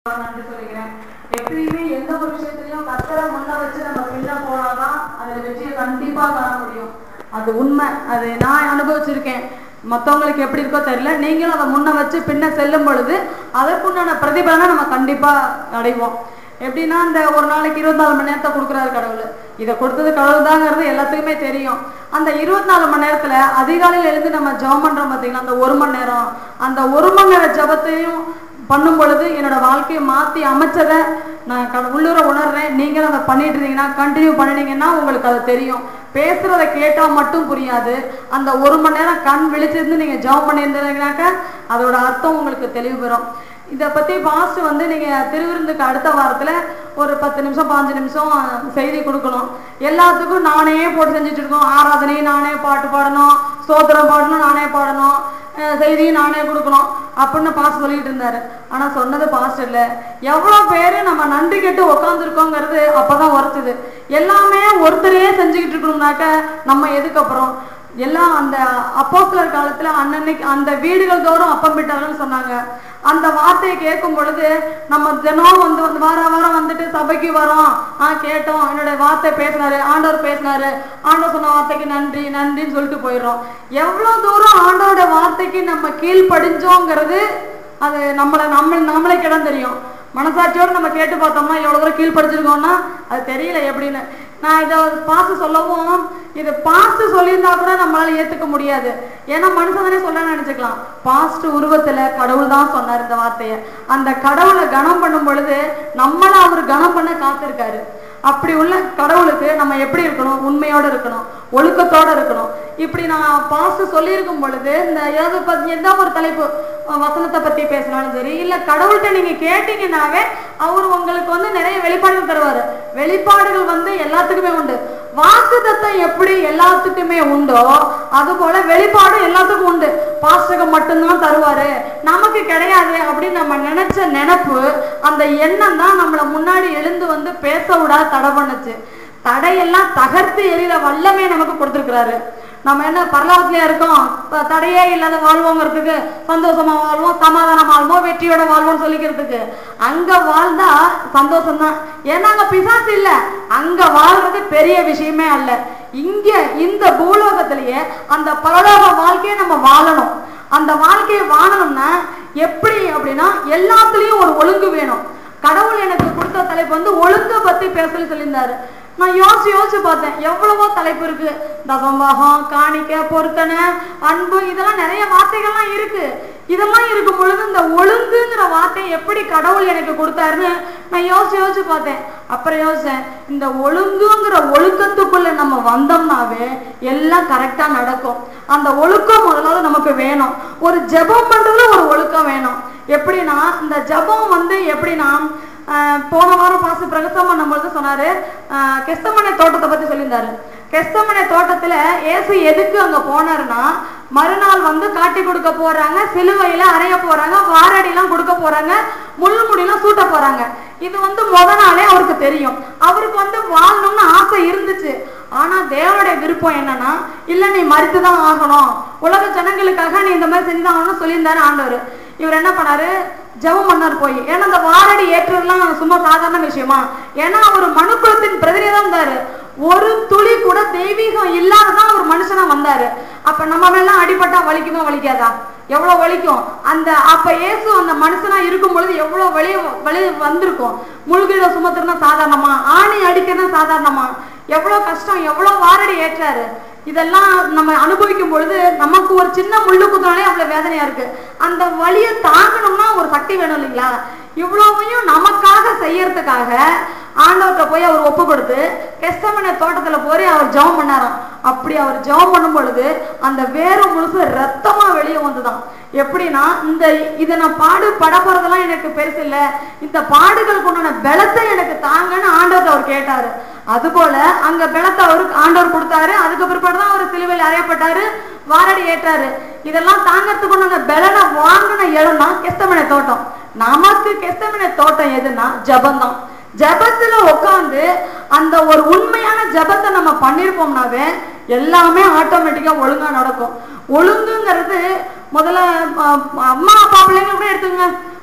நன்றி சொல்லிக்கிறேன் எப்பயுமே எந்த ஒரு விஷயத்திலையும் கத்தரை முன்ன வச்சு நம்ம பின்ன போனாதான் அதுல வெற்றியை கண்டிப்பா காண முடியும் அது உண்மை அது நான் அனுபவிச்சிருக்கேன் மற்றவங்களுக்கு எப்படி இருக்கோ தெரியல நீங்களும் அதை முன்ன வச்சு பின்ன செல்லும் பொழுது அதற்குண்டான பிரதிபலனை நம்ம கண்டிப்பா அடைவோம் எப்படின்னா இந்த ஒரு நாளைக்கு இருபத்தி நாலு மணி நேரத்தை கொடுக்குறாரு கடவுள் இதை கொடுத்தது கடவுள் தாங்கிறது எல்லாத்துக்குமே தெரியும் அந்த இருபத்தி நாலு மணி நேரத்துல அதிகாலையில எழுந்து நம்ம ஜெபம் பண்றோம் பார்த்தீங்களா அந்த ஒரு மணி நேரம் அந்த ஒரு மணி நேர ஜெபத்தையும் பண்ணும் பொழுது என்னோட வாழ்க்கையை மாற்றி அமைச்சதை நான் க உள்ளூர உணர்றேன் நீங்களும் அதை பண்ணிட்டு இருந்தீங்கன்னா கண்டினியூ பண்ணினீங்கன்னா உங்களுக்கு அது தெரியும் பேசுறத கேட்டால் மட்டும் புரியாது அந்த ஒரு மணி நேரம் கண் விழிச்சிருந்து நீங்கள் ஜெபம் பண்ணியிருந்தீங்கன்னாக்கா அதோட அர்த்தம் உங்களுக்கு தெளிவு பெறும் இதை பற்றி பாஸ்ட் வந்து நீங்கள் திருவிருந்துக்கு அடுத்த வாரத்தில் ஒரு பத்து நிமிஷம் பாஞ்சு நிமிஷம் செய்தி கொடுக்கணும் எல்லாத்துக்கும் நானே போட்டு செஞ்சுட்டு இருக்கோம் ஆராதனையும் நானே பாட்டு பாடணும் ஸ்தோத்திரம் பாடணும் நானே பாடணும் அஹ் செய்தியும் நானே கொடுக்கணும் அப்படின்னு பாஸ்ட் சொல்லிட்டு இருந்தாரு ஆனா சொன்னது பாஸ்ட் இல்ல எவ்வளவு பேரு நம்ம நன்றி கெட்டு உட்காந்துருக்கோங்கிறது அப்பதான் உரைச்சுது எல்லாமே ஒருத்தரையே செஞ்சுக்கிட்டு இருக்கணும்னாக்க நம்ம எதுக்கு அப்புறம் எல்லாம் அந்த அப்போஸ்தலர் காலத்துல அன்னன்னைக்கு அந்த வீடுகள் தோறும் அப்பம் விட்டார்கள்னு சொன்னாங்க அந்த வார்த்தையை கேட்கும் பொழுது நம்ம தினம் வந்து வந்து வார வாரம் வந்துட்டு சபைக்கு வரோம் ஆ கேட்டோம் என்னோட வார்த்தை பேசினாரு ஆண்டவர் பேசினாரு ஆண்டவர் சொன்ன வார்த்தைக்கு நன்றி நன்றின்னு சொல்லிட்டு போயிடுறோம் எவ்வளவு தூரம் ஆண்டவரோட வார்த்தைக்கு நம்ம கீழ்ப்படிஞ்சோங்கிறது அது நம்மளை நம்ம நம்மளே கிடம் தெரியும் மனசாட்சியோடு நம்ம கேட்டு பார்த்தோம்னா எவ்வளோ தூரம் கீழ்ப்படிச்சிருக்கோம்னா அது தெரியல எப்படின்னு நான் இதை பாசு சொல்லவும் இது பாஸ்ட் சொல்லியிருந்தா கூட நம்மளால ஏத்துக்க முடியாது ஏன்னா மனுஷன் தானே சொல்ல நினைச்சுக்கலாம் பாஸ்ட் உருவத்துல கடவுள் தான் சொன்னார் இந்த வார்த்தையை அந்த கடவுளை கனம் பண்ணும் பொழுது நம்மள அவர் கனம் பண்ண காத்திருக்காரு அப்படி உள்ள கடவுளுக்கு நம்ம எப்படி இருக்கணும் உண்மையோட இருக்கணும் ஒழுக்கத்தோட இருக்கணும் இப்படி நான் பாஸ்ட் சொல்லியிருக்கும் பொழுது இந்த ஏதாவது பத்தி எந்த ஒரு தலைப்பு அஹ், வசனத்தை பத்தி பேசினாலும் சரி இல்ல கடவுள்கிட்ட நீங்க கேட்டீங்கன்னாவே அவர் உங்களுக்கு வந்து நிறைய வெளிப்பாடுகள் தருவாரு வெளிப்பாடுகள் வந்து எல்லாத்துக்குமே உண்டு வாக்குத்தத்தம் எப்படி எல்லாத்துக்குமே உண்டோ அது போல வெளிப்பாடு எல்லாத்துக்கும் உண்டு பாஸ்டகம் மட்டும்தான் தருவாரு நமக்கு கிடையாது அப்படின்னு நம்ம நினைச்ச நினைப்பு அந்த எண்ணம் தான் நம்மளை முன்னாடி எழுந்து வந்து பேச விடாத தடை பண்ணுச்சு தடையெல்லாம் தகர்த்து எறிகிற வல்லமே நமக்கு கொடுத்துருக்கிறாரு நம்ம என்ன பரலோகத்திலே இருக்கோம் இப்ப தடையே இல்லாத வாழ்வோங்கிறதுக்கு சந்தோஷமா வாழ்வோம் சமாதானம் வாழ்வோம் வெற்றியோட வாழ்வோம்னு சொல்லிக்கிறதுக்கு அங்க வாழ்ந்தா சந்தோஷம் தான் ஏன்னா அங்க பிசாசு இல்ல அங்க வாழ்றது பெரிய விஷயமே அல்ல இங்க இந்த பூலோகத்திலேயே அந்த பரலோக வாழ்க்கையை நம்ம வாழணும் அந்த வாழ்க்கையை வாழணும்னா எப்படி அப்படின்னா எல்லாத்துலயும் ஒரு ஒழுங்கு வேணும் கடவுள் எனக்கு கொடுத்த தலைப்பு வந்து ஒழுங்கை பத்தி பேசல சொல்லியிருந்தாரு நான் யோசிச்சு யோசிச்சு பார்த்தேன் எவ்வளவோ தலைப்பு இருக்கு தசம்பாகம் காணிக்க பொருத்தனை அன்பு இதெல்லாம் நிறைய வார்த்தைகள்லாம் இருக்கு இதெல்லாம் இருக்கும் பொழுது இந்த ஒழுங்குங்கிற வார்த்தையை எப்படி கடவுள் எனக்கு கொடுத்தாருன்னு நான் யோசிச்சு யோசிச்சு பார்த்தேன் அப்புறம் யோசிச்சேன் இந்த ஒழுங்குங்கிற ஒழுக்கத்துக்குள்ள நம்ம வந்தோம்னாவே எல்லாம் கரெக்டா நடக்கும் அந்த ஒழுக்கம் முதலாவது நமக்கு வேணும் ஒரு ஜெபம் பண்றதுல ஒரு ஒழுக்கம் வேணும் எப்படின்னா இந்த ஜெபம் வந்து எப்படின்னா ஆஹ் போன வாரம் பாசு பிரகசம் பண்ணும்பொழுது சொன்னாரு ஆஹ் கெஸ்தமனை தோட்டத்தை பத்தி சொல்லியிருந்தாரு கெஸ்தமனை தோட்டத்துல இயேசு எதுக்கு அங்க போனாருன்னா மறுநாள் வந்து காட்டி கொடுக்க போறாங்க சிலுவையில அறைய போறாங்க வாரடிலாம் கொடுக்க போறாங்க முள்ளு முடியெல்லாம் சூட்ட போறாங்க இது வந்து முத நாளே அவருக்கு தெரியும் அவருக்கு வந்து வாழணும்னு ஆசை இருந்துச்சு ஆனா தேவனுடைய விருப்பம் என்னன்னா இல்ல நீ மறித்துதான் ஆகணும் உலக ஜனங்களுக்காக நீ இந்த மாதிரி செஞ்சுதான் ஆகணும்னு சொல்லியிருந்தாரு ஆண்டவர் இவர் என்ன பண்ணாரு ஜெபம் பண்ணார் போய் ஏன்னா அந்த வாரடி ஏற்றுறதுலாம் சும்மா சாதாரண விஷயமா ஏன்னா அவர் மனுக்குலத்தின் பிரதிநிதியா இருந்தாரு ஒரு துளி கூட தெய்வீகம் இல்லாததான் ஒரு மனுஷனா வந்தாரு அப்ப நம்ம எல்லாம் அடிபட்டா வலிக்குமா வலிக்காதா எவ்வளவு வலிக்கும் அந்த அப்ப இயேசு அந்த மனுஷனா இருக்கும் பொழுது எவ்வளவு வலி வலி வந்திருக்கும் முழுகிட சுமத்துறதுனா சாதாரணமா ஆணி அடிக்கிறதுனா சாதாரணமா எவ்வளவு கஷ்டம் எவ்வளவு வாரடி ஏற்றாரு இதெல்லாம் நம்ம அனுபவிக்கும் பொழுது நமக்கு ஒரு சின்ன முள்ளு குத்துனாலே அவ்வளவு வேதனையா இருக்கு அந்த வலியை தாங்கணும்னா ஒரு சக்தி வேணும் இல்லைங்களா இவ்வளவையும் நமக்காக செய்யறதுக்காக ஆண்டவர்கிட்ட போய் அவர் ஒப்பு கொடுத்து கெஸ்டமனை தோட்டத்துல போய் அவர் ஜெபம் பண்ணாராம் அப்படி அவர் ஜெபம் பண்ணும் பொழுது அந்த வேறு முழுசு ரத்தமா வெளியே வந்துதான் எப்படின்னா இந்த இதை நான் பாடு பட போறதெல்லாம் எனக்கு பெருசு இல்ல இந்த பாடுகளுக்கு உண்டான பலத்தை எனக்கு தாங்கன்னு ஆண்டவர் அவர் கேட்டாரு அதுபோல அங்க பலத்தை அவருக்கு ஆண்டவர் கொடுத்தாரு அதுக்கு பிற்பாடு தான் அவர் சிலுவையில் அறையப்பட்டாரு வாரடி ஏற்றாரு இதெல்லாம் தாங்கறதுக்கு உண்டான பலனை வாங்கின இடம் தான் கெஸ்தமனை தோட்டம் நமக்கு கெஸ்தமனை தோட்டம் எதுன்னா ஜபம் ஜபத்துல உட்காந்து அந்த ஒரு உண்மையான ஜபத்தை நம்ம பண்ணிருப்போம்னாவே எல்லாமே ஆட்டோமேட்டிக்கா ஒழுங்கா நடக்கும் ஒழுங்குங்கிறது முதல்ல அஹ், அம்மா அப்பா பிள்ளைங்க கூட எடுத்துங்க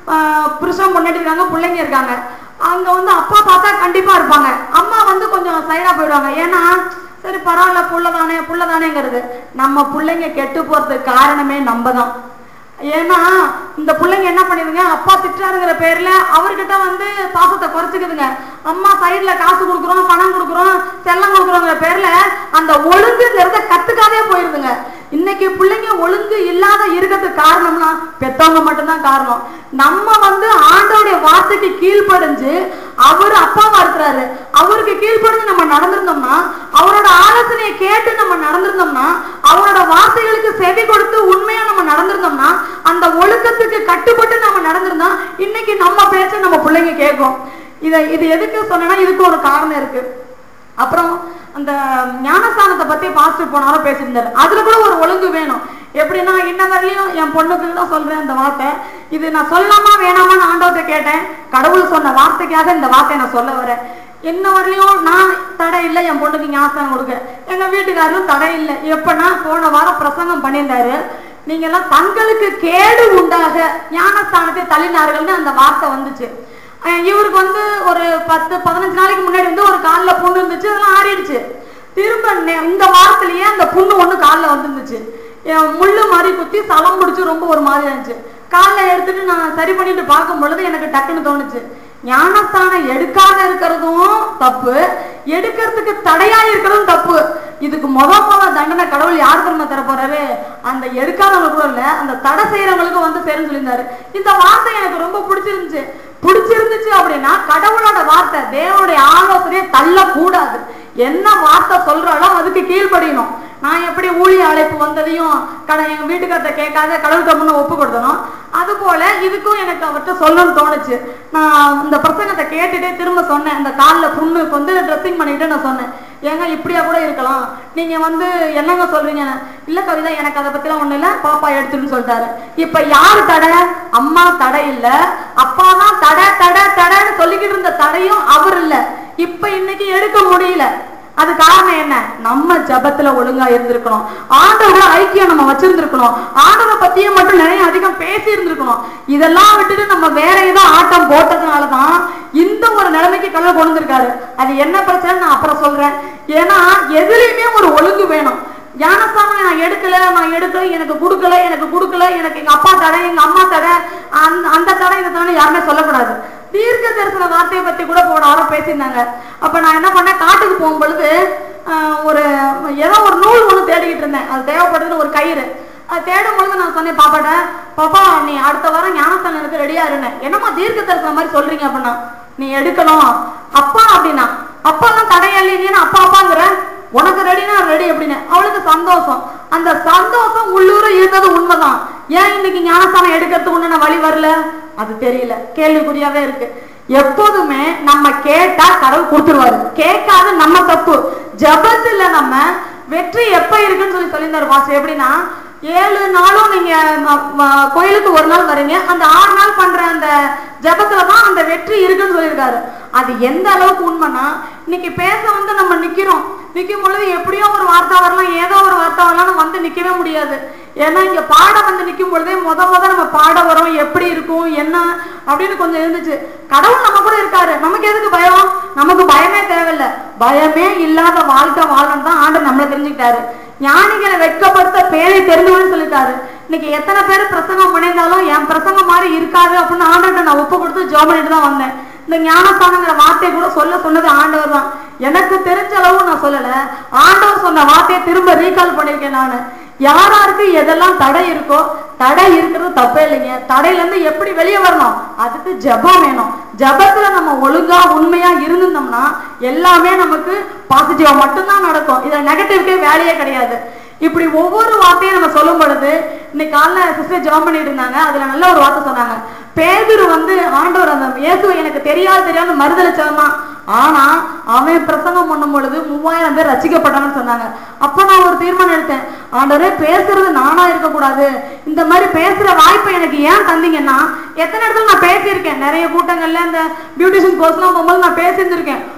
ஆஹ் புருஷன் பொண்டாட்டி இருக்காங்க பிள்ளைங்க இருக்காங்க அங்க வந்து அப்பா பார்த்தா கண்டிப்பா இருப்பாங்க அம்மா வந்து கொஞ்சம் சைடா போயிடுவாங்க ஏன்னா சரி பரவாயில்ல புள்ள தானே புள்ள தானேங்கிறது நம்ம பிள்ளைங்க கெட்டு போறதுக்கு காரணமே நம்ம தான் ஏன்னா இந்த பிள்ளைங்க என்ன பண்ணிருங்க அப்பா திட்டுறாருங்கிற பேர்ல அவர்கிட்ட வந்து பாசத்தை குறைச்சிக்குதுங்க அம்மா சைடுல காசு கொடுக்குறோம் பணம் கொடுக்குறோம் செல்லம் கொடுக்குறோங்கிற பேர்ல அந்த ஒழுங்குங்கிறத கத்துக்காதே போயிருதுங்க இன்னைக்கு பிள்ளைங்க ஒழுங்கு இல்லாத இருக்கிறதுக்கு காரணம்னா பெத்தவங்க மட்டும்தான் காரணம் நம்ம வந்து ஆண்டோடைய வார்த்தைக்கு கீழ்ப்படிஞ்சு அவர் அப்பாவா இருக்கிறாரு அவருக்கு கீழ்ப்படிஞ்சு நம்ம நடந்திருந்தோம்னா அவரோட ஆலோசனையை கேட்டு நம்ம நடந்திருந்தோம்னா அவரோட வார்த்தைகளுக்கு செவி கொடுத்து உண்மையா நம்ம நடந்திருந்தோம்னா அந்த ஒழுக்கத்துக்கு கட்டுப்பட்டு நம்ம நடந்திருந்தா இன்னைக்கு நம்ம பேச்ச நம்ம பிள்ளைங்க கேட்கும் இதை இது எதுக்கு சொன்னேன்னா இதுக்கு ஒரு காரணம் இருக்கு அப்புறம் அந்த ஞானஸ்தானத்தை பத்தி பாஸ்டர் போனாலும் பேசியிருந்தாரு அதுல கூட ஒரு ஒழுங்கு வேணும் எப்படின்னா இன்ன வரையிலும் என் பொண்ணுக்கு தான் சொல்றேன் அந்த வார்த்தை இது நான் சொல்லாமா வேணாமான்னு ஆண்டவர்கிட்ட கேட்டேன் கடவுள் சொன்ன வார்த்தைக்காக இந்த வார்த்தையை நான் சொல்ல வரேன் இன்ன வரையிலும் நான் தடை இல்லை என் பொண்ணுக்கு ஞாபகம் கொடுக்க எங்க வீட்டுக்காரரும் தடை இல்லை எப்பன்னா போன வாரம் பிரசங்கம் பண்ணியிருந்தாரு நீங்க எல்லாம் தங்களுக்கு கேடு உண்டாக ஞானஸ்தானத்தை தள்ளினார்கள்னு அந்த வார்த்தை வந்துச்சு அஹ் இவருக்கு வந்து ஒரு பத்து பதினஞ்சு நாளைக்கு முன்னாடி வந்து ஒரு காலில் புண்ணு இருந்துச்சு அதெல்லாம் ஆறிடுச்சு திரும்ப நெ- இந்த வாரத்திலேயே அந்த புண்ணு ஒண்ணு காலில் வந்துருந்துச்சு என் முள்ளு மாதிரி குத்தி சலம் பிடிச்சி ரொம்ப ஒரு மாதிரி இருந்துச்சு காலில் எடுத்துட்டு நான் சரி பண்ணிட்டு பார்க்கும் பொழுது எனக்கு டக்குன்னு தோணுச்சு ஞானஸ்தானம் எடுக்காத இருக்கிறதும் தப்பு எடுக்கிறதுக்கு தடையா இருக்கிறதும் தப்பு இதுக்கு முத முத தண்டனை கடவுள் யார் தெரியுமா தர போறாரு அந்த எடுக்காதவங்க கூட இல்ல அந்த தடை செய்யறவங்களுக்கு வந்து சேருன்னு சொல்லியிருந்தாரு இந்த வார்த்தை எனக்கு ரொம்ப பிடிச்சிருந்துச்சு பிடிச்சிருந்துச்சு அப்படின்னா கடவுளோட வார்த்தை தேவனுடைய ஆலோசனையை தள்ளக்கூடாது என்ன வார்த்தை சொல்றாலோ அதுக்கு கீழ்ப்படியணும் நான் எப்படி ஊழிய அழைப்பு வந்ததையும் கடை எங்க வீட்டுக்கார்ட்ட கேட்காத கடவுள்கிட்ட முன்ன ஒப்பு கொடுத்தனும் அது போல இதுக்கும் எனக்கு அவர்கிட்ட சொல்லணும்னு தோணுச்சு நான் இந்த பிரசங்கத்தை கேட்டுட்டே திரும்ப சொன்னேன் இந்த காலில் புண்ணுக்கு வந்து ட்ரெஸ்ஸிங் பண்ணிட்டு நான் சொன்னேன் ஏங்க இப்படியா கூட இருக்கலாம் நீங்க வந்து என்னங்க சொல்றீங்க இல்ல கவிதா எனக்கு அதை பத்திலாம் ஒண்ணு இல்ல பாப்பா எடுத்துன்னு சொல்லிட்டாரு இப்ப யாரு தடை அம்மா தடை இல்ல அப்பா தான் தடை தடை தடைன்னு சொல்லிக்கிட்டு இருந்த தடையும் அவர் இல்ல இப்ப இன்னைக்கு எடுக்க முடியல அது காரணம் என்ன நம்ம ஜபத்துல ஒழுங்கா இருந்திருக்கணும் ஆண்டவரோட ஐக்கியம் நம்ம வச்சிருந்திருக்கணும் ஆண்டவரை பத்தியே மட்டும் நிறைய அதிகம் பேசி இருந்திருக்கணும் இதெல்லாம் விட்டுட்டு நம்ம வேற ஏதோ ஆட்டம் போட்டதுனாலதான் இந்த ஒரு நிலைமைக்கு கடவுள் கொண்டு வந்திருக்காரு அது என்ன பிரச்சனை நான் அப்புறம் சொல்றேன் ஏன்னா எதுலயுமே ஒரு ஒழுங்கு வேணும் ஞானஸ்தானம் நான் எடுக்கல நான் எடுக்கல எனக்கு கொடுக்கல எனக்கு கொடுக்கல எனக்கு எங்க அப்பா தடை எங்க அம்மா தடை அந்த அந்த தடை இந்த தடை யாருமே சொல்லக்கூடாது தீர்க்க தரிசன வார்த்தையை பத்தி கூட போன வாரம் பேசியிருந்தாங்க அப்ப நான் என்ன பண்ணேன் காட்டுக்கு போகும் பொழுது ஆஹ், ஒரு ஏதோ ஒரு நூல் ஒண்ணு தேடிக்கிட்டு இருந்தேன் அது தேவைப்படுது ஒரு கயிறு அது தேடும் பொழுது நான் சொன்னேன் பாப்பாட்ட பாப்பா நீ அடுத்த வாரம் ஞானஸ்தானம் எனக்கு ரெடியா இருந்தேன் என்னம்மா தீர்க்க தரிசனம் மாதிரி சொல்றீங்க அப்படின்னா நீ எடுக்கணும் அப்பா அப்படின்னா அப்பா தான் தடையல்லைன்னு அப்பா அப்பாங்கிற உனக்கு ரெடினா ரெடி அப்படின்னு அவளுக்கு சந்தோஷம் அந்த சந்தோஷம் உள்ளூர இருந்தது உண்மைதான் ஏன் இன்னைக்கு ஞானஸ்தானம் எடுக்கிறதுக்கு உண்டான வழி வரல அது தெரியல கேள்விக்குறியாவே இருக்கு எப்போதுமே நம்ம கேட்டா கடவுள் கொடுத்துருவாரு கேட்காத நம்ம தப்பு ஜபத்துல நம்ம வெற்றி எப்ப இருக்குன்னு சொல்லி சொல்லியிருந்தாரு பாஸ் எப்படின்னா ஏழு நாளும் நீங்க ம- ம- கோயிலுக்கு ஒரு நாள் வரீங்க அந்த ஆறு நாள் பண்ற அந்த ஜபத்துல தான் அந்த வெற்றி இருக்குன்னு சொல்லியிருக்காரு அது எந்த அளவுக்கு உண்மைன்னா இன்னைக்கு பேச வந்து நம்ம நிக்கிறோம் நிக்கும் பொழுது எப்படியோ ஒரு வார்த்தை வரலாம் ஏதோ ஒரு வார்த்தை வரலாம் நம்ம வந்து நிக்கவே முடியாது ஏன்னா இங்க பாட வந்து நிக்கும் பொழுதே முத முத நம்ம பாட வரோம் எப்படி இருக்கும் என்ன அப்படின்னு கொஞ்சம் இருந்துச்சு கடவுள் நம்ம கூட இருக்காரு நமக்கு எதுக்கு பயம் நமக்கு பயமே தேவையில்ல பயமே இல்லாத வாழ்க்கை வாழணும் தான் ஆண்டு நம்மளை தெரிஞ்சுக்கிட்டாரு ஞானிகளை வெட்கப்படுத்த பேரை தெரிஞ்சவன்னு சொல்லிட்டாரு இன்னைக்கு எத்தனை பேர் பிரசங்கம் பண்ணியிருந்தாலும் என் பிரசங்கம் மாதிரி இருக்காது அப்படின்னு ஆண்டவர்கிட்ட நான் ஒப்பு கொடுத்து ஜோம் பண்ணிட்டு தான் வந்தேன் இந்த ஞானஸ்தானங்கிற வார்த்தையை கூட சொல்ல சொன்னது ஆண்டவர் தான் எனக்கு தெரிஞ்ச அளவு நான் சொல்லல ஆண்டவர் சொன்ன வார்த்தையை திரும்ப ரீகால் பண்ணியிருக்கேன் நான் யாராருக்கு எதெல்லாம் தடை இருக்கோ தடை இருக்கிறது தப்பே இல்லைங்க தடையில இருந்து எப்படி வெளியே வரணும் அதுக்கு ஜெபம் வேணும் ஜெபத்துல நம்ம ஒழுங்கா உண்மையா இருந்திருந்தோம்னா எல்லாமே நமக்கு பாசிட்டிவா மட்டும்தான் நடக்கும் இதுல நெகட்டிவ்க்கே வேலையே கிடையாது இப்படி ஒவ்வொரு வார்த்தையும் நம்ம சொல்லும் பொழுது இன்னைக்கு காலைல சிஸ்டர் ஜாம் பண்ணிட்டு இருந்தாங்க அதுல நல்ல ஒரு வார்த்தை சொன்னாங்க பேதுரு வந்து ஆண்டவர் அந்த இயேசுவை எனக்கு தெரியாது தெரியாத மறுதளிச்சவன் தான் ஆனா அவன் பிரசங்கம் பண்ணும் பொழுது மூவாயிரம் பேர் ரசிக்கப்பட்டான்னு சொன்னாங்க அப்ப நான் ஒரு தீர்மானம் எடுத்தேன் ஆண்டவரே பேசுறது நானா இருக்கக்கூடாது இந்த மாதிரி பேசுற வாய்ப்பை எனக்கு ஏன் தந்தீங்கன்னா எத்தனை இடத்துல நான் பேசியிருக்கேன் நிறைய கூட்டங்கள்ல இந்த பியூட்டிஷியன் கோர்ஸ்லாம் போகும்போது நான் பேசியிருந்திருக்கேன்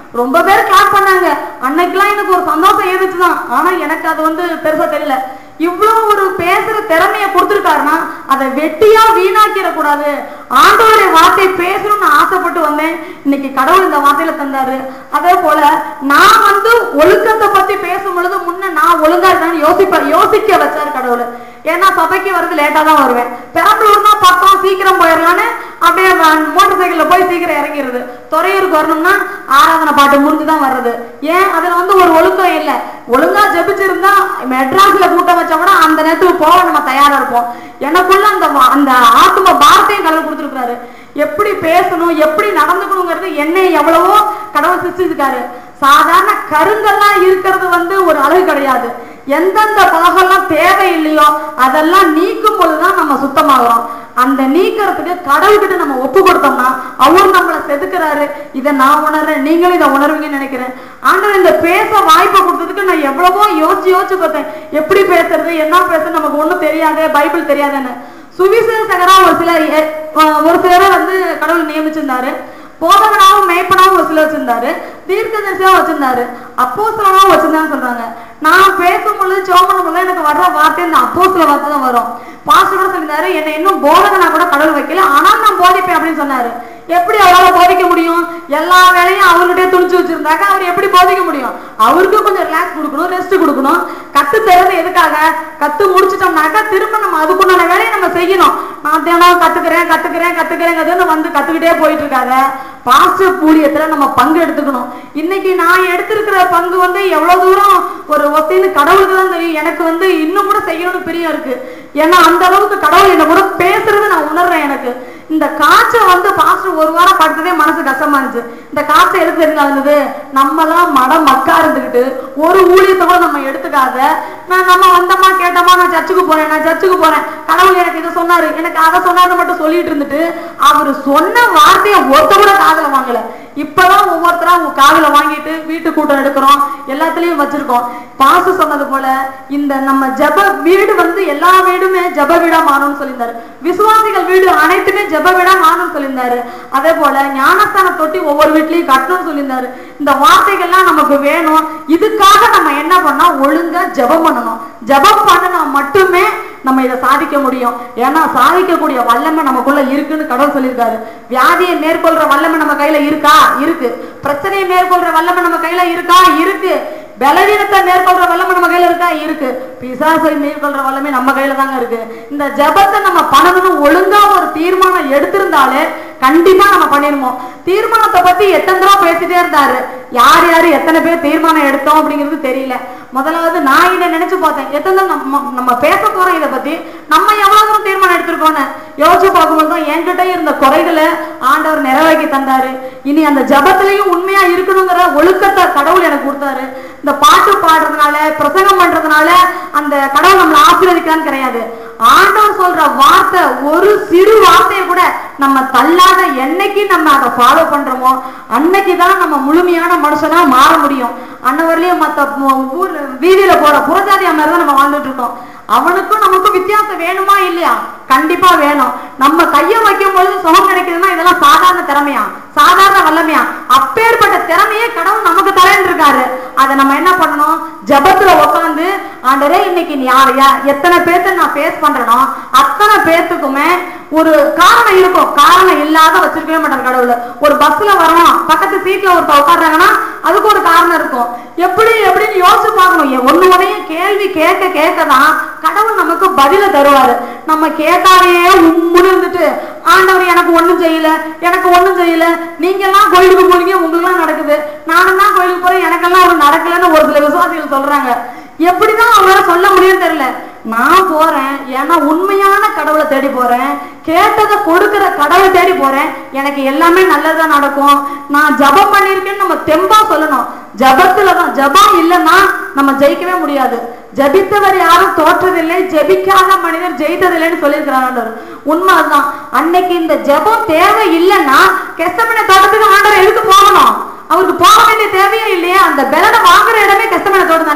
ரொம்ப பேர் கிளாப் பண்ணாங்க அன்னைக்கெல்லாம் எனக்கு ஒரு சந்தோஷம் ஏதுச்சுதான் ஆனா எனக்கு அது வந்து பெருசா தெரியல இவ்வளவு ஒரு பேசுற திறமைய கொடுத்துருக்காருன்னா அதை வெட்டியா வீணாக்கிட கூடாது ஆண்டவருடைய வார்த்தை பேசணும்னு ஆசைப்பட்டு வந்தேன் இன்னைக்கு கடவுள் இந்த வார்த்தையில தந்தாரு அதே போல நான் வந்து ஒழுக்கத்தை பத்தி பேசும் பொழுது முன்ன நான் ஒழுங்கா இருந்தேன்னு யோசிப்பேன் யோசிக்க வச்சாரு கடவுள் ஏன்னா சபைக்கு வரது லேட்டா தான் வருவேன் பெரம்பலூர் தான் பக்கம் சீக்கிரம் போயிடலான்னு அப்படியே மோட்டர் சைக்கிள்ல போய் சீக்கிரம் இறங்கிடுது துறையூருக்கு வரணும்னா ஆராதனை பாட்டு முடிஞ்சு தான் வர்றது ஏன் அதுல வந்து ஒரு ஒழுக்கம் இல்லை ஒழுங்கா ஜெபிச்சிருந்தா மெட்ராஸ்ல கூட்டம் வச்சா கூட அந்த நேரத்துக்கு போக நம்ம தயாரா இருப்போம் எனக்குள்ள அந்த வா- அந்த ஆத்ம பாரத்தையும் கடவுள் கொடுத்துருக்காரு எப்படி பேசணும் எப்படி நடந்துக்கணுங்கிறது என்னை எவ்வளவோ கடவுள் சிரிச்சிருக்காரு சாதாரண கருங்கெல்லாம் இருக்கிறது வந்து ஒரு அழகு கிடையாது எந்தெந்த பாகம்லாம் தேவையில்லையோ அதெல்லாம் நீக்கும் பொழுதுதான் நம்ம சுத்தமாகிறோம் அந்த நீக்கிறதுக்கு கடவுள்கிட்ட நம்ம ஒப்பு கொடுத்தோம்னா அவர் நம்மளை செதுக்குறாரு இதை நான் உணர்றேன் நீங்களும் இதை உணர்வீங்கன்னு நினைக்கிறேன் ஆண்டவர் இந்த பேச வாய்ப்பை கொடுத்ததுக்கு நான் எவ்வளவோ யோசிச்சு யோசிச்சு பார்த்தேன் எப்படி பேசுறது என்ன பேசுறது நமக்கு ஒண்ணும் தெரியாது பைபிள் தெரியாதுன்னு சுவிசேஷகரா ஒரு சிலர் எ- அஹ் ஒரு சிலரை வந்து கடவுள் நியமிச்சிருந்தாரு போதகனாவும் மேய்ப்பனாவும் ஒரு சிலர் வச்சிருந்தாரு தீர்க்கதரிசியாவும் வச்சிருந்தாரு அப்போஸ்தலனாவும் வச்சிருந்தான்னு சொல்றாங்க நான் பேசும் பொழுது சோம் பண்ணும் பொழுது எனக்கு வர்ற வார்த்தை இந்த அப்போஸ்தல வார்த்தை தான் வரும் பாஸ்டர் கூட சொல்லியிருந்தாரு என்னை இன்னும் போதகனா கூட கடவுள் வைக்கல ஆனால் நான் போதிப்பேன் அப்படின்னு சொன்னாரு எப்படி அவரால போதிக்க முடியும் எல்லா வேலையும் அவர்கிட்டயே துணிச்சு வச்சிருந்தாக்க அவர் எப்படி போதிக்க முடியும் அவருக்கும் கொஞ்சம் ரிலாக்ஸ் கொடுக்கணும் ரெஸ்ட் கொடுக்கணும் கத்து தர்றது எதுக்காக கத்து முடிச்சிட்டோம்னாக்கா திரும்ப நம்ம அதுக்குண்டான வேலையை நம்ம செய்யணும் நான் தினம் கத்துக்கிறேன் கத்துக்கிறேன் கத்துக்கிறேங்கிறது வந்து கத்துக்கிட்டே போயிட்டு இருக்காங்க பாஸ்டர் ஊழியத்துல நம்ம பங்கு எடுத்துக்கணும் இன்னைக்கு நான் எடுத்திருக்கிற பங்கு வந்து எவ்வளவு தூரம் ஒரு ஒத்தைன்னு கடவுளுக்கு தான் தெரியும் எனக்கு வந்து இன்னும் கூட செய்யணும்னு பிரியம் இருக்கு ஏன்னா அந்த அளவுக்கு கடவுள் என்ன கூட பேசுறது நான் உணர்றேன் எனக்கு இந்த காய்ச்சல் வந்து பாஸ்டர் ஒரு வாரம் படுத்ததே மனசு கஷ்டமா இருந்துச்சு இந்த காய்ச்சல் எதுக்கு தெரிஞ்சு இருந்தது நம்மலாம் மடம் மக்கா இருந்துகிட்டு ஒரு ஊழியத்தை கூட நம்ம எடுத்துக்காத நான் நம்ம வந்தோமா கேட்டோமா நான் சர்ச்சுக்கு போறேன் நான் சர்ச்சுக்கு போறேன் கடவுள் எனக்கு இதை சொன்னாரு எனக்கு அதை சொன்னாரு மட்டும் சொல்லிட்டு இருந்துட்டு அவர் சொன்ன வார்த்தையை ஒருத்த கூட காதுல வாங்கல இப்பதான் ஒவ்வொருத்தரா உங்க காதுல வாங்கிட்டு வீட்டு கூட்டம் எடுக்கிறோம் எல்லாத்துலயும் வச்சிருக்கோம் பாசு சொன்னது போல இந்த நம்ம ஜப வீடு வந்து எல்லா வீடுமே ஜப வீடா மாறும்னு சொல்லியிருந்தாரு விசுவாசிகள் வீடு அனைத்துமே ஜப வீடா மாறும்னு சொல்லியிருந்தாரு அதே போல ஞானஸ்தான தொட்டி ஒவ்வொரு வீட்லயும் கட்டணும்னு சொல்லியிருந்தாரு இந்த வார்த்தைகள்லாம் நமக்கு வேணும் இதுக்காக நம்ம என்ன பண்ணா ஒழுங்கா ஜெபம் பண்ணணும் ஜெபம் பண்ணினா மட்டுமே நம்ம இதை சாதிக்க முடியும் ஏன்னா சாதிக்கக்கூடிய வல்லமை நமக்குள்ள இருக்குன்னு கடவுள் சொல்லியிருக்காரு வியாதியை மேற்கொள்ற வல்லமை நம்ம கையில இருக்கா இருக்கு பிரச்சனையை மேற்கொள்ற வல்லமை நம்ம கையில இருக்கா இருக்கு பலவீனத்தை மேற்கொள்ற வல்லமை நம்ம கையில இருக்கா இருக்கு பிசாசை மேற்கொள்ற வல்லமை நம்ம கையில தாங்க இருக்கு இந்த ஜெபத்தை நம்ம பண்ணணும்னு ஒழுங்கா ஒரு தீர்மானம் எடுத்திருந்தாலே கண்டிப்பா நம்ம பண்ணிருவோம் தீர்மானத்தை பத்தி எத்தனை தடவை பேசிட்டே இருந்தாரு யார் யாரு எத்தனை பேர் தீர்மானம் எடுத்தோம் அப்படிங்கிறது தெரியல முதலாவது நான் இதை நினைச்சு பார்த்தேன் எத்தனை தடவை நம்ம நம்ம பேச போறோம் இதை பத்தி நம்ம எவ்வளவு தூரம் தீர்மானம் எடுத்திருக்கோம்னு யோசிச்சு பார்க்கும்போது தான் என்கிட்ட இருந்த குறைகளை ஆண்டவர் நிறைவேற்றி தந்தாரு இனி அந்த ஜபத்திலையும் உண்மையா இருக்கணுங்கிற ஒழுக்கத்தை கடவுள் எனக்கு கொடுத்தாரு இந்த பாட்டு பாடுறதுனால பிரசங்கம் பண்றதுனால அந்த கடவுள் நம்மளை ஆசீர்வதிக்கிறான்னு கிடையாது ஆண்டவர் சொல்ற வார்த்தை ஒரு சிறு வார்த்தையை கூட நம்ம தள்ளாத என்னைக்கு நம்ம அதை ஃபாலோ பண்றோமோ அன்னைக்கு தான் நம்ம முழுமையான மனுஷனா மாற முடியும் அன்னவர்லயும் மத்த மு- ஊர் வீதியில போற புறஜாதியா மாதிரி தான் நம்ம வாழ்ந்துட்டு இருக்கோம் அவனுக்கும் நமக்கும் வித்தியாசம் வேணுமா இல்லையா கண்டிப்பா வேணும் நம்ம கையை வைக்கும் பொழுது சுகம் கிடைக்குதுன்னா இதெல்லாம் சாதாரண திறமையா சாதாரண வல்லமையா அப்பேற்பட்ட திறமையே கடவுள் நமக்கு தரேன் இருக்காரு அதை நம்ம என்ன பண்ணணும் ஜபத்துல உட்காந்து ஆண்டரே இன்னைக்கு நீ யார் யா- எத்தனை பேர்த்த நான் ஃபேஸ் பண்றேனோ அத்தனை பேர்த்துக்குமே ஒரு காரணம் இருக்கும் காரணம் இல்லாத வச்சிருக்கவே மாட்டார் கடவுள் ஒரு பஸ்ல வரோம் பக்கத்து சீட்ல ஒருத்தர் உட்காடுறாங்கன்னா அதுக்கு ஒரு காரணம் இருக்கும் எப்படி எப்படின்னு யோசிச்சு பார்க்கணும் எ- ஒண்ணு ஒன்னையும் கேள்வி கேட்க கேட்க தான் கடவுள் நமக்கு பதில தருவாரு நம்ம கேட்காதையே உம்முன்னு இருந்துட்டு ஆண்டவர் எனக்கு ஒண்ணும் செய்யல எனக்கு ஒண்ணும் செய்யல நீங்க எல்லாம் கோயிலுக்கு போறீங்க உங்களுக்கு எல்லாம் நடக்குது நானும் தான் கோயிலுக்கு போறேன் எனக்கெல்லாம் ஒரு நடக்கலன்னு ஒரு சில விசுவாசிகள் சொல்றாங்க எப்படிதான் அவங்களால சொல்ல முடியும் தெரியல நான் போறேன் ஏன்னா உண்மையான கடவுளை தேடி போறேன் கேட்டதை கொடுக்கிற கடவுளை தேடி போறேன் எனக்கு எல்லாமே நல்லதா நடக்கும் நான் ஜபம் பண்ணியிருக்கேன்னு நம்ம தெம்பா சொல்லணும் ஜபத்துல தான் ஜபம் இல்லைன்னா நம்ம ஜெயிக்கவே முடியாது ஜபித்தவர் யாரும் தோற்றதில்லை ஜெபிக்காத மனிதர் ஜெயித்ததில்லைன்னு சொல்லியிருக்கிறாங்க உண்மை அதுதான் அன்னைக்கு இந்த ஜெபம் தேவை இல்லைன்னா கெஸ்தமனை தோட்டத்துக்கு ஆண்டவர் எதுக்கு போகணும் அவருக்கு போக வேண்டிய தேவையே இல்லையே அந்த பெலனை வாங்குற இடமே கெஸ்தமனை தோட்டம் தானே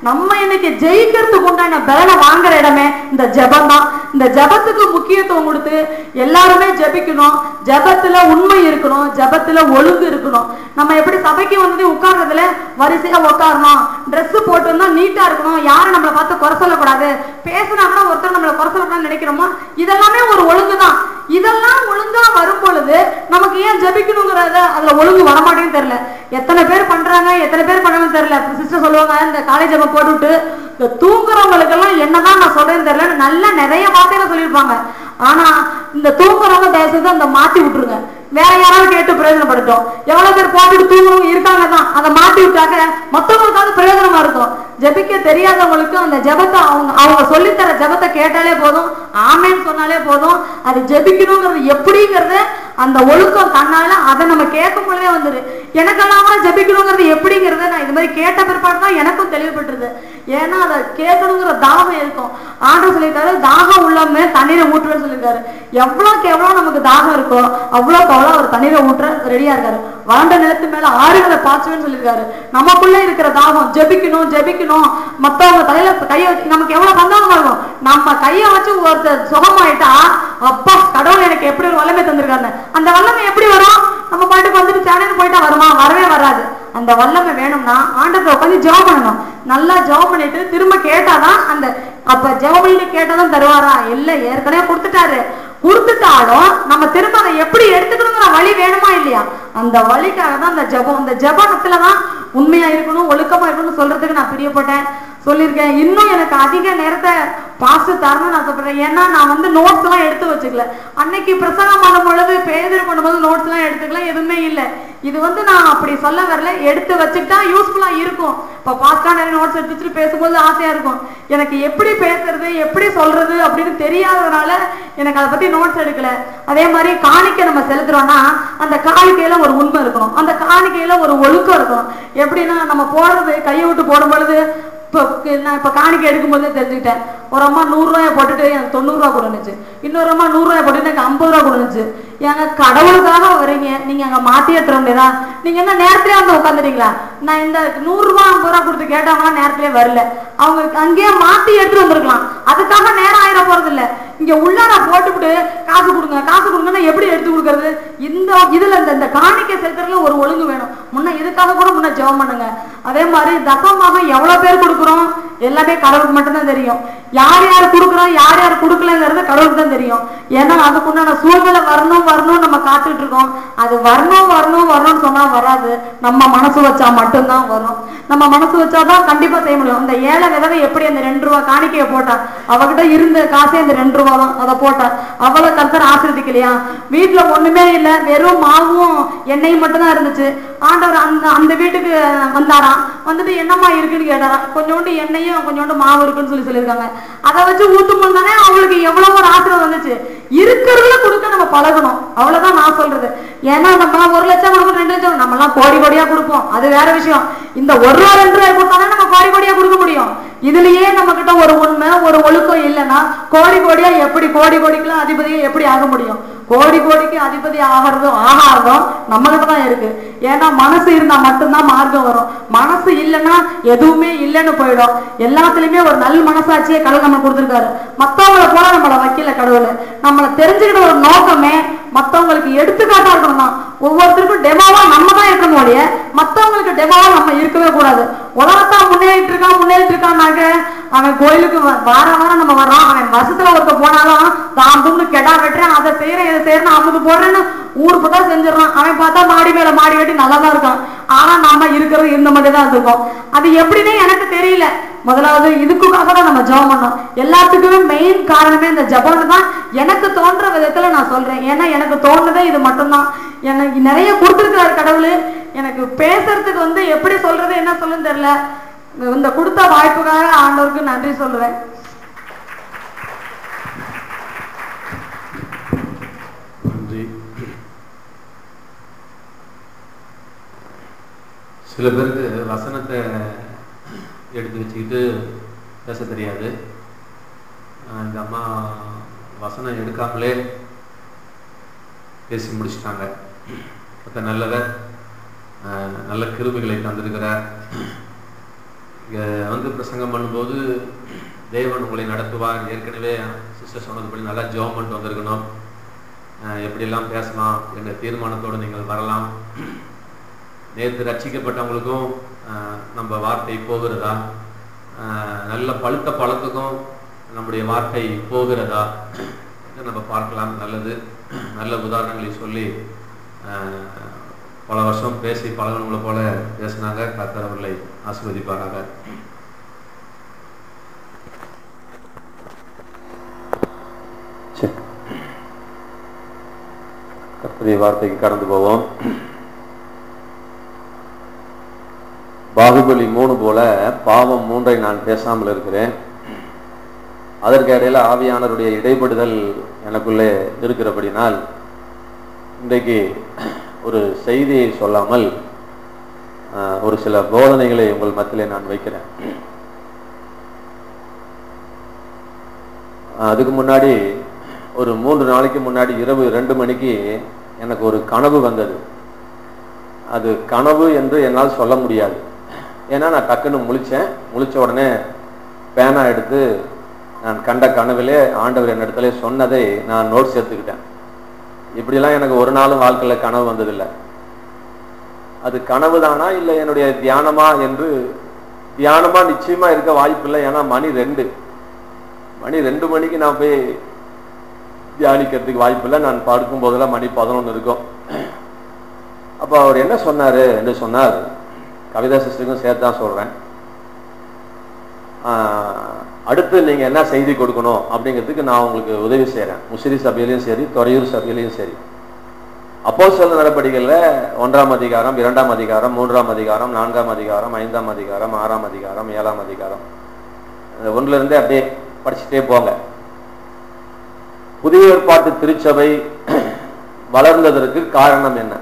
நம்ம இன்னைக்கு ஜெயிக்கிறதுக்கு உண்டான பலனை வாங்குற இடமே இந்த ஜெபம் தான் இந்த ஜெபத்துக்கு முக்கியத்துவம் கொடுத்து எல்லாருமே ஜெபிக்கணும் ஜெபத்துல உண்மை இருக்கணும் ஜெபத்துல ஒழுங்கு இருக்கணும் நம்ம எப்படி சபைக்கு வந்து உட்கார்றதுல வரிசையா உட்காரணும் Dress போட்டு நீட்டா இருக்கணும் யாரும் நம்மளை பார்த்து குறை சொல்லக்கூடாது பேசுனாங்கன்னா ஒருத்தர் நம்மளை குறை சொல்லக்கூடாதுன்னு நினைக்கிறோமோ இதெல்லாமே ஒரு ஒழுங்கு தான் இதெல்லாம் ஒழுங்கா வரும் பொழுது நமக்கு ஏன் ஜெபிக்கணுங்கிறத அதுல ஒழுங்கு வரமாட்டேன்னு தெரியல எத்தனை பேர் பண்றாங்க எத்தனை பேர் பண்ணணும்னு தெரியல சிஸ்டர் சொல்லுவாங்க இந்த காலேஜ் ஜெபம் போட்டுவிட்டு இந்த தூங்குறவங்களுக்கு எல்லாம் என்னதான் நான் சொல்றேன்னு தெரியல நல்ல நிறைய வார்த்தைகளை சொல்லியிருப்பாங்க ஆனா இந்த தூங்குறவங்க தயவு செய்து அந்த மாத்தி விட்டுருங்க வேற யாராவது கேட்டு பிரயோஜனப்படுத்தும் எவ்வளவு பேர் போட்டுட்டு தூங்குறவங்க இருக்காங்க தான் அதை மாத்தி விட்டாக்க மத்தவங்களுக்காவது பிரயோஜனமா இருக்கும் ஜெபிக்க தெரியாதவங்களுக்கு அந்த ஜெபத்தை அவங்க அவங்க சொல்லித்தர ஜெபத்தை கேட்டாலே போதும் ஆமேன்னு சொன்னாலே போதும் அது ஜெபிக்கணுங்கிறது எப்படிங்கிறது அந்த ஒழுக்கம் தன்னால அதை நம்ம கேட்கும் பொழுதே வந்துரு எனக்கெல்லாம் கூட ஜெபிக்கணுங்கிறது எப்படிங்கிறத நான் இது மாதிரி கேட்ட பிற்பாடு தான் எனக்கும் தெளிவுபட்டுருது ஏன்னா அதை கேட்கணுங்கிற தாகம் இருக்கும் ஆண்டவர் சொல்லியிருக்காரு தாகம் உள்ளமே தண்ணீரை ஊற்றுறன்னு சொல்லியிருக்காரு எவ்வளோக்கு எவ்வளோ நமக்கு தாகம் இருக்கோ அவ்வளோக்கு அவ்வளோ அவர் தண்ணீரை ஊற்ற ரெடியா இருக்காரு வறண்ட நிலத்து மேல ஆறுகளை பாய்ச்சுவேன்னு சொல்லியிருக்காரு நமக்குள்ள இருக்கிற தாகம் ஜெபிக்கணும் ஜெபிக்கணும் மத்தவங்க தலையில கையை வச்சு நமக்கு எவ்வளவு சந்தோஷமா இருக்கும் நம்ம கையை வச்சு ஒருத்தர் சுகமாயிட்டா அப்பா கடவுள் எனக்கு எப்படி ஒரு வல்லமை தந்திருக்காரு அந்த வல்லமை எப்படி வரும் நம்ம பாட்டுக்கு வந்துட்டு சேனல் போயிட்டா வருமா வரவே வராது அந்த வல்லமை வேணும்னா ஆண்டத்தை உட்காந்து ஜெபம் பண்ணணும் நல்லா ஜெபம் பண்ணிட்டு திரும்ப கேட்டாதான் அந்த அப்ப ஜெபம் பண்ணிட்டு கேட்டாதான் தருவாரா இல்ல ஏற்கனவே கொடுத்துட்டாரு கொடுத்துட்டாலும் நம்ம திரும்ப அதை எப்படி எடுத்துக்கணுங்கிற வழி வேணுமா இல்லையா அந்த வழிக்காக தான் அந்த ஜெபம் அந்த ஜெபத்துல தான் உண்மையா இருக்கணும் ஒழுக்கமா இருக்கணும்னு சொல்றதுக்கு நான் பிரியப்பட்டேன் சொல்லியிருக்கேன் இன்னும் எனக்கு அதிக நேரத்தை பாசு தரணும்னு நான் சொல்றேன் ஏன்னா நான் வந்து நோட்ஸ் எல்லாம் எடுத்து வச்சுக்கல அன்னைக்கு பிரசங்கம் பண்ணும் பொழுது பேதர் பண்ணும்போது நோட்ஸ் எல்லாம் எடுத்துக்கல எதுவுமே இல்லை இது வந்து நான் அப்படி சொல்ல வரல எடுத்து வச்சுக்கிட்டா யூஸ்ஃபுல்லா இருக்கும் இப்போ பாஸ்டா நிறைய நோட்ஸ் எடுத்து வச்சுட்டு பேசும்போது ஆசையா இருக்கும் எனக்கு எப்படி பேசுறது எப்படி சொல்றது அப்படின்னு தெரியாததுனால எனக்கு அதை பத்தி நோட்ஸ் எடுக்கல அதே மாதிரி காணிக்கை நம்ம செலுத்துறோம்னா அந்த காணிக்கையில ஒரு உண்மை இருக்கணும் அந்த காணிக்கையில ஒரு ஒழுக்கம் இருக்கணும் எப்படின்னா நம்ம போடுறது கையை விட்டு போடும் பொழுது இப்போ நான் இப்போ காணிக்கை எடுக்கும்போதே தெரிஞ்சுக்கிட்டேன் ஒரு அம்மா நூறுரூவாயை போட்டுட்டு எனக்கு தொண்ணூறுரூவா கொடுனுச்சு இன்னொரு அம்மா நூறுரூவாயை போட்டு எனக்கு ஐம்பது ரூபா கொடுனுச்சு ஏங்க கடவுளுக்காக வரீங்க நீங்க அங்க மாத்தி ஏற்றுற முடியாதா நீங்க என்ன நேரத்திலே வந்து உட்காந்துட்டீங்களா நான் இந்த நூறுரூவா ஐம்பது ரூபா கொடுத்து கேட்டவங்க நேரத்திலே வரல அவங்க அங்கேயே மாத்தி எடுத்துட்டு வந்திருக்கலாம் அதுக்காக நேரம் ஆயிட போறது இல்ல இங்க உள்ளார போட்டுவிட்டு காசு கொடுங்க காசு கொடுங்கன்னா எப்படி எடுத்து கொடுக்கறது இந்த இதுல இந்த இந்த காணிக்கை செலுத்துறதுல ஒரு ஒழுங்கு வேணும் முன்ன இதுக்காக கூட முன்ன ஜெபம் பண்ணுங்க அதே மாதிரி தசமாக எவ்வளவு பேர் கொடுக்குறோம் எல்லாமே கடவுளுக்கு மட்டும்தான் தெரியும் யார் யார் கொடுக்குறோம் யார் யார் கொடுக்கலங்கிறது கடவுளுக்கு தான் தெரியும் ஏன்னா அதுக்குண்டான சூழ்நிலை வரணும் வரணும் நம்ம காத்துட்டு இருக்கோம் அது வரணும் வரணும் வரணும்னு சொன்னா வராது நம்ம மனசு வச்சா மட்டும்தான் வரும் நம்ம மனசு வச்சாதான் கண்டிப்பா செய்ய முடியும் இந்த ஏழை விதவை எப்படி அந்த ரெண்டு ரூபா காணிக்கையை போட்டா அவகிட்ட இருந்த காசே அந்த ரெண்டு ரூபா தான் அதை போட்டா அவளை கர்த்தர் ஆசிரியக்கலையா வீட்டுல ஒண்ணுமே இல்லை வெறும் மாவும் எண்ணெயும் மட்டும்தான் இருந்துச்சு ஆண்டவர் அந்த அந்த வீட்டுக்கு வந்தாராம் வந்துட்டு என்னம்மா இருக்குன்னு கேட்டாராம் கொஞ்சோண்டு எண்ணெயும் கொஞ்சோண்டு மாவு இருக்குன்னு சொல்லி சொல்லியிருக்காங்க அதை வச்சு ஊத்தும் போது தானே அவளுக்கு எவ்வளவு ஒரு ஆசிரியர் வந்துச்சு இருக்கிறதுல கொடுக்க நம்ம பழகணும் அவ்வளவுதான் நான் சொல்றது ஏன்னா நம்ம ஒரு லட்சம் கொடுப்போம் ரெண்டு லட்சம் நம்ம எல்லாம் கோடி கோடியா கொடுப்போம் அது வேற விஷயம் இந்த ஒரு ரூபா ரெண்டு ரூபாய் கொடுத்தாதான் நம்ம கோடி கோடியா கொடுக்க முடியும் இதுலயே நம்ம கிட்ட ஒரு உண்மை ஒரு ஒழுக்கம் இல்லைன்னா கோடி கோடியா எப்படி கோடி கோடிக்கெல்லாம் அதிபதியா எப்படி ஆக முடியும் கோடி கோடிக்கு அதிபதி ஆகிறதும் ஆகாததும் நம்ம கிட்ட தான் இருக்கு ஏன்னா மனசு இருந்தா மட்டும்தான் மார்க்கம் வரும் மனசு இல்லைன்னா எதுவுமே இல்லைன்னு போயிடும் எல்லாத்துலயுமே ஒரு நல்ல மனசாட்சியே கடவுள் நம்ம கொடுத்துருக்காரு மத்தவங்கள போல நம்மள வைக்கல கடவுள் நம்மளை தெரிஞ்சுக்கிட்ட ஒரு நோக்கமே மத்தவங்களுக்கு எடுத்துக்காட்டா இருக்கணும் தான் ஒவ்வொருத்தருக்கும் டெமோவா நம்ம தான் இருக்கணும் ஒழிய மத்தவங்களுக்கு டெமோவா நம்ம இருக்கவே கூடாது உலகத்தான் முன்னேறிட்டு இருக்கான் முன்னேறிட்டு இருக்கான்னாக்க அவன் கோயிலுக்கு வ- வார வாரம் நம்ம வர்றோம் அவன் வருஷத்துல ஒருத்த போனாலும் தான் துண்டு கெடா வெட்டுறேன் அதை செய்யறேன் இதை செய்யறேன் அமுது போடுறேன்னு ஊர் புத்தா செஞ்சிடறான் அவன் பார்த்தா மாடி மேல மாடி கட்டி நல்லா தான் இருக்கான் ஆனா நாம இருக்கிறது இருந்த மட்டும் தான் இருக்கோம் அது எப்படின்னே எனக்கு தெரியல முதலாவது இதுக்குக்காக தான் நம்ம ஜெபம் பண்ணோம் எல்லாத்துக்குமே மெயின் காரணமே இந்த ஜெபம் தான் எனக்கு தோன்ற விதத்துல நான் சொல்றேன் ஏன்னா எனக்கு தோணுதே இது மட்டும்தான் எனக்கு நிறைய கொடுத்துருக்காரு கடவுள் எனக்கு பேசுறதுக்கு வந்து எப்படி சொல்றது என்ன சொல்லுன்னு தெரியல இந்த கொடுத்த வாய்ப்புக்காக ஆண்டவருக்கு நன்றி சொல்றேன் நன்றி சில பேருக்கு வசனத்தை எடுத்து வச்சுக்கிட்டு பேச தெரியாது ஆஹ் இந்த அம்மா வசனம் எடுக்காமலே பேசி முடிச்சிட்டாங்க மற்ற நல்லவர் ஆஹ் நல்ல கிருமிகளை தந்திருக்கிறார் இங்கே வந்து பிரசங்கம் பண்ணும்போது தேவன் உங்களை நடத்துவார் ஏற்கனவே சிஸ்டர் சொன்னதுபடி நல்லா ஜோம் பண்ணிட்டு வந்திருக்கணும் அஹ் எப்படியெல்லாம் பேசலாம் என்ற தீர்மானத்தோடு நீங்கள் வரலாம் நேற்று ரட்சிக்கப்பட்டவங்களுக்கும் அஹ், நம்ம வார்த்தை போகிறதா அஹ், நல்ல பழுத்த பழத்துக்கும் நம்முடைய வார்த்தை போகிறதா இதை நம்ம பார்க்கலாம் நல்லது நல்ல உதாரணங்களை சொல்லி அஹ், பல வருஷம் பேசி பழகினவங்களை போல பேசினாங்க கர்த்தர் அவர்களை ஆசீர்வதிப்பாராக சரி கர்த்தருடைய வார்த்தைக்கு கடந்து போவோம் பாகுபலி மூணு போல பாவம் மூன்றை நான் பேசாமல் இருக்கிறேன் அதற்கு இடையில ஆவியானவருடைய இடைப்படுதல் எனக்குள்ளே இருக்கிறபடினால் இன்றைக்கு ஒரு செய்தியை சொல்லாமல் ஆஹ், ஒரு சில போதனைகளை உங்கள் மத்தியிலே நான் வைக்கிறேன் ஆஹ், அதுக்கு முன்னாடி ஒரு மூன்று நாளைக்கு முன்னாடி இரவு ரெண்டு மணிக்கு எனக்கு ஒரு கனவு வந்தது அது கனவு என்று என்னால் சொல்ல முடியாது ஏன்னா நான் டக்குன்னு முழிச்சேன் முழிச்ச உடனே பேனா எடுத்து நான் கண்ட கனவிலே ஆண்டவர் என்னிடத்துல சொன்னதை நான் நோட்ஸ் எடுத்துக்கிட்டேன் இப்படிலாம் எனக்கு ஒரு நாளும் வாழ்க்கையில் கனவு வந்ததில்லை அது கனவு தானா இல்லை என்னுடைய தியானமா என்று தியானமா நிச்சயமா இருக்க வாய்ப்பில்லை ஏன்னா மணி ரெண்டு மணி ரெண்டு மணிக்கு நான் போய் தியானிக்கிறதுக்கு வாய்ப்பில்லை நான் படுக்கும் போதெல்லாம் மணி பதினொன்று இருக்கும் அப்போ அவர் என்ன சொன்னாரு என்று சொன்னார் கவிதா சிஸ்டருக்கும் சேர்த்து தான் சொல்றேன் ஆஹ், அடுத்து நீங்க என்ன செய்தி கொடுக்கணும் அப்படிங்கிறதுக்கு நான் உங்களுக்கு உதவி செய்றேன் முசிறி சபையிலையும் சரி துறையூர் சபையிலையும் சரி அப்போ சொல்ல நடவடிக்கையில் ஒன்றாம் அதிகாரம் இரண்டாம் அதிகாரம் மூன்றாம் அதிகாரம் நான்காம் அதிகாரம் ஐந்தாம் அதிகாரம் ஆறாம் அதிகாரம் ஏழாம் அதிகாரம் இந்த ஒண்ணுல இருந்தே அப்படியே படிச்சுட்டே போங்க புதிய ஏற்பாட்டு திருச்சபை வளர்ந்ததற்கு காரணம் என்ன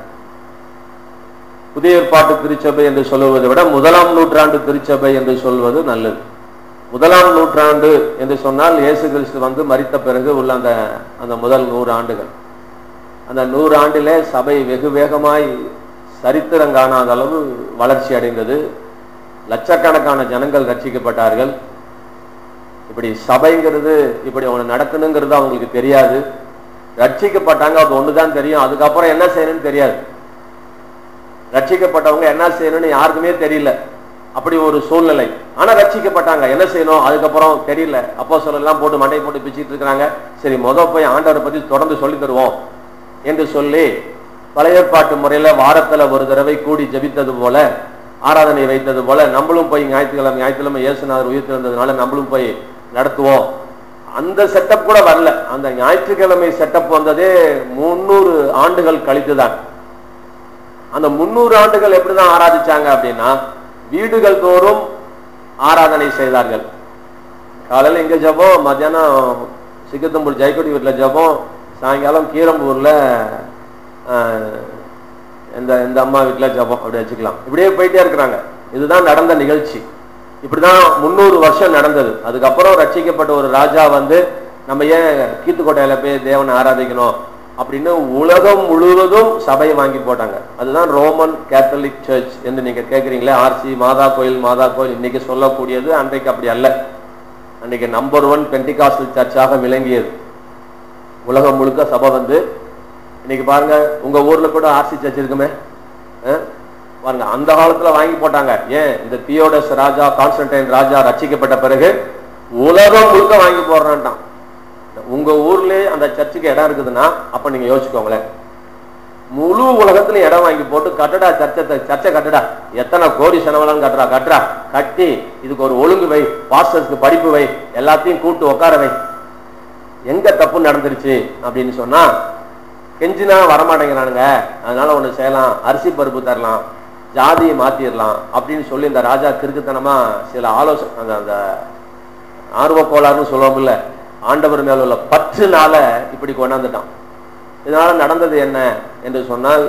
புதிய ஏற்பாட்டு திருச்சபை என்று சொல்லுவதை விட முதலாம் நூற்றாண்டு திருச்சபை என்று சொல்வது நல்லது முதலாம் நூற்றாண்டு என்று சொன்னால் இயேசு கிறிஸ்து வந்து மரித்த பிறகு உள்ள அந்த அந்த முதல் நூறு ஆண்டுகள் அந்த நூறு ஆண்டிலே சபை வெகு வேகமாய் சரித்திரம் காணாத அளவு வளர்ச்சி அடைந்தது லட்சக்கணக்கான ஜனங்கள் ரட்சிக்கப்பட்டார்கள் இப்படி சபைங்கிறது இப்படி அவங்க நடக்கணுங்கிறது அவங்களுக்கு தெரியாது ரட்சிக்கப்பட்டாங்க அது ஒண்ணுதான் தெரியும் அதுக்கப்புறம் என்ன செய்யணும்னு தெரியாது ரட்சிக்கப்பட்டவங்க என்ன செய்யணும்னு யாருக்குமே தெரியல அப்படி ஒரு சூழ்நிலை ஆனா ரட்சிக்கப்பட்டாங்க என்ன செய்யணும் அதுக்கப்புறம் தெரியல அப்போ சொல்லலாம் போட்டு மண்டை போட்டு பிச்சுட்டு இருக்கிறாங்க சரி முத போய் ஆண்டவரை பத்தி தொடர்ந்து சொல்லி தருவோம் என்று சொல்லி பழைய ஏற்பாட்டு முறையில வாரத்துல ஒரு தடவை கூடி ஜெபித்தது போல ஆராதனை வைத்தது போல நம்மளும் போய் ஞாயிற்றுக்கிழமை ஞாயிற்றுக்கிழமை இயேசுநாதர் உயிர் திறந்ததுனால நம்மளும் போய் நடத்துவோம் அந்த செட்டப் கூட வரல அந்த ஞாயிற்றுக்கிழமை செட்டப் வந்ததே முன்னூறு ஆண்டுகள் கழித்துதான் அந்த முன்னூறு ஆண்டுகள் எப்படிதான் ஆராதிச்சாங்க அப்படின்னா வீடுகள் தோறும் ஆராதனை செய்தார்கள் காலையில இங்க ஜெபம் மத்தியானம் சிக்கத்தம்பூர் ஜெயக்கொடி வீட்டுல ஜெபம் சாயங்காலம் கீரம்பூர்ல ஆஹ், இந்த இந்த அம்மா வீட்டுல ஜெபம் அப்படி வச்சுக்கலாம் இப்படியே போயிட்டே இருக்கிறாங்க இதுதான் நடந்த நிகழ்ச்சி இப்படிதான் முந்நூறு வருஷம் நடந்தது அதுக்கப்புறம் ரட்சிக்கப்பட்ட ஒரு ராஜா வந்து நம்ம ஏன் கீத்துக்கோட்டையில போய் தேவனை ஆராதிக்கணும் அப்படின்னு உலகம் முழுவதும் சபையை வாங்கி போட்டாங்க அதுதான் ரோமன் கேத்தலிக் சர்ச் என்று நீங்க கேட்குறீங்களே ஆர்சி மாதா கோயில் மாதா கோயில் இன்னைக்கு சொல்லக்கூடியது அன்றைக்கு அப்படி அல்ல அன்றைக்கு நம்பர் ஒன் பென்டிகாஸ்டல் சர்ச்சாக விளங்கியது உலகம் முழுக்க சபை வந்து இன்னைக்கு பாருங்க உங்க ஊர்ல கூட ஆர்சி சர்ச் இருக்குமே அஹ்? பாருங்க அந்த காலத்துல வாங்கி போட்டாங்க ஏன் இந்த தியோடஸ் ராஜா கான்ஸ்டன்டைன் ராஜா ரட்சிக்கப்பட்ட பிறகு உலகம் முழுக்க வாங்கி போடுறான்ட்டான் உங்க ஊர்லயே அந்த சர்ச்சுக்கு இடம் இருக்குதுன்னா அப்ப நீங்க யோசிச்சுக்கோங்களேன் முழு உலகத்துல இடம் வாங்கி போட்டு கட்டடா சர்ச்சை சர்ச்சை கட்டடா எத்தனை கோடி செலவெல்லாம் கட்டுறா கட்டுறா கட்டி இதுக்கு ஒரு ஒழுங்கு வை பாஸ்டர்ஸ்க்கு படிப்பு வை எல்லாத்தையும் கூட்டு உட்கார வை எங்க தப்பு நடந்துருச்சு அப்படின்னு சொன்னா கெஞ்சினா வரமாட்டேங்கிறானுங்க அதனால ஒண்ணு செய்யலாம் அரிசி பருப்பு தரலாம் ஜாதியை மாத்திரலாம் அப்படின்னு சொல்லி இந்த ராஜா கிறுக்குத்தனமா சில ஆலோசனை அந்த அந்த ஆர்வ கோளாறுன்னு சொல்லுவோம்ல ஆண்டவர் மேல உள்ள பற்றுனால இப்படி கொண்டாந்துட்டான் இதனால நடந்தது என்ன என்று சொன்னால்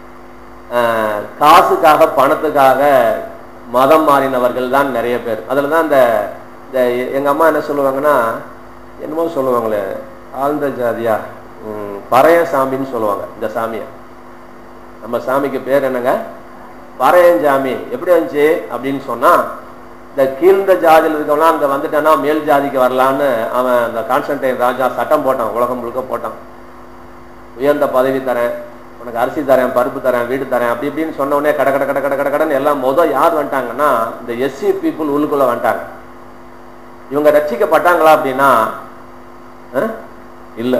ஆஹ், காசுக்காக பணத்துக்காக மதம் மாறினவர்கள் தான் நிறைய பேர் அதுல தான் இந்த இந்த எங்க அம்மா என்ன சொல்லுவாங்கன்னா என்னமோ சொல்லுவாங்களே ஆழ்ந்த ஜாதியா ம், பறைய சாமின்னு சொல்லுவாங்க இந்த சாமியை நம்ம சாமிக்கு பேர் என்னங்க பறையன் சாமி எப்படி வந்துச்சு அப்படின்னு சொன்னா இந்த கீழ்ந்த ஜாதியில் இருக்கவங்களாம் அங்க வந்துட்டானா மேல் ஜாதிக்கு வரலான்னு அவன் அந்த கான்ஸ்டன்டைன் ராஜா சட்டம் போட்டான் உலகம் முழுக்க போட்டான் உயர்ந்த பதவி தரேன் உனக்கு அரிசி தரேன் பருப்பு தரேன் வீடு தரேன் அப்படி இப்படின்னு சொன்ன உடனே கட கட கட கட கட கடன்னு எல்லாம் மொதல் யார் வந்துட்டாங்கன்னா இந்த எஸ்சி பீப்புள் உள்ளுக்குள்ள வந்துட்டாங்க இவங்க ரட்சிக்கப்பட்டாங்களா அப்படின்னா அஹ், இல்ல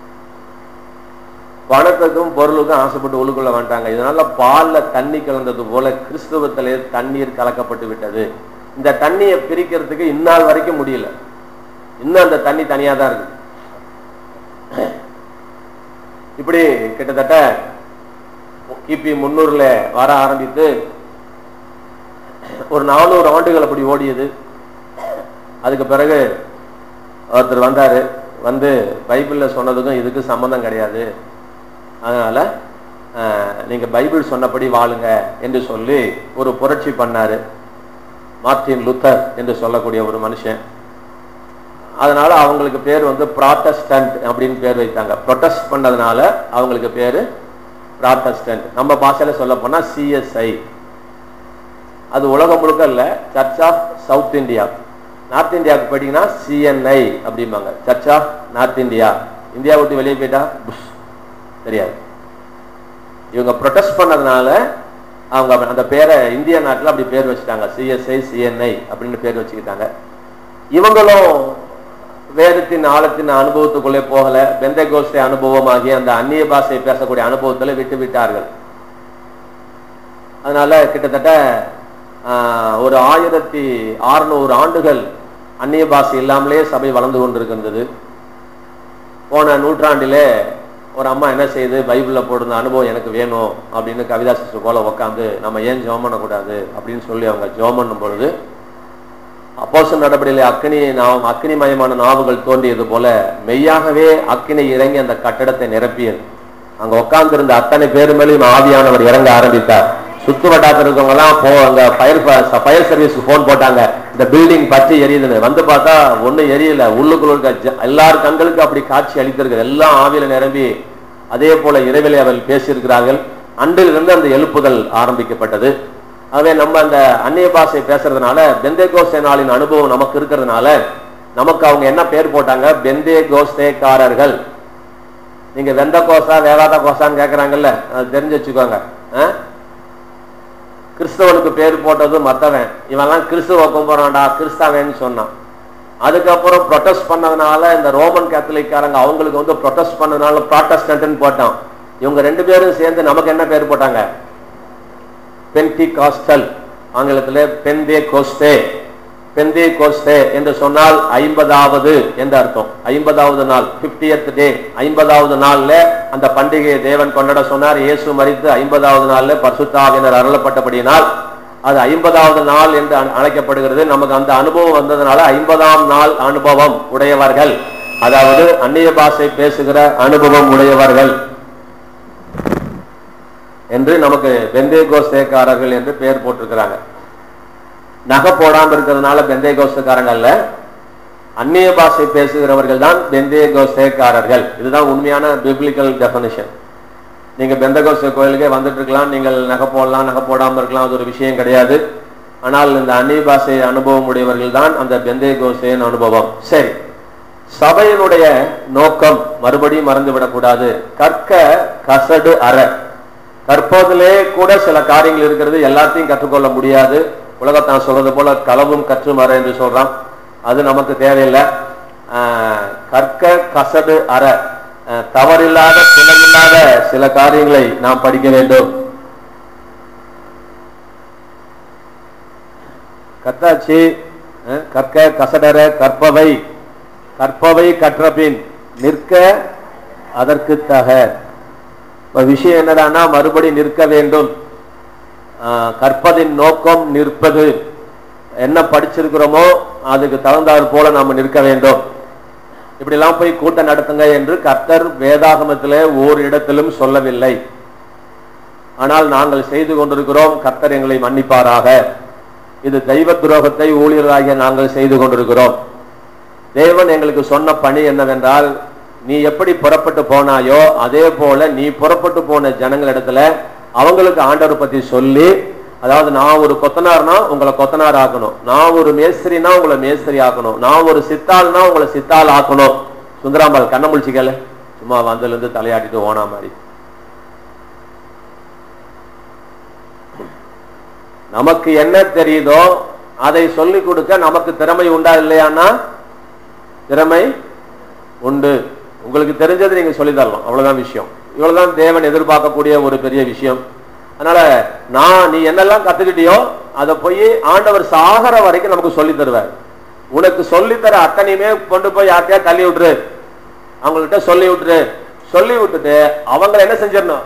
பணத்துக்கும் பொருளுக்கும் ஆசைப்பட்டு உள்ளுக்குள்ள வந்துட்டாங்க இதனால பால்ல தண்ணி கலந்தது போல கிறிஸ்துவத்திலே தண்ணீர் கலக்கப்பட்டு விட்டது இந்த தண்ணியை பிரிக்கிறதுக்கு இந்நாள் வரைக்கும் முடியல இன்னும் அந்த தண்ணி தனியா தான் இருக்கு இப்படி கிட்டத்தட்ட கிபி முன்னூறுல வர ஆரம்பித்து ஒரு நானூறு ஆண்டுகள் அப்படி ஓடியது அதுக்கு பிறகு ஒருத்தர் வந்தாரு வந்து பைபிள்ல சொன்னதுக்கும் இதுக்கு சம்பந்தம் கிடையாது அதனால அஹ், நீங்க பைபிள் சொன்னபடி வாழுங்க என்று சொல்லி ஒரு புரட்சி பண்ணாரு மார்ட்டின் லுத்தர் என்று சொல்லக்கூடிய ஒரு மனுஷன் அதனால அவங்களுக்கு பேர் வந்து ப்ராட்டஸ்டன்ட் அப்படின்னு பேர் வைத்தாங்க ப்ரொட்டஸ்ட் பண்ணதுனால அவங்களுக்கு பேரு ப்ராட்டஸ்டன்ட் நம்ம பாஷையில சொல்ல போனா சிஎஸ்ஐ அது உலகம் முழுக்க இல்ல church of South India North இந்தியாவுக்கு போயிட்டீங்கன்னா சிஎன்ஐ அப்படிம்பாங்க church of North India India விட்டு வெளியே போயிட்டா புஷ் தெரியாது இவங்க ப்ரொட்டஸ்ட் பண்ணதுனால அவங்க அப்ப- அந்த பேரை இந்திய நாட்டில் அப்படி பேர் வச்சுட்டாங்க சிஎஸ்ஐ சிஎன்ஐ அப்படின்னு பேர் வச்சுக்கிட்டாங்க இவங்களும் வேதத்தின் ஆழத்தின் அனுபவத்துக்குள்ளே போகல பெந்தகோஸ்தே அனுபவமாகி அந்த அந்நிய பாஷை பேசக்கூடிய அனுபவத்துல விட்டு விட்டார்கள் அதனால கிட்டத்தட்ட ஆஹ், ஒரு ஆயிரத்தி அறுநூறு ஆண்டுகள் அந்நிய பாஷை இல்லாமலே சபை வளர்ந்து கொண்டிருக்கின்றது போன நூற்றாண்டிலே ஒரு அம்மா என்ன செய்யுது பைபிளில் போட்டிருந்த அனுபவம் எனக்கு வேணும் அப்படின்னு கவிதா சிஸ்டர் போல உட்காந்து நம்ம ஏன் ஜெபம் பண்ணக்கூடாது அப்படின்னு சொல்லி அவங்க ஜெபம் பண்ணும் பொழுது அப்போச நடபடியிலே அக்கினி நாம் அக்கினிமயமான நாவுகள் தோன்றியது போல மெய்யாகவே அக்கினி இறங்கி அந்த கட்டடத்தை நிரப்பியது அங்க உட்கார்ந்திருந்த அத்தனை பேர் மேலேயும் ஆவியானவர் இறங்க ஆரம்பித்தார் சுத்து வட்டாரத்தில் இருக்கவங்க எல்லாம் போ அங்க ஃபயர் ஃபயர் சர்வீஸ்க்கு போன் போட்டாங்க இந்த பில்டிங் பற்றி எரியுதுன்னு வந்து பார்த்தா ஒண்ணும் எரியல உள்ளுக்குள்ள இருக்க ஜ- எல்லார் கண்களுக்கு அப்படி காட்சி அளித்திருக்கு எல்லாம் ஆவியில நிரம்பி அதே போல இறைவிலை அவர்கள் பேசியிருக்கிறார்கள் அன்றிலிருந்து அந்த எழுப்புதல் ஆரம்பிக்கப்பட்டது ஆகவே நம்ம அந்த அந்நிய பாஷை பேசுறதுனால பெந்தே கோஸ்தே நாளின் அனுபவம் நமக்கு இருக்கிறதுனால நமக்கு அவங்க என்ன பேர் போட்டாங்க பெந்தே கோஸ்தேக்காரர்கள் நீங்க வெந்த கோசா வேதாத கோசான்னு கேக்குறாங்கல்ல அது தெரிஞ்சு வச்சுக்கோங்க ஆ? கிறிஸ்தவனுக்கு பேர் போட்டது மத்தவன் இவன்லாம் கிறிஸ்துவ கும்பிட்றான்டா கிறிஸ்தவன்னு சொன்னான் அதுக்கப்புறம் ப்ரொட்டஸ்ட் பண்ணதுனால இந்த ரோமன் கேத்தலிக்காரங்க அவங்களுக்கு வந்து ப்ரொட்டஸ்ட் பண்ணதுனால ப்ராட்டஸ்டன்ட்னு போட்டான் இவங்க ரெண்டு பேரும் சேர்ந்து நமக்கு என்ன பேர் போட்டாங்க பென்டி காஸ்டல் ஆங்கிலத்தில் பெந்தே கோஸ்தே பெந்தே கோஸ்தே என்று சொன்னால் ஐம்பதாவது என்று அர்த்தம் ஐம்பதாவது நாள் 50th டே ஐம்பதாவது நாள்ல அந்த பண்டிகையை தேவன் கொண்டாட சொன்னார் இயேசு மரித்து ஐம்பதாவது நாள்ல பரிசுத்தாவினர் அருளப்பட்டபடியினால் அது ஐம்பதாவது நாள் என்று அழ- அழைக்கப்படுகிறது நமக்கு அந்த அனுபவம் வந்ததுனால ஐம்பதாம் நாள் அனுபவம் உடையவர்கள் அதாவது அந்நிய பாஷை பேசுகிற அனுபவம் உடையவர்கள் என்று நமக்கு பெந்தே கோஸ்தேக்காரர்கள் என்று பெயர் போட்டிருக்கிறாங்க நகை போடாம இருக்கிறதுனால பெந்தே கோஸ்தக்காரங்க அல்ல அந்நிய பாஷை பேசுகிறவர்கள் தான் பெந்தே கோஸ்தேக்காரர்கள் இதுதான் உண்மையான பிப்ளிக்கல் டெபனிஷன் நீங்க பெந்தகோஸ்த கோயிலுக்கே வந்துட்டு இருக்கலாம் நீங்கள் நகை போடலாம் நகை போடாம இருக்கலாம் அது ஒரு விஷயம் கிடையாது ஆனால் இந்த அந்நிய பாஷை அனுபவம் உடையவர்கள் தான் அந்த பெந்தே கோஸ்தேன் அனுபவம் சரி சபையினுடைய நோக்கம் மறுபடியும் மறந்துவிடக்கூடாது கற்க கசடு அற கற்பதிலே கூட சில காரியங்கள் இருக்கிறது எல்லாத்தையும் கற்றுக்கொள்ள முடியாது உலகத்தான் சொல்றது போல களவும் கற்று மற என்று சொல்றான் அது நமக்கு தேவையில்லை ஆஹ், கற்க கசடு அற ஆஹ், தவறில்லாத பிழையில்லாத சில காரியங்களை நாம் படிக்க வேண்டும் கத்தாச்சி அஹ், கற்க கசடர கற்பவை கற்பவை கற்றபின் நிற்க அதற்கு தக இப்ப விஷயம் என்னடான்னா மறுபடி நிற்க வேண்டும் ஆஹ், கற்பதின் நோக்கம் நிற்பது என்ன படிச்சிருக்கிறோமோ அதுக்கு தகுந்தாற் போல நாம நிற்க வேண்டும் இப்படி எல்லாம் போய் கூட்டம் நடத்துங்க என்று கர்த்தர் வேதாகமத்திலே ஓர் இடத்திலும் சொல்லவில்லை ஆனால் நாங்கள் செய்து கொண்டிருக்கிறோம் கர்த்தர் எங்களை மன்னிப்பாராக இது தெய்வ துரோகத்தை ஊழியராகிய நாங்கள் செய்து கொண்டிருக்கிறோம் தேவன் எங்களுக்கு சொன்ன பணி என்னவென்றால் நீ எப்படி புறப்பட்டு போனாயோ அதே போல நீ புறப்பட்டு போன ஜனங்களிடத்துல அவங்களுக்கு ஆண்டவர் பத்தி சொல்லி அதாவது நான் ஒரு கொத்தனார்னா உங்களை கொத்தனார் ஆக்கணும் நான் ஒரு மேஸ்திரினா உங்களை மேஸ்திரி ஆக்கணும் நான் ஒரு சித்தாள்னா உங்களை சித்தாள் ஆக்கணும் சுந்தராம்பாள் கண்ண முழிச்சிக்கல சும்மா வந்ததுல இருந்து தலையாட்டிட்டு ஓனா மாதிரி நமக்கு என்ன தெரியுதோ அதை சொல்லிக் கொடுக்க நமக்கு திறமை உண்டா இல்லையான்னா திறமை உண்டு உங்களுக்கு தெரிஞ்சது நீங்க சொல்லி தரலாம் அவ்வளவுதான் விஷயம் இவ்வளவுதான் தேவன் எதிர்பார்க்கக்கூடிய ஒரு பெரிய விஷயம் அதனால நான் நீ என்னெல்லாம் கத்துக்கிட்டியோ அதை போய் ஆண்டவர் சாகர வரைக்கும் நமக்கு சொல்லி தருவார் உனக்கு சொல்லி தர அத்தனையுமே கொண்டு போய் யார்ட்டையா தள்ளி விட்டுரு அவங்கள்ட்ட சொல்லி விட்டுரு சொல்லி விட்டுட்டு அவங்கள என்ன செஞ்சிடணும்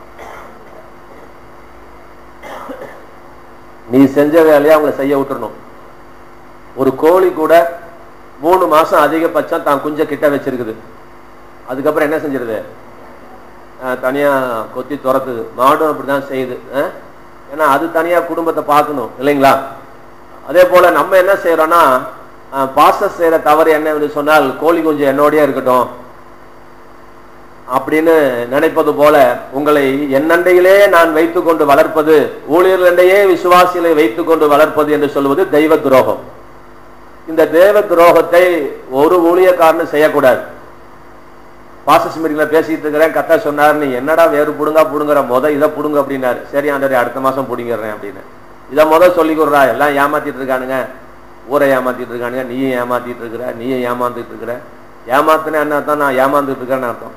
நீ செஞ்ச வேலையை அவங்கள செய்ய விட்டுறணும் ஒரு கோழி கூட மூணு மாசம் அதிகபட்சம் தான் குஞ்ச கிட்ட வச்சிருக்குது அதுக்கப்புறம் என்ன செஞ்சிருது அஹ் தனியா கொத்தி துரத்துது மாடும் அப்படிதான் செய்யுது அஹ்? ஏன்னா அது தனியா குடும்பத்தை பார்க்கணும் இல்லைங்களா அதே போல நம்ம என்ன செய்யறோம்னா பாச செய்யற தவறு என்னன்னு சொன்னால் கோழி குஞ்சு என்னோடயே இருக்கட்டும் அப்படின்னு நினைப்பது போல உங்களை என்னண்டையிலே நான் வைத்துக் கொண்டு வளர்ப்பது ஊழியர்களிடையே விசுவாசிகளை வைத்துக் கொண்டு வளர்ப்பது என்று சொல்வது தெய்வ துரோகம் இந்த தெய்வ துரோகத்தை ஒரு ஊழியக்காரனும் செய்யக்கூடாது பாசஸ் மீட்டிங்ல பேசிட்டு இருக்கிறேன் கத்தா சொன்னார் நீ என்னடா வேறு புடுங்கா புடுங்குற முத இதை புடுங்க அப்படின்னாரு சரி ஆண்டவரே அடுத்த மாசம் புடிங்கிடுறேன் அப்படின்னு இதை முத சொல்லி கொடுறா எல்லாம் ஏமாத்திட்டு இருக்கானுங்க ஊரை ஏமாத்திட்டு இருக்கானுங்க நீயும் ஏமாத்திட்டு இருக்கிற நீயும் ஏமாந்துட்டு இருக்கிற ஏமாத்துனே என்ன அர்த்தம் நான் ஏமாந்துட்டு இருக்கிறேன்னு அர்த்தம்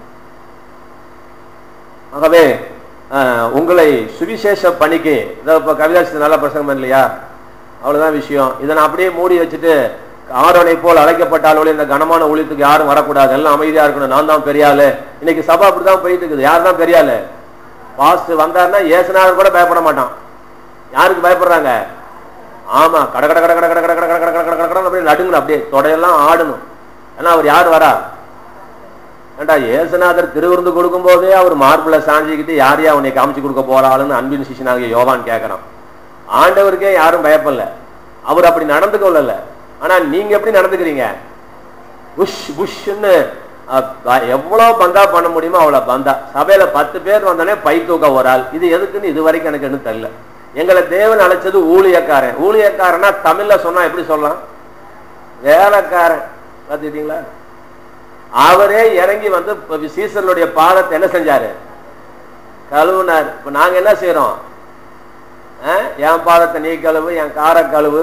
ஆகவே அஹ், உங்களை சுவிசேஷ பணிக்கு இதை இப்போ கவிதாசி நல்ல பிரசங்கம் இல்லையா அவ்வளவுதான் விஷயம் இதை நான் அப்படியே மூடி வச்சுட்டு ஆரோனை போல் அழைக்கப்பட்டாலும் இந்த கனமான ஊழியத்துக்கு யாரும் வரக்கூடாது எல்லாம் அமைதியா இருக்கணும் நான் தான் பெரிய ஆளு இன்னைக்கு சபை அப்படிதான் போயிட்டு இருக்குது யார் தான் பெரிய ஆளு பாஸ்ட் வந்தாருன்னா ஏசுனார் கூட பயப்பட மாட்டான் யாருக்கு பயப்படுறாங்க ஆமா கட கட கட கட கட கட கட கட கட கட கட கட அப்படியே நடுங்கணும் அப்படியே தொடையெல்லாம் ஆடணும் ஏன்னா அவர் யார் வரா ஏண்டா ஏசுநாதர் திருவிருந்து கொடுக்கும் போதே அவர் மார்பிள சாஞ்சிக்கிட்டு யாரையா உன்னை காமிச்சு கொடுக்க போறாளுன்னு அன்பின் சிஷனாகிய யோவான் கேட்கறான் ஆண்டவருக்கே யாரும் பயப்படல அவர் அப்படி நடந்து கொள்ளல ஆனா நீங்க எப்படி நடந்துக்கிறீங்க புஷ் புஷ்ன்னு அஹ், ப- எவ்வளவு பந்தா பண்ண முடியுமோ அவ்வளவு பந்தா சபையில பத்து பேர் வந்தானே பை தூக்க ஒரு ஆள் இது எதுக்குன்னு இது வரைக்கும் எனக்கு என்ன தெரியல எங்களை தேவன் அழைச்சது ஊழியக்காரன் ஊழியக்காரனா தமிழ்ல சொன்னா எப்படி சொல்லலாம் வேலைக்காரன் பார்த்துக்கிட்டீங்களா அவரே இறங்கி வந்து இப்ப சீசர்களுடைய பாதத்தை என்ன செஞ்சாரு கழுவுனார் இப்ப நாங்க என்ன செய்யறோம் அஹ், என் பாதத்தை நீ கழுவு என் கார கழுவு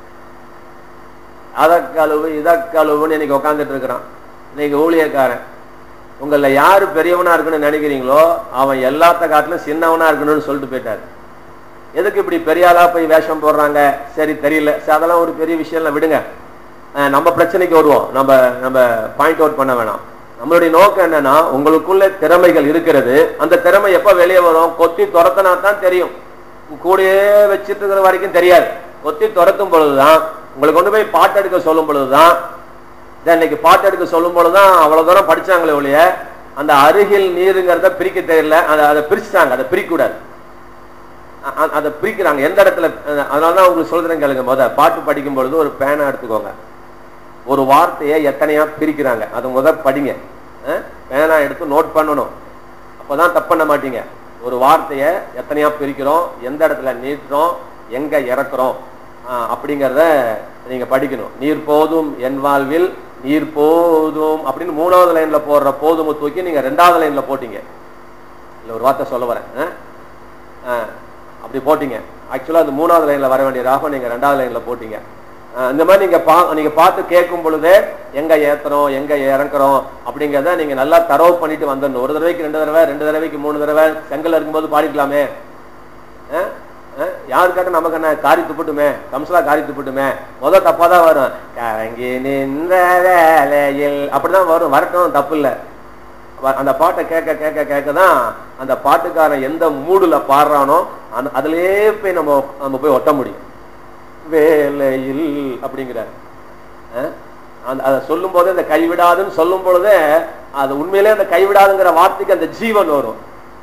அதை கழுவு இதை கழுவுன்னு இன்னைக்கு உட்காந்துட்டு இருக்கிறான் இன்னைக்கு ஊழியக்காரன் உங்கள யாரு பெரியவனா இருக்குன்னு நினைக்கிறீங்களோ அவன் எல்லாத்த காட்டிலும் சின்னவனா இருக்கணும்னு சொல்லிட்டு போயிட்டாரு எதுக்கு இப்படி பெரிய ஆளா போய் வேஷம் போடுறாங்க சரி தெரியல சரி, அதெல்லாம் ஒரு பெரிய விஷயம் விடுங்க அஹ் நம்ம பிரச்சனைக்கு வருவோம் நம்ம நம்ம பாயிண்ட் அவுட் பண்ண வேணாம் நம்மளுடைய நோக்கம் என்னன்னா உங்களுக்குள்ள திறமைகள் இருக்கிறது அந்த திறமை எப்ப வெளியே வரும் கொத்தி துரத்தினா தான் தெரியும் கூடயே வச்சிட்டு இருக்கிற வரைக்கும் தெரியாது கொத்தி துரத்தும் பொழுதுதான் உங்களை கொண்டு போய் பாட்டு எடுக்க சொல்லும் பொழுதுதான் இதான் இன்னைக்கு பாட்டு எடுக்க சொல்லும் பொழுதுதான் அவ்வளவு தூரம் படிச்சாங்களே ஒழிய அந்த அருகில் நீருங்கிறத பிரிக்க தெரியல அதை அதை பிரிச்சுட்டாங்க அதை பிரிக்கக்கூடாது அ- அ- அதை பிரிக்கிறாங்க எந்த இடத்துல அஹ் அதனாலதான் உங்களுக்கு சொல்றேன் கேளுங்க முத பாட்டு படிக்கும் பொழுது ஒரு பேனா எடுத்துக்கோங்க ஒரு வார்த்தையை எத்தனையா பிரிக்கிறாங்க அதை முத படிங்க அஹ் பேனா எடுத்து நோட் பண்ணணும் அப்பதான் தப்பு பண்ண மாட்டீங்க ஒரு வார்த்தையை எத்தனையா பிரிக்கிறோம் எந்த இடத்துல நீட்டுறோம் எங்க இறக்குறோம் அஹ் அப்படிங்கிறத நீங்க படிக்கணும் நீர் போதும் என் வாழ்வில் நீர் போதும் அப்படின்னு மூணாவது லைன்ல போடுற போதும் தூக்கி நீங்க ரெண்டாவது லைன்ல போட்டீங்க இல்ல ஒரு வார்த்தை சொல்ல வரேன் அஹ்? அஹ், அப்படி போட்டீங்க ஆக்சுவலா அந்த மூணாவது லைன்ல வர வேண்டிய ராகம் நீங்க ரெண்டாவது லைன்ல போட்டீங்க அஹ், இந்த மாதிரி நீங்க பா நீங்க பார்த்து கேட்கும் பொழுதே எங்க ஏத்துறோம் எங்க இறக்குறோம் அப்படிங்கிறத நீங்க நல்லா தரவு பண்ணிட்டு வந்துடணும் ஒரு தடவைக்கு ரெண்டு தடவை ரெண்டு தடவைக்கு மூணு தடவை செங்கல் இருக்கும்போது பாடிக்கலாமே அஹ்? அஹ்? யாருக்காட்டும் நமக்கு என்ன காரி துப்பட்டுமே கம்சலா காரி துப்பட்டுமே முத தப்பா தான் வரும் கரங்கி நின்ற வேலையில் அப்படிதான் வரும் வரட்டும் தப்பு இல்லை வ- அந்த பாட்டை கேட்க கேட்க கேட்க தான் அந்த பாட்டுக்காரன் எந்த மூடுல பாடுறானோ அந்த அதுலயே போய் நம்ம நம்ம போய் ஒட்ட முடியும் வேலையில் அப்படிங்கிறார் அஹ்? அந்த அதை சொல்லும் போதே அந்த கைவிடாதுன்னு சொல்லும் பொழுதே அது உண்மையிலே அந்த கைவிடாதுங்கிற வார்த்தைக்கு அந்த ஜீவன் வரும்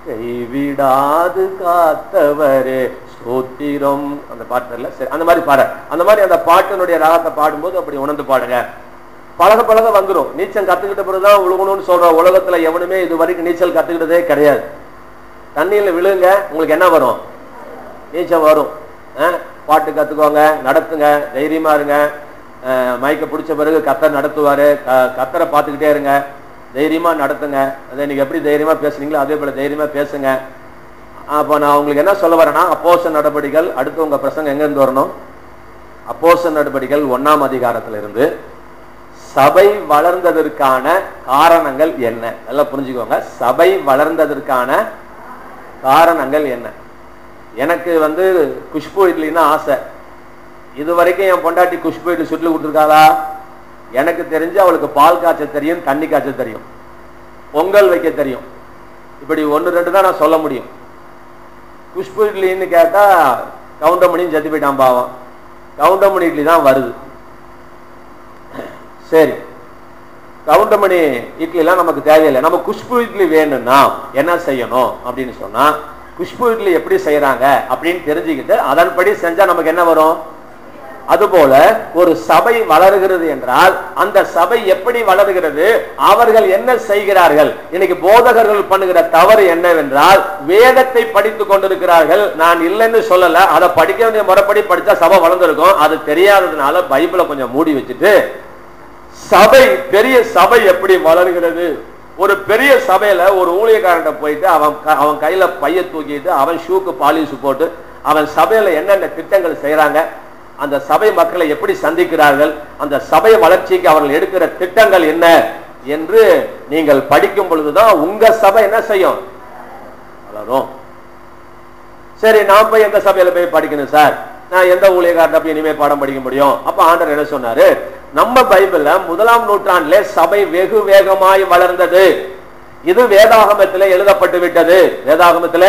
கைவிடாது காத்தவரே ஸ்தோத்திரம் அந்த பாட்டு இல்ல சரி அந்த மாதிரி பாட அந்த மாதிரி அந்த பாட்டினுடைய ராகத்தை பாடும்போது அப்படி உணர்ந்து பாடுங்க பழக பழக வந்துரும் நீச்சல் கத்துக்கிட்ட பிறகுதான் உழுகணும்னு சொல்றோம் உலகத்துல எவனுமே இது வரைக்கும் நீச்சல் கத்துக்கிட்டதே கிடையாது தண்ணியில விழுங்க உங்களுக்கு என்ன வரும் நீச்சல் வரும் அஹ், பாட்டு கத்துக்கோங்க நடத்துங்க தைரியமா இருங்க அஹ், மயக்க பிடிச்ச பிறகு கத்தர் நடத்துவாரு க- கத்தரை பார்த்துக்கிட்டே இருங்க தைரியமா நடத்துங்க அதை நீங்க எப்படி தைரியமா பேசுனீங்களோ அதே போல தைரியமா பேசுங்க அப்போ நான் உங்களுக்கு என்ன சொல்ல வரேன்னா அப்போச நடவடிக்கைகள் அடுத்து உங்க பிரசங்கம் எங்க இருந்து வரணும் அப்போச நடவடிக்கைகள் ஒன்னாம் அதிகாரத்துல இருந்து சபை வளர்ந்ததற்கான காரணங்கள் என்ன நல்லா புரிஞ்சுக்கோங்க சபை வளர்ந்ததற்கான காரணங்கள் என்ன எனக்கு வந்து குஷ்பு இட்லின்னா ஆசை இது வரைக்கும் என் பொண்டாட்டி குஷ்பு இட்லி சுட்டு கொடுத்துருக்காளா எனக்கு தெரிஞ்சு அவளுக்கு பால் காய்ச்ச தெரியும் தண்ணி காய்ச்ச தெரியும் பொங்கல் வைக்க தெரியும் இப்படி ஒன்று ரெண்டு தான் நான் சொல்ல முடியும் குஷ்பு இட்லின்னு கேட்டா கவுண்டமணியும் செத்து போயிட்டான் பாவம் கவுண்டமணி இட்லி தான் வருது சரி கவுண்டமணி இட்லிலாம் நமக்கு தேவையில்லை நம்ம குஷ்பு இட்லி வேணும்னா என்ன செய்யணும் அப்படின்னு சொன்னா குஷ்பு இட்லி எப்படி செய்யறாங்க அப்படின்னு தெரிஞ்சுக்கிட்டு அதன்படி செஞ்சா நமக்கு என்ன வரும் அதுபோல ஒரு சபை வளருகிறது என்றால் அந்த சபை எப்படி வளருகிறது அவர்கள் என்ன செய்கிறார்கள் இன்னைக்கு போதகர்கள் பண்ணுகிற தவறு என்னவென்றால் வேதத்தை படித்துக் கொண்டிருக்கிறார்கள் நான் இல்லைன்னு சொல்லல அதை படிக்க வேண்டிய முறைப்படி படிச்சா சபை வளர்ந்துருக்கும் அது தெரியாததுனால பைபிளை கொஞ்சம் மூடி வச்சுட்டு சபை பெரிய சபை எப்படி வளர்கிறது ஒரு பெரிய சபையில ஒரு ஊழியக்காரன்ட்ட போயிட்டு அவன் க- அவன் கையில பைய தூக்கிட்டு அவன் ஷூக்கு பாலிஷ் போட்டு அவன் சபையில என்னென்ன திட்டங்கள் செய்யறாங்க அந்த சபை மக்களை எப்படி சந்திக்கிறார்கள் அந்த சபை வளர்ச்சிக்கு அவர்கள் எடுக்கிற திட்டங்கள் என்ன என்று நீங்கள் படிக்கும் பொழுதுதான் உங்க சபை என்ன செய்யும் வளரும் சரி நான் போய் எந்த சபையில போய் படிக்கணும் சார் நான் எந்த ஊழியக்காரன் போய் இனிமே பாடம் படிக்க முடியும் அப்ப ஆண்டவர் என்ன சொன்னாரு நம்ம பைபிள்ல முதலாம் நூற்றாண்டிலே சபை வெகு வேகமாய் வளர்ந்தது இது வேதாகமத்திலே எழுதப்பட்டு விட்டது வேதாகமத்திலே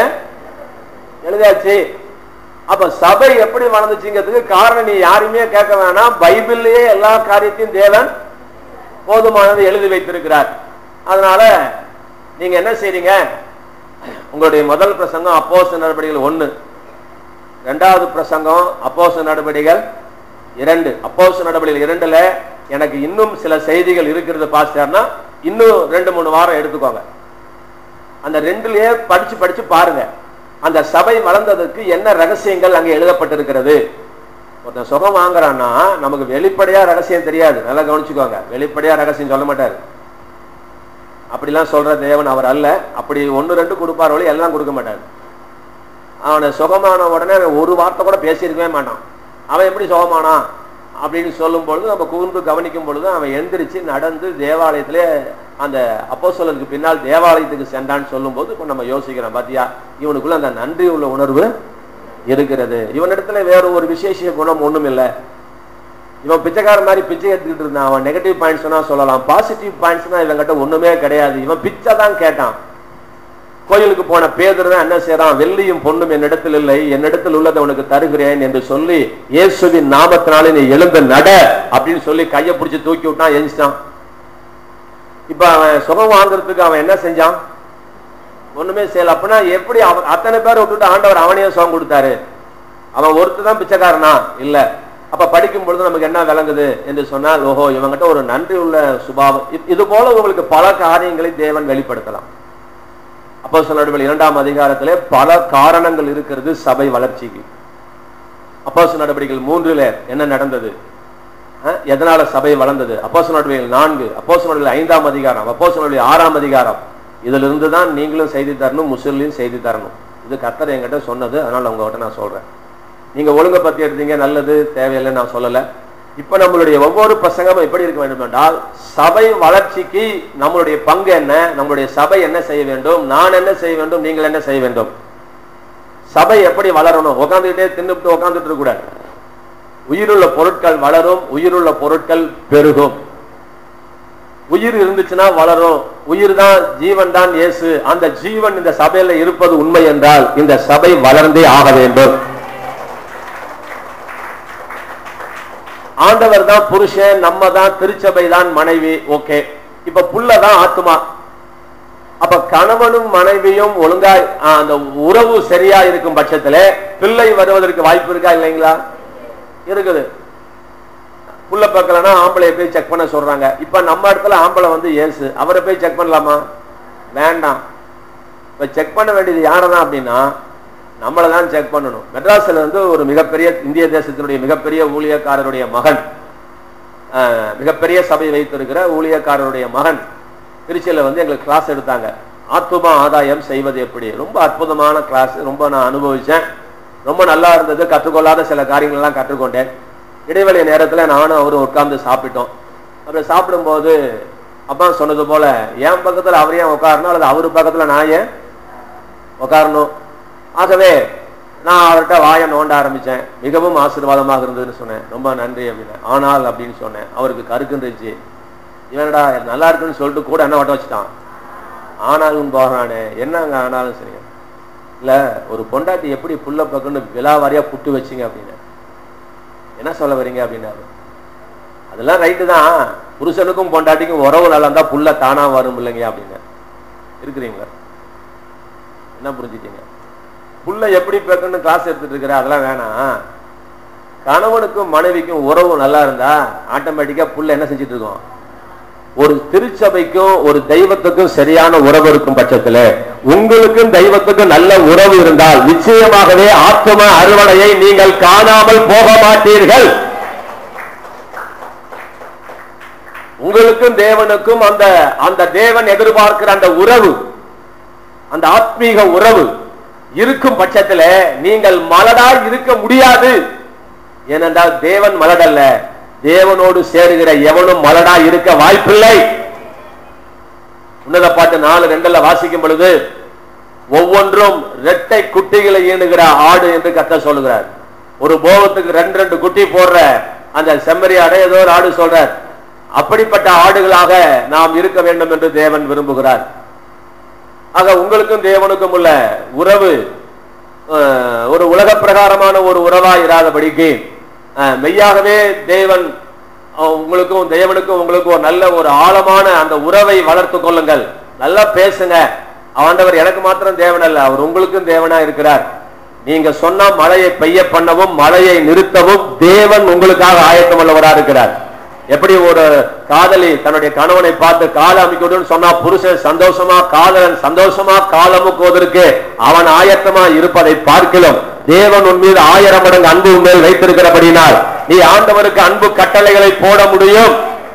எழுதாச்சு அப்ப சபை எப்படி வளர்ந்துச்சுங்கிறதுக்கு காரணம் நீ யாருமே கேட்க வேணாம் பைபிள்லயே எல்லா காரியத்தையும் தேவன் போதுமானது எழுதி வைத்திருக்கிறார் அதனால நீங்க என்ன செய்றீங்க உங்களுடைய முதல் பிரசங்கம் அப்போஸ் நடவடிக்கைகள் ஒண்ணு ரெண்டாவது பிரசங்கம் அப்போஸ் நடவடிக்கைகள் இரண்டு அப்போஸ் நடவடிக்கைகள் இரண்டுல எனக்கு இன்னும் சில செய்திகள் இருக்கிறது பாஸ்டர்னா இன்னும் ரெண்டு மூணு வாரம் எடுத்துக்கோங்க அந்த ரெண்டுலயே படிச்சு படிச்சு பாருங்க அந்த சபை வளர்ந்ததற்கு என்ன ரகசியங்கள் அங்க எழுதப்பட்டிருக்கிறது ஒருத்தன் சுகம் வாங்குறான்னா நமக்கு வெளிப்படையா ரகசியம் தெரியாது நல்லா கவனிச்சுக்கோங்க வெளிப்படையா ரகசியம் சொல்ல மாட்டாரு அப்படிலாம் சொல்ற தேவன் அவர் அல்ல அப்படி ஒன்னு ரெண்டு கொடுப்பார் வழி எல்லாம் கொடுக்க மாட்டார் அவனை சுகமான உடனே அவன் ஒரு வார்த்தை கூட பேசியிருக்கவே மாட்டான் அவன் எப்படி சுகமானான் அப்படின்னு சொல்லும் பொழுது நம்ம கூர்ந்து கவனிக்கும் பொழுது அவன் எந்திரிச்சு நடந்து தேவாலயத்திலே அந்த அப்போஸ்தலருக்கு பின்னால் தேவாலயத்துக்கு சென்றான்னு சொல்லும்போது இப்போ நம்ம யோசிக்கிறோம் பாத்தியா இவனுக்குள்ள அந்த நன்றி உள்ள உணர்வு இருக்கிறது இவனிடத்துல வேற ஒரு விசேஷ குணம் ஒண்ணும் இல்லை இவன் பிச்சைக்கார மாதிரி பிச்சை எடுத்துக்கிட்டு இருந்தான் அவன் நெகட்டிவ் பாயிண்ட்ஸ்னா சொல்லலாம் பாசிட்டிவ் பாயிண்ட்ஸ்னா இவன்கிட்ட ஒண்ணுமே கிடையாது இவன் பிச்சை தான் கேட்டான் கோயிலுக்கு போன பேதர் தான் என்ன செய்யறான் வெள்ளியும் பொண்ணும் என்னிடத்தில் இல்லை என்னிடத்தில் உள்ளதை உனக்கு தருகிறேன் என்று சொல்லி இயேசுவின் நாமத்தினாலே நீ எழுந்து நட அப்படின்னு சொல்லி கையை பிடிச்சு தூக்கி விட்டான் எஞ்சிட்டான் இப்ப அவன் சுகம் வாங்குறதுக்கு அவன் என்ன செஞ்சான் ஒண்ணுமே செய்யல அப்படின்னா எப்படி அவன் அத்தனை பேரை விட்டுட்டு ஆண்டவர் அவனையே சுகம் கொடுத்தாரு அவன் ஒருத்தர் தான் பிச்சைக்காரனா இல்ல அப்ப படிக்கும் பொழுது நமக்கு என்ன விளங்குது என்று சொன்னால் ஓஹோ இவங்கிட்ட ஒரு நன்றி உள்ள சுபாவம் இ- இது போல உங்களுக்கு பல காரியங்களை தேவன் வெளிப்படுத்தலாம் அப்போ சொன்ன இரண்டாம் அதிகாரத்திலே பல காரணங்கள் இருக்கிறது சபை வளர்ச்சிக்கு அப்போ நடவடிக்கைகள் மூன்றுல என்ன நடந்தது அஹ், எதனால சபை வளர்ந்தது அப்போ நடவடிக்கைகள் நான்கு அப்போ நடவடிக்கைகள் ஐந்தாம் அதிகாரம் அப்போ நடவடிக்கை ஆறாம் அதிகாரம் இதுல இருந்து தான் நீங்களும் செய்தி தரணும் முஸ்லிம் செய்தி தரணும் இது கத்தர் என்கிட்ட சொன்னது அதனால உங்ககிட்ட நான் சொல்றேன் நீங்க ஒழுங்க பத்தி எடுத்தீங்க நல்லது தேவையில்லை நான் சொல்லல இப்ப நம்மளுடைய ஒவ்வொரு பிரசங்கமும் எப்படி இருக்க வேண்டும் என்றால் சபை வளர்ச்சிக்கு நம்மளுடைய பங்கு என்ன நம்மளுடைய சபை என்ன செய்ய வேண்டும் நான் என்ன செய்ய வேண்டும் நீங்கள் என்ன செய்ய வேண்டும் சபை எப்படி வளரணும் உட்காந்துக்கிட்டே தின்னுட்டு உட்காந்துட்டு இருக்க கூடாது உயிருள்ள பொருட்கள் வளரும் உயிருள்ள பொருட்கள் பெருகும் உயிர் இருந்துச்சுன்னா வளரும் உயிர் தான் ஜீவன் தான் இயேசு அந்த ஜீவன் இந்த சபையில இருப்பது உண்மை என்றால் இந்த சபை வளர்ந்தே ஆக வேண்டும் ஆண்டவர் தான் புருஷன் நம்ம தான் திருச்சபை தான் மனைவி ஓகே இப்ப புள்ள தான் ஆத்துமா அப்ப கணவனும் மனைவியும் ஒழுங்கா ஆ, அந்த உறவு சரியா இருக்கும் பட்சத்துல பிள்ளை வருவதற்கு வாய்ப்பு இருக்கா இல்லைங்களா இருக்குது புள்ள பார்க்கலன்னா ஆம்பளைய போய் செக் பண்ண சொல்றாங்க இப்ப நம்ம இடத்துல ஆம்பளை வந்து ஏசு அவரை போய் செக் பண்ணலாமா வேண்டாம் இப்ப செக் பண்ண வேண்டியது யாரதான் அப்படின்னா நம்மளை தான் செக் பண்ணணும் மெட்ராஸ்ல இருந்து ஒரு மிகப்பெரிய இந்திய தேசத்தினுடைய மிகப்பெரிய ஊழியக்காரருடைய மகன் அஹ், மிகப்பெரிய சபை வைத்திருக்கிற ஊழியக்காரருடைய மகன் திருச்சியில வந்து எங்களுக்கு கிளாஸ் எடுத்தாங்க ஆத்துமா ஆதாயம் செய்வது எப்படி ரொம்ப அற்புதமான கிளாஸ் ரொம்ப நான் அனுபவிச்சேன் ரொம்ப நல்லா இருந்தது கற்றுக்கொள்ளாத சில காரியங்கள் எல்லாம் கற்றுக்கொண்டேன் இடைவெளி நேரத்துல நானும் அவரும் உட்கார்ந்து சாப்பிட்டோம் அப்படி சாப்பிடும்போது அப்பா சொன்னது போல என் பக்கத்துல அவர் ஏன் உட்காரணும் அல்லது அவர் பக்கத்துல நான் ஏன் உட்காரணும் ஆகவே நான் அவர்கிட்ட வாயை நோண்ட ஆரம்பிச்சேன் மிகவும் ஆசீர்வாதமாக இருந்ததுன்னு சொன்னேன் ரொம்ப நன்றி அப்படின்னு ஆனால் அப்படின்னு சொன்னேன் அவருக்கு கருக்குன்றுச்சு இவனடா நல்லா இருக்குன்னு சொல்லிட்டு கூட என்ன வட்ட வச்சுட்டான் ஆனாலும் போகிறானே என்னங்க ஆனாலும் சரிங்க இல்ல ஒரு பொண்டாட்டி எப்படி புள்ள பக்கம்னு விழாவாரியா புட்டு வச்சிங்க அப்படின்னு என்ன சொல்ல வரீங்க அப்படின்னாரு அதெல்லாம் ரைட்டு தான் புருஷனுக்கும் பொண்டாட்டிக்கும் உறவு நல்லா இருந்தா புள்ள தானா வரும் இல்லைங்க அப்படின்னு இருக்கிறீங்களா என்ன புரிஞ்சுட்டீங்க புள்ள எப்படி பெக்கணும்னு கிளாஸ் எடுத்துட்டு இருக்கிற அதெல்லாம் வேணாம் கணவனுக்கும் மனைவிக்கும் உறவு நல்லா இருந்தா ஆட்டோமேட்டிக்கா புள்ள என்ன செஞ்சுட்டு இருக்கோம் ஒரு திருச்சபைக்கும் ஒரு தெய்வத்துக்கும் சரியான உறவு இருக்கும் பட்சத்துல உங்களுக்கும் தெய்வத்துக்கும் நல்ல உறவு இருந்தால் நிச்சயமாகவே ஆத்ம அறுவடையை நீங்கள் காணாமல் போக மாட்டீர்கள் உங்களுக்கும் தேவனுக்கும் அந்த அந்த தேவன் எதிர்பார்க்கிற அந்த உறவு அந்த ஆத்மீக உறவு இருக்கும் பட்சத்துல நீங்கள் மலடாய் இருக்க முடியாது ஏனென்றால் தேவன் மலடல்ல தேவனோடு சேருகிற எவனும் மலடாய் இருக்க வாய்ப்பில்லை உன்னத பாட்டு நாலு ரெண்டுல வாசிக்கும் பொழுது ஒவ்வொன்றும் இரட்டை குட்டிகளை ஈணுகிற ஆடு என்று கத்த சொல்லுகிறார் ஒரு போகத்துக்கு ரெண்டு ரெண்டு குட்டி போடுற அந்த செம்மறி ஆடை ஏதோ ஒரு ஆடு சொல்றார் அப்படிப்பட்ட ஆடுகளாக நாம் இருக்க வேண்டும் என்று தேவன் விரும்புகிறார் ஆக உங்களுக்கும் தேவனுக்கும் உள்ள உறவு அஹ், ஒரு உலக பிரகாரமான ஒரு உறவா இராதபடிக்கு அஹ், மெய்யாகவே தேவன் அஹ், உங்களுக்கும் தேவனுக்கும் உங்களுக்கும் ஒரு நல்ல ஒரு ஆழமான அந்த உறவை வளர்த்து கொள்ளுங்கள் நல்லா பேசுங்க ஆண்டவர் எனக்கு மாத்திரம் தேவன் அல்ல அவர் உங்களுக்கும் தேவனா இருக்கிறார் நீங்க சொன்னா மழையை பெய்ய பண்ணவும் மழையை நிறுத்தவும் தேவன் உங்களுக்காக ஆயத்தம் உள்ளவரா இருக்கிறார் எப்படி ஒரு காதலி தன்னுடைய கணவனை பார்த்து கால அமைக்கணும்னு சொன்னா புருஷன் சந்தோஷமா காதலன் சந்தோஷமா காலமுக்குவதற்கு அவன் ஆயத்தமா இருப்பதை பார்க்கலாம் தேவன் உன் மீது ஆயிரம் மடங்கு அன்பு உன் மேல் வைத்திருக்கிறபடினால் நீ ஆண்டவருக்கு அன்பு கட்டளைகளை போட முடியும்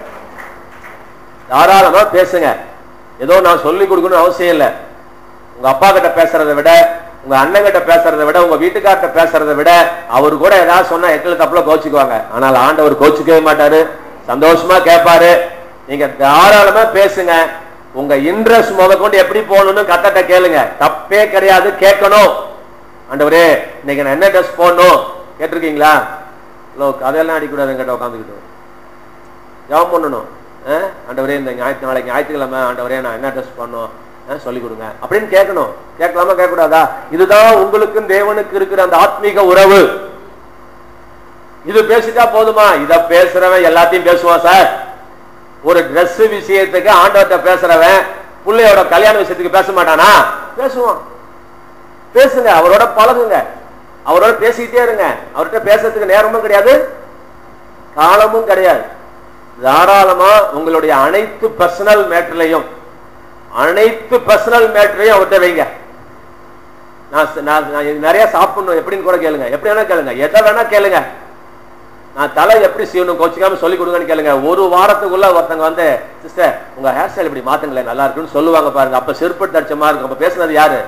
தாராளமா பேசுங்க ஏதோ நான் சொல்லி கொடுக்கணும்னு அவசியம் இல்லை உங்க அப்பா கிட்ட பேசுறதை விட உங்க அண்ணன் கிட்ட பேசுறதை விட உங்க வீட்டுக்கார்ட்ட பேசுறதை விட அவர் கூட ஏதாவது சொன்னா எட்டுல தப்புல கோச்சுக்குவாங்க ஆனால் ஆண்டவர் கோச்சுக்கவே மாட்டாரு சந்தோஷமா கேட்பாரு நீங்க தாராளமா பேசுங்க உங்க இன்ட்ரெஸ்ட் முத கொண்டு எப்படி போகணும்னு கத்தட்ட கேளுங்க தப்பே கிடையாது கேட்கணும் ஆண்டவரே இன்னைக்கு நான் என்ன ட்ரெஸ் போடணும் கேட்டிருக்கீங்களா லோ கதையெல்லாம் அடிக்கூடாது கிட்ட உட்காந்துக்கிட்டு ஜெபம் பண்ணணும் அஹ், ஆண்டவரே இந்த ஞாயிற்று நாளைக்கு ஞாயிற்றுக்கிழமை ஆண்டவரே நான் என்ன ட்ரெஸ் பண்ணணும் அஹ், சொல்லிக் கொடுங்க அப்படின்னு கேட்கணும் கேட்கலாமா கேட்கக்கூடாதா இதுதான் உங்களுக்கும் தேவனுக்கு இருக்கிற அந்த ஆத்மீக உறவு இது பேசிட்டா போதுமா இத பேசுறவன் எல்லாத்தையும் பேசுவான் சார் ஒரு Dress விஷயத்துக்கு ஆண்டவர்கிட்ட பேசுறவன் பிள்ளையோட கல்யாண விஷயத்துக்கு பேச மாட்டானா பேசுவான் பேசுங்க அவரோட பழகுங்க அவரோட பேசிக்கிட்டே இருங்க அவர்கிட்ட பேசுறதுக்கு நேரமும் கிடையாது காலமும் கிடையாது தாராளமா உங்களுடைய அனைத்து பர்சனல் மேட்டர்லையும் அனைத்து பர்சனல் மேட்டரையும் அவர்கிட்ட வைங்க நான் ச- நான் நான் இது நிறைய சாப்பிடணும் எப்படின்னு கூட கேளுங்க எப்படி வேணா கேளுங்க எதை வேணா கேளுங்க நான் தலை எப்படி செய்யணும் கோச்சிக்காம சொல்லி கொடுங்கன்னு கேளுங்க ஒரு வாரத்துக்குள்ள ஒருத்தங்க வந்து சிஸ்டர் உங்க ஹேர் ஸ்டைல் இப்படி மாத்துங்களேன் நல்லா இருக்குன்னு சொல்லுவாங்க பாருங்க அப்ப செருப்பு தடிச்ச மாதிரி இருக்கும் அப்ப பேசுனது யாரு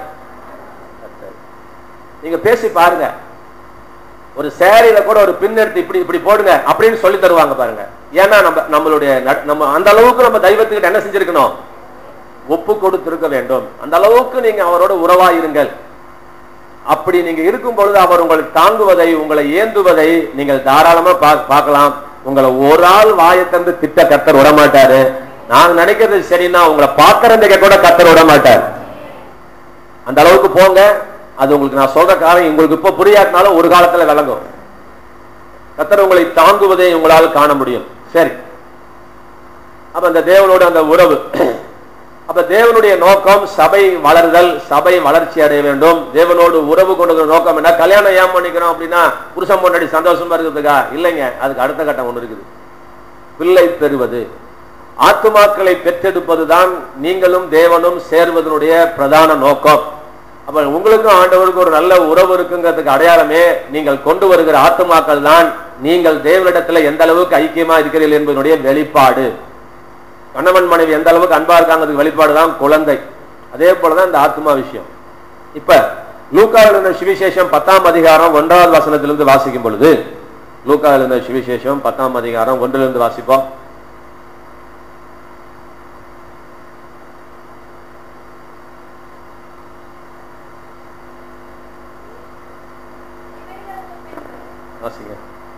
நீங்க பேசி பாருங்க ஒரு சேரீல கூட ஒரு பின் எடுத்து இப்படி இப்படி போடுங்க அப்படின்னு சொல்லி தருவாங்க பாருங்க ஏன்னா நம்ம நம்மளுடைய நட- நம்ம அந்த அளவுக்கு நம்ம தெய்வத்துக்கிட்ட என்ன செஞ்சிருக்கணும் ஒப்பு கொடுத்திருக்க வேண்டும் அந்த அளவுக்கு நீங்க அவரோட உறவாயிருங்கள் அப்படி நீங்க இருக்கும் பொழுது அவர் உங்களை தாங்குவதை உங்களை ஏந்துவதை நீங்கள் தாராளமா பா- பார்க்கலாம் உங்களை ஒரு ஆள் வாயை தந்து திட்ட கத்தர் விட மாட்டாரு நான் நினைக்கிறது சரின்னா உங்களை பாத்திரந்துக்க கூட கத்தர் விட மாட்டார் அந்த அளவுக்கு போங்க அது உங்களுக்கு நான் சொல்ற காரணம் உங்களுக்கு இப்ப புரியாட்டினாலும் ஒரு காலத்துல விளங்கும் கத்தர் உங்களை தாங்குவதை உங்களால் காண முடியும் சரி அப்ப அந்த தேவனோட அந்த உறவு அப்ப தேவனுடைய நோக்கம் சபை வளர்தல் சபை வளர்ச்சி அடைய வேண்டும் தேவனோடு உறவு கொண்டு நோக்கம் என்ன கல்யாணம் ஏன் பண்ணிக்கிறோம் அப்படின்னா புருஷன் பொண்டாடி சந்தோஷமா இருக்கிறதுக்கா இல்லைங்க அதுக்கு அடுத்த கட்டம் ஒண்ணு இருக்குது பிள்ளை பெறுவது ஆத்துமாக்களை பெற்றெடுப்பதுதான் நீங்களும் தேவனும் சேர்வதனுடைய பிரதான நோக்கம் அப்ப அப்ப உங்களுக்கும் ஆண்டவருக்கும் ஒரு நல்ல உறவு இருக்குங்கிறதுக்கு அடையாளமே நீங்கள் கொண்டு வருகிற ஆத்துமாக்கள் தான் நீங்கள் தேவனிடத்துல எந்த அளவுக்கு ஐக்கியமா இருக்கிறீர்கள் என்பதனுடைய வெளிப்பாடு கணவன் மனைவி எந்த அளவுக்கு அன்பா இருக்காங்கிறதுக்கு வெளிப்பாடு தான் குழந்தை அதே போலதான் இந்த ஆத்மா விஷயம் இப்ப லூக்காவில் இருந்த சுவிசேஷம் பத்தாம் அதிகாரம் ஒன்றாவது வசனத்திலிருந்து வாசிக்கும் பொழுது லூக்காவில் இருந்த சுவிசேஷம் பத்தாம் அதிகாரம் ஒன்றிலிருந்து வாசிப்போம் வாசிங்க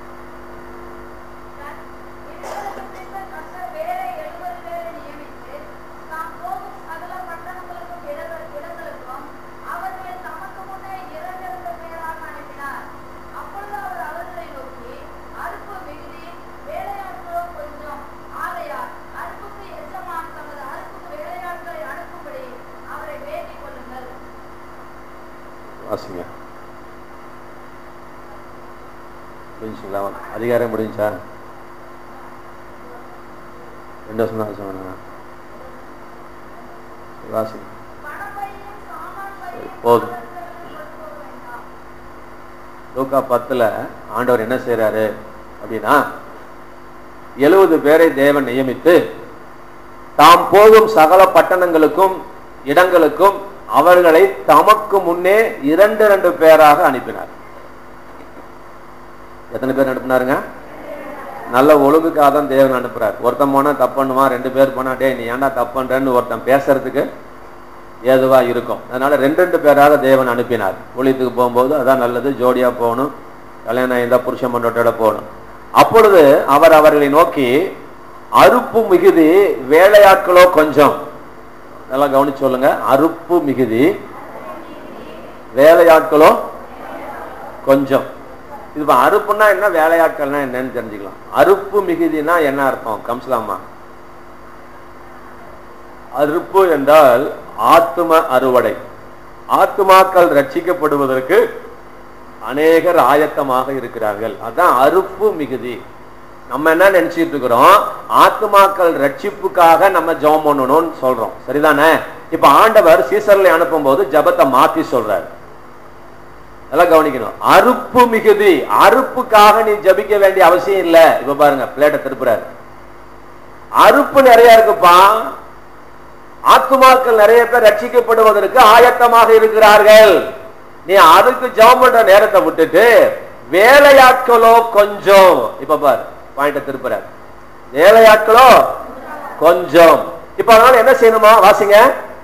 வாசிங்க முடிஞ்சுங்களா அதிகாரம் முடிஞ்சா ரெண்டு வருஷம் தான் வருஷம் வேணுங்க வாசிங்க போதும் லூக்கா பத்துல ஆண்டவர் என்ன செய்றாரு அப்படின்னா எழுபது பேரை தேவன் நியமித்து தாம் போகும் சகல பட்டணங்களுக்கும் இடங்களுக்கும் அவர்களை தமக்கு முன்னே இரண்டு இரண்டு பேராக அனுப்பினார் எத்தனை பேர் அனுப்புனாருங்க நல்ல ஒழுங்குக்காக தான் தேவன் அனுப்புறார் ஒருத்தன் போனா தப்பு பண்ணுவான் ரெண்டு பேர் போனா டேய் நீ ஏன்டா தப்பு பண்றேன்னு ஒருத்தன் பேசுறதுக்கு ஏதுவா இருக்கும் அதனால ரெண்டு ரெண்டு பேராக தேவன் அனுப்பினார் ஊழியத்துக்கு போகும்போது அதான் நல்லது ஜோடியா போகணும் கல்யாணம் இருந்தா புருஷன் மண்டோட்டோட போகணும் அப்பொழுது அவர் அவர்களை நோக்கி அறுப்பு மிகுதி வேலையாட்களோ கொஞ்சம் நல்லா கவனிச்சு சொல்லுங்க அறுப்பு மிகுதி வேலையாட்களோ கொஞ்சம் இது இப்ப அறுப்புன்னா என்ன வேலையாட்கள்னா என்னன்னு தெரிஞ்சுக்கலாம் அறுப்பு மிகுதினா என்ன அர்த்தம் கம்சலாமா அறுப்பு என்றால் ஆத்தும அறுவடை ஆத்துமாக்கள் ரட்சிக்கப்படுவதற்கு அநேகர் ஆயத்தமாக இருக்கிறார்கள் அதான் அறுப்பு மிகுதி நம்ம என்ன நினைச்சிட்டு இருக்கிறோம் ஆத்துமாக்கள் ரட்சிப்புக்காக நம்ம ஜெபம் பண்ணணும்னு சொல்றோம் சரிதானே இப்ப ஆண்டவர் சீசர்ல அனுப்பும் போது ஜபத்தை மாத்தி சொல்றாரு நல்லா கவனிக்கணும் அறுப்பு மிகுதி அறுப்புக்காக நீ ஜபிக்க வேண்டிய அவசியம் இல்ல இப்ப பாருங்க பிளேட்டை திருப்புறாரு அறுப்பு நிறைய இருக்குப்பா ஆத்துமாக்கள் நிறைய பேர் ரட்சிக்கப்படுவதற்கு ஆயத்தமாக இருக்கிறார்கள் நீ அதுக்கு ஜெபம் பண்ற நேரத்தை விட்டுட்டு வேலையாட்களோ கொஞ்சம் இப்ப பாரு பாயிண்ட திருப்புறாரு வேலையாட்களோ கொஞ்சம் இப்ப அதனால என்ன செய்யணுமா வாசிங்க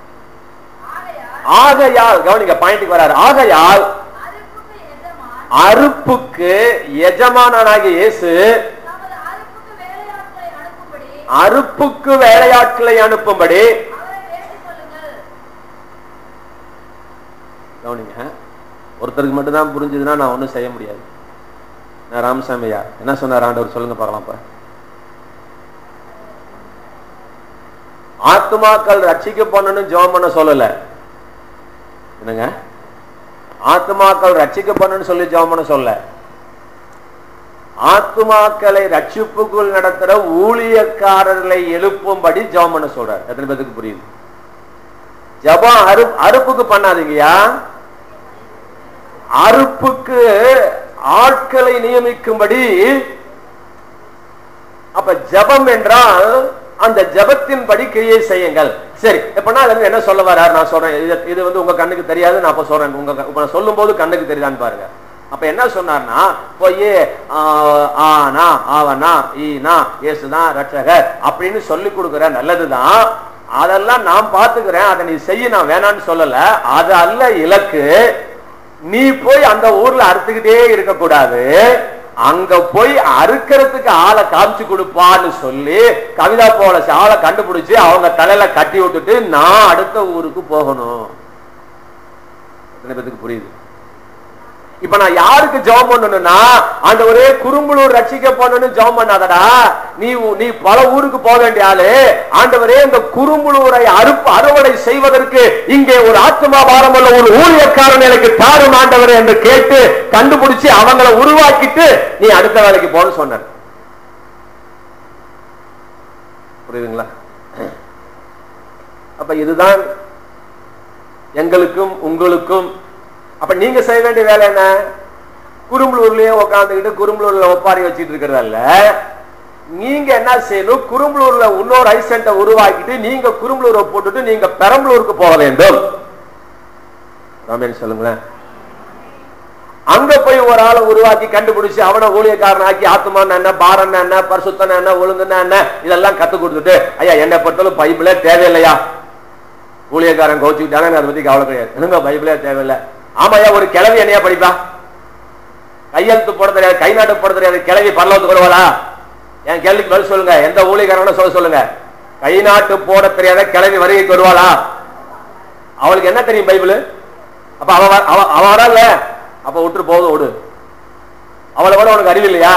ஆகையால் கவனிங்க பாயிண்ட்டுக்கு வராரு ஆகையால் அறுப்புக்கு எஜமானனாகிய இயேசு அறுப்புக்கு வேலையாட்களை அனுப்பும்படி கவனிங்க ஒருத்தருக்கு மட்டும்தான் புரிஞ்சதுன்னா நான் ஒன்றும் செய்ய முடியாது நான் ராமசாமியா என்ன சொன்னார் ஆண்டவர் சொல்லுங்க பார்க்கலாம் இப்ப ஆத்துமாக்கள் ரட்சிக்க பண்ணணும் ஜெபம் பண்ண சொல்லல என்னங்க ஆத்துமாக்கள் ரட்சிக்க பண்ணணும்னு சொல்லி ஜெபம் பண்ண சொல்ல ஆத்துமாக்களை ரட்சிப்புக்குள் நடத்துற ஊழியக்காரர்களை எழுப்பும்படி ஜெபம் பண்ண சொல்றார் எத்தனை பேருக்கு புரியுது ஜபம் அறு அறுப்புக்கு பண்ணாதீங்கயா அறுப்புக்கு ஆட்களை நியமிக்கும்படி அப்ப ஜபம் என்றால் அந்த ஜபத்தின்படி கிரியை செய்யுங்கள் சரி எப்பனா அதுல என்ன சொல்ல வர்றாரு நான் சொல்றேன் இது- இது வந்து உங்க கண்ணுக்கு தெரியாது நான் அப்ப சொல்றேன் உங்க க- இப்ப நான் சொல்லும் போது கண்ணுக்கு தெரியுதான்னு பாருங்க அப்ப என்ன சொன்னார்னா போய் ஆனா ஆவனா ஈனா இயேசுதான் ரட்சகர் அப்படின்னு சொல்லி கொடுக்குற நல்லதுதான் அதெல்லாம் நான் பாத்துக்கிறேன் அதை நீ செய்ய நான் வேணான்னு சொல்லல அது அல்ல இலக்கு நீ போய் அந்த ஊர்ல அறுத்துக்கிட்டே இருக்க கூடாது அங்க போய் அறுக்கிறதுக்கு ஆளை காமிச்சு கொடுப்பான்னு சொல்லி கவிதா போல ஆளை கண்டுபிடிச்சு அவங்க தலையில கட்டி விட்டுட்டு நான் அடுத்த ஊருக்கு போகணும் எத்தனை பேத்துக்கு புரியுது இப்ப நான் யாருக்கு ஜெபம் பண்ணணும்னா அந்த ஒரே குறும்புலூர் ரட்சிக்க பண்ணணும் ஜெபம் பண்ணாதடா நீ ஊ- நீ பல ஊருக்கு போக வேண்டிய ஆளு ஆண்டவரே இந்த குறும்புலூரை அறுப்பு அறுவடை செய்வதற்கு இங்கே ஒரு ஆத்மா பாரமுள்ள ஒரு ஊழியக்காரன் எனக்கு தாரும் ஆண்டவரே என்று கேட்டு கண்டுபிடிச்சு அவங்கள உருவாக்கிட்டு நீ அடுத்த வேலைக்கு போன்னு சொன்னார் புரியுதுங்களா அப்ப இதுதான் எங்களுக்கும் உங்களுக்கும் அப்ப நீங்க செய்ய வேண்டிய வேலை என்ன குறும்பலூர்லயே உட்காந்துக்கிட்டு குறும்பலூர்ல ஒப்பாரி வச்சிட்டு இருக்கிறதல்ல நீங்க என்ன செய்யணும் குறும்பலூர்ல இன்னொரு ஐ சென்டர் உருவாக்கிட்டு நீங்க குறும்பலூரை போட்டுட்டு நீங்க பெரம்பலூருக்கு போக வேண்டும் ராமேன் சொல்லுங்களேன் அங்க போய் ஒரு ஆளை உருவாக்கி கண்டுபிடிச்சு அவனை ஊழியக்காரன் ஆக்கி ஆத்மான் என்ன பாரன் என்ன பரிசுத்தன் என்ன ஒழுங்குன்னா என்ன இதெல்லாம் கத்து கொடுத்துட்டு ஐயா என்னை பொறுத்தளவு பைபிளே தேவையில்லையா ஊழியக்காரன் கோச்சுக்கிட்டாலும் அதை பத்தி கவலை கிடையாது என்னங்க பைபிளே தேவையில்லை ஆமாய்யா ஒரு கிளவி என்னையா படிப்பா கையெழுத்து போட தெரியாது கை நாட்டு போட தெரியாது கிளவி பரலவத்துக்கு வருவாளா என் கேள்விக்கு பதில் சொல்லுங்க எந்த ஊழியக்காரன சொல்ல சொல்லுங்க கை நாட்டு போட தெரியாத கிளவி வருகைக்கு வருவாளா அவளுக்கு என்ன தெரியும் பைபிள் அப்ப அவ வ- அவ அவ வரல அப்ப விட்டு போதும் விடு அவளை விட உனக்கு அறிவு இல்லையா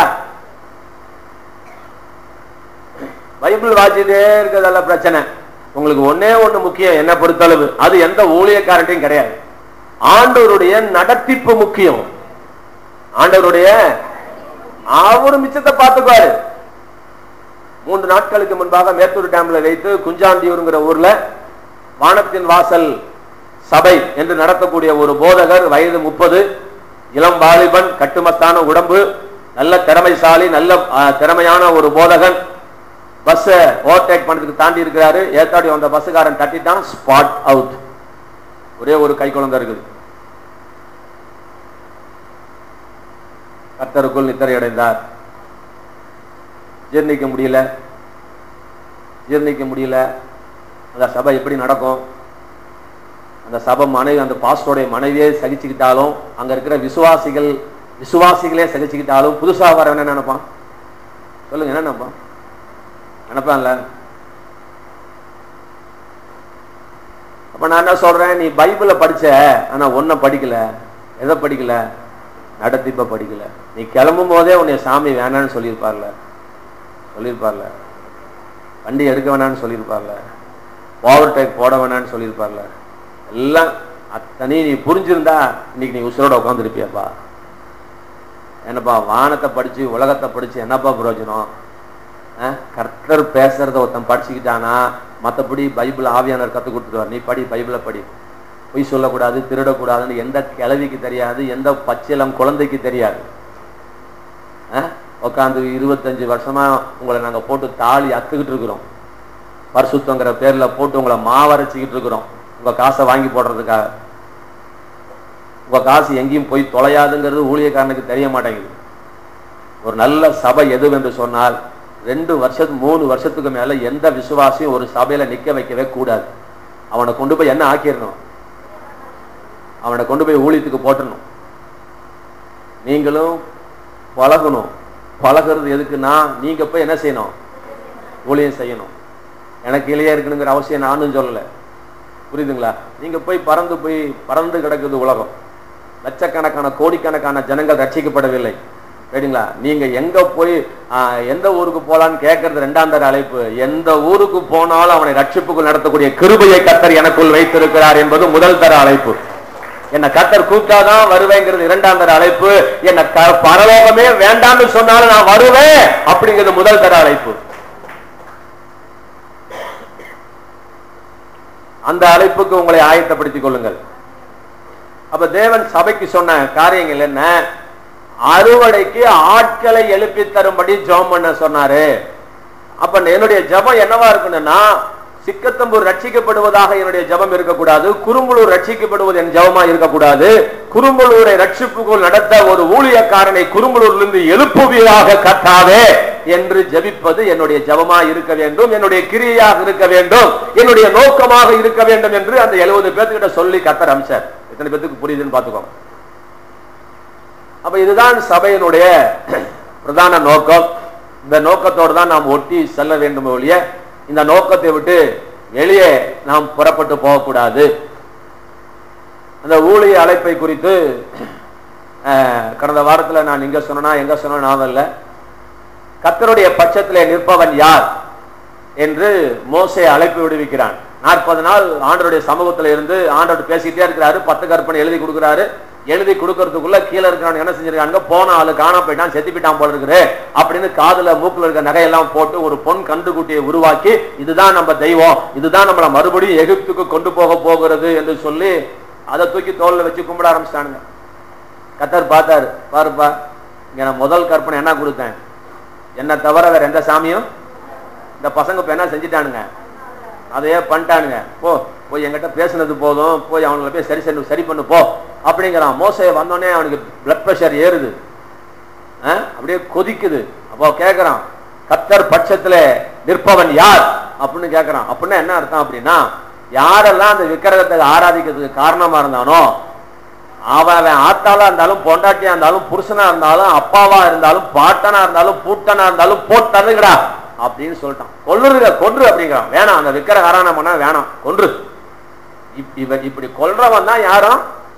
பைபிள் வாசிட்டே இருக்கிறதல்ல பிரச்சனை உங்களுக்கு ஒண்ணே ஒண்ணு முக்கியம் என்ன பொறுத்தளவு அது எந்த ஊழியக்காரட்டையும் கிடையாது ஆண்டவருடைய நடத்திப்பு முக்கியம் ஆண்டவருடைய அவரு மிச்சத்தை பார்த்துக்குவாரு மூன்று நாட்களுக்கு முன்பாக மேட்டூர் டேம்ல வைத்து குஞ்சாண்டியூருங்கிற ஊர்ல வானத்தின் வாசல் சபை என்று நடத்தக்கூடிய ஒரு போதகர் வயது முப்பது இளம் வாலிபன் கட்டுமத்தான உடம்பு நல்ல திறமைசாலி நல்ல ஆ, திறமையான ஒரு போதகன் பஸ் ஓவர்டேக் பண்ணதுக்கு தாண்டி இருக்கிறாரு ஏத்தாடி வந்த பஸ்ஸுக்காரன் தட்டிட்டான் ஸ்பாட் அவுட் ஒரே ஒரு கை குழந்தை இருக்குது கர்த்தருக்குள் நித்திரை அடைந்தார் ஜீர்ணிக்க முடியல ஜீர்ணிக்க முடியல அந்த சபை எப்படி நடக்கும் அந்த சபை மனைவி அந்த பாஸ்டருடைய மனைவியே சகிச்சுக்கிட்டாலும் அங்க இருக்கிற விசுவாசிகள் விசுவாசிகளே சகிச்சுக்கிட்டாலும் புதுசா வர என்ன நினைப்பான் சொல்லுங்க என்ன நினைப்பான் நினைப்பான்ல அப்ப நான் என்ன சொல்றேன் நீ பைபிளை படிச்ச ஆனா ஒன்ன படிக்கல எதை படிக்கல நடத்திப்ப படிக்கல நீ கிளம்பும் போதே உன்னை சாமி வேணான்னு சொல்லியிருப்பார்ல சொல்லியிருப்பார்ல வண்டி எடுக்க வேணான்னு சொல்லியிருப்பார்ல ஓவர் டேக் போட வேணான்னு சொல்லியிருப்பார்ல எல்லாம் அத்தனையும் நீ புரிஞ்சிருந்தா இன்னைக்கு நீ உசுரோட உட்காந்துருப்பியப்பா என்னப்பா வானத்தை படிச்சு உலகத்தை படிச்சு என்னப்பா பிரயோஜனம் அஹ், கர்த்தர் பேசுறத ஒருத்தன் படிச்சுக்கிட்டானா மற்றபடி பைபிள் ஆவியானவர் கற்றுக் கொடுத்துருவார் நீ படி பைபிளை படி பொய் சொல்லக்கூடாது திருடக்கூடாதுன்னு எந்த கிழவிக்கு தெரியாது எந்த பச்சிலம் குழந்தைக்கு தெரியாது உட்காந்து இருபத்தஞ்சு வருஷமா உங்களை நாங்க போட்டு தாலி அத்துக்கிட்டு இருக்கிறோம் பரிசுத்தங்கிற பேர்ல போட்டு உங்களை மாவரைச்சிக்கிட்டு இருக்கிறோம் உங்க காசை வாங்கி போடுறதுக்காக உங்க காசு எங்கேயும் போய் தொலையாதுங்கிறது ஊழியக்காரனுக்கு தெரிய மாட்டேங்குது ஒரு நல்ல சபை எது என்று சொன்னால் ரெண்டு வருஷத்து மூணு வருஷத்துக்கு மேல எந்த விசுவாசியும் ஒரு சபையில நிக்க வைக்கவே கூடாது அவனை கொண்டு போய் என்ன ஆக்கிடணும் அவனை கொண்டு போய் ஊழியத்துக்கு போட்டணும் நீங்களும் பழகணும் பழகிறது எதுக்குன்னா நீங்க போய் என்ன செய்யணும் ஊழியம் செய்யணும் எனக்கு இளைய இருக்கணுங்கிற அவசியம் நானும் சொல்லல புரியுதுங்களா நீங்க போய் பறந்து போய் பறந்து கிடக்குது உலகம் லட்சக்கணக்கான கோடிக்கணக்கான ஜனங்கள் ரட்சிக்கப்படவில்லை சரிங்களா நீங்க எங்க போய் ஆஹ், எந்த ஊருக்கு போலான்னு கேட்கறது ரெண்டாம் தர அழைப்பு எந்த ஊருக்கு போனாலும் அவனை ரட்சிப்புக்குள் நடத்தக்கூடிய கிருபையை கத்தர் எனக்குள் வைத்திருக்கிறார் என்பது முதல் தர அழைப்பு என்ன கத்தர் கூப்பிட்டாதான் வருவேங்கிறது இரண்டாம் தர அழைப்பு என்ன க- பரலோகமே வேண்டாம்னு சொன்னாலும் நான் வருவேன் அப்படிங்கிறது முதல் தர அழைப்பு அந்த அழைப்புக்கு உங்களை ஆயத்தப்படுத்திக் கொள்ளுங்கள் அப்ப தேவன் சபைக்கு சொன்ன காரியங்கள் என்ன அறுவடைக்கு ஆட்களை எழுப்பி தரும்படி ஜெபம் பண்ண சொன்னாரு அப்ப என்னுடைய ஜெபம் என்னவா இருக்கணும்னா சிக்கத்தம்பூர் ரட்சிக்கப்படுவதாக என்னுடைய ஜெபம் இருக்கக்கூடாது குறும்பலூர் ரட்சிக்கப்படுவது என் ஜெபமா இருக்கக்கூடாது குறும்பலூரை ரட்சிப்புக்குள் நடத்த ஒரு ஊழியக்காரனை குறும்பலூரிலிருந்து எழுப்புவீராக கட்டாதே என்று ஜெபிப்பது என்னுடைய ஜெபமா இருக்க வேண்டும் என்னுடைய கிரியையாக இருக்க வேண்டும் என்னுடைய நோக்கமாக இருக்க வேண்டும் என்று அந்த எழுபது பேர்த்துக்கிட்ட சொல்லி கத்தர் அமிச்சார் எத்தனை பேத்துக்கு புரியுதுன்னு பாத்துக்கோங்க அப்ப இதுதான் சபையினுடைய பிரதான நோக்கம் இந்த நோக்கத்தோடு தான் நாம் ஒட்டி செல்ல வேண்டும் ஒழிய இந்த நோக்கத்தை விட்டு வெளியே நாம் புறப்பட்டு போகக்கூடாது அந்த ஊழிய அழைப்பை குறித்து அஹ், கடந்த வாரத்துல நான் இங்க சொன்னா எங்க சொன்ன ஞாபகம் இல்லை கத்தருடைய பட்சத்திலே நிற்பவன் யார் என்று மோசே அழைப்பு விடுவிக்கிறான் நாற்பது நாள் ஆண்டருடைய சமூகத்துல இருந்து ஆண்டோடு பேசிட்டே இருக்கிறாரு பத்து கற்பனை எழுதி கொடுக்கிறாரு எழுதி கொடுக்கறதுக்குள்ள கீழே இருக்கிறவன் என்ன செஞ்சிருக்காங்க போன ஆளு காணா போயிட்டான் செத்து போயிட்டான் போல இருக்குது அப்படின்னு காதுல மூக்குல இருக்க நகையெல்லாம் போட்டு ஒரு பொன் கண்டுகுட்டியை உருவாக்கி இதுதான் நம்ம தெய்வம் இதுதான் நம்மள மறுபடியும் எகிப்துக்கு கொண்டு போக போகிறது என்று சொல்லி அதை தூக்கி தோல்ல வச்சு கும்பிட ஆரம்பிச்சிட்டானுங்க கத்தர் பார்த்தாரு பாருப்பா இங்க நான் முதல் கற்பனை என்ன கொடுத்தேன் என்ன தவிர வேற எந்த சாமியும் இந்த பசங்க இப்ப என்ன செஞ்சிட்டானுங்க அதையே பண்ணிட்டானுங்க போ போய் என்கிட்ட பேசுனது போதும் போய் அவங்கள போய் சரி சரி சரி பண்ணு போ அப்படிங்கிறான் மோசையை வந்தோடனே அவனுக்கு பிளட் ப்ரெஷர் ஏறுது ஆ? அப்படியே கொதிக்குது அப்போ கேட்கறான் கத்தர் பட்சத்துல நிற்பவன் யார் அப்படின்னு கேட்கறான் அப்படின்னா என்ன அர்த்தம் அப்படின்னா யாரெல்லாம் அந்த விக்கிரகத்தை ஆராதிக்கிறதுக்கு காரணமா இருந்தானோ அவன் அவன் ஆத்தாளா இருந்தாலும் பொண்டாட்டியா இருந்தாலும் புருஷனா இருந்தாலும் அப்பாவா இருந்தாலும் பாட்டனா இருந்தாலும் பூட்டனா இருந்தாலும் போட்டதுங்கடா அப்படின்னு சொல்லிட்டான் கொல்லுருங்க கொன்று அப்படிங்கிறான் வேணாம் அந்த விக்கிரக ஆராதனை பண்ணா வேணாம் கொன்று இப்- இவன் இப்படி கொல்றவன் தான் யாரும்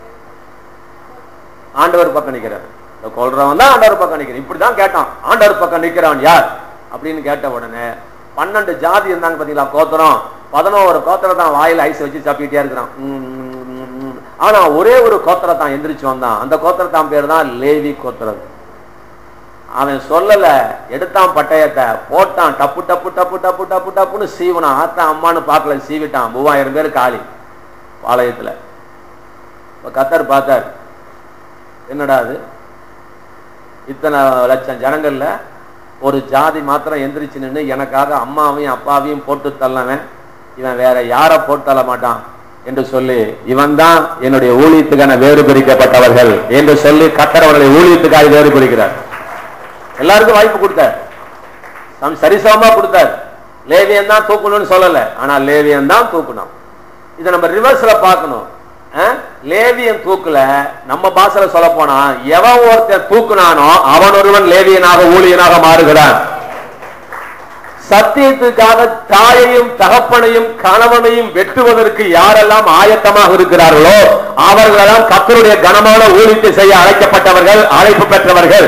ஆண்டவர் பக்கம் நிக்கிறார் இந்த கொல்றவன் தான் ஆண்டவர் பக்கம் நிக்கிறான் இப்படிதான் கேட்டான் ஆண்டவர் பக்கம் நிக்கிறவன் யார் அப்படின்னு கேட்ட உடனே பன்னெண்டு ஜாதி இருந்தாங்க பாத்தீங்களா கோத்திரம் பதினோரு கோத்திரம் தான் வாயில ஐஸ் வச்சு சாப்பிட்டே இருக்கிறான் உம், உம், உம், உம். ஆனா ஒரே ஒரு கோத்திரத்தான் எந்திரிச்சு வந்தான் அந்த கோத்திரத்தான் பேர் தான் லேவி கோத்திரம் அவன் சொல்லல எடுத்தான் பட்டயத்தை போட்டான் டப்பு டப்பு டப்பு டப்பு டப்பு டப்புன்னு சீவனான் ஆத்தா அம்மான்னு பார்க்கல சீவிட்டான் மூவாயிரம் பேர் காலி பாளையத்துல இப்ப கத்தர் பார்த்தார் என்னடா அது இத்தனை லட்சம் ஜனங்கள்ல ஒரு ஜாதி மாத்திரம் எந்திரிச்சு நின்று எனக்காக அம்மாவையும் அப்பாவையும் போட்டு தள்ளவன் இவன் வேற யார போட்டு தள்ள மாட்டான் என்று சொல்லி இவன் தான் என்னுடைய ஊழியத்துக்கான வேறு பிரிக்கப்பட்டவர்கள் என்று சொல்லி கத்தர் அவர்களை ஊழியத்துக்காக வேறு பிரிக்கிறார் எல்லாருக்கும் வாய்ப்பு கொடுத்தார் சம் சரிசமமா கொடுத்தார் லேவியன் தான் தூக்கணும்னு சொல்லல ஆனா லேவியன் தான் தூக்கணும் இதை நம்ம ரிவர்ஸ்ல பார்க்கணும் அஹ்? லேவியன் தூக்கல நம்ம பாசல சொல்ல போனா எவன் ஒருத்தன் தூக்குனானோ அவன் ஒருவன் லேவியனாக ஊழியனாக மாறுகிறான் சத்தியத்துக்காக தாயையும் தகப்பனையும் கணவனையும் வெட்டுவதற்கு யாரெல்லாம் ஆயத்தமாக இருக்கிறார்களோ அவர்களெல்லாம் கத்தருடைய கனமான ஊழியத்தை செய்ய அழைக்கப்பட்டவர்கள் அழைப்பு பெற்றவர்கள்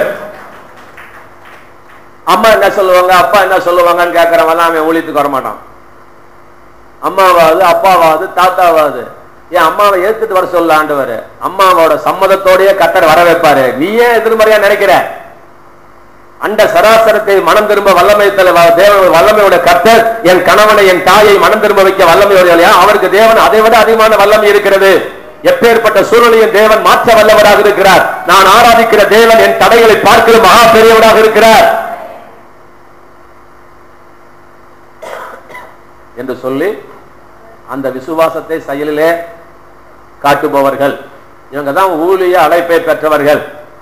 அம்மா என்ன சொல்லுவாங்க அப்பா என்ன சொல்லுவாங்கன்னு கேட்கறவன் அவன் ஊழியத்துக்கு வர மாட்டான் அம்மாவாது அப்பாவாது தாத்தாவாது ஏன் அம்மாவை ஏத்துட்டு வர சொல்ல ஆண்டவர் அம்மாவோட சம்மதத்தோடயே கத்தர் வர வைப்பாரு நீ ஏன் எதிர்மறையா நினைக்கிற அண்ட சராசரத்தை மனம் திரும்ப வல்லமை தலை தேவன் வல்லமையோட கத்தர் என் கணவனை என் தாயை மனம் திரும்ப வைக்க வல்லமையோட அவருக்கு தேவன் அதை விட அதிகமான வல்லமை இருக்கிறது எப்பேற்பட்ட சூழ்நிலையும் தேவன் மாற்ற வல்லவராக இருக்கிறார் நான் ஆராதிக்கிற தேவன் என் தடைகளை பார்க்கிற மகா பெரியவராக இருக்கிறார் என்று சொல்லி அந்த விசுவாசத்தை செயலிலே காட்டுபவர்கள் இவங்க தான் ஊழிய அழைப்பை பெற்றவர்கள்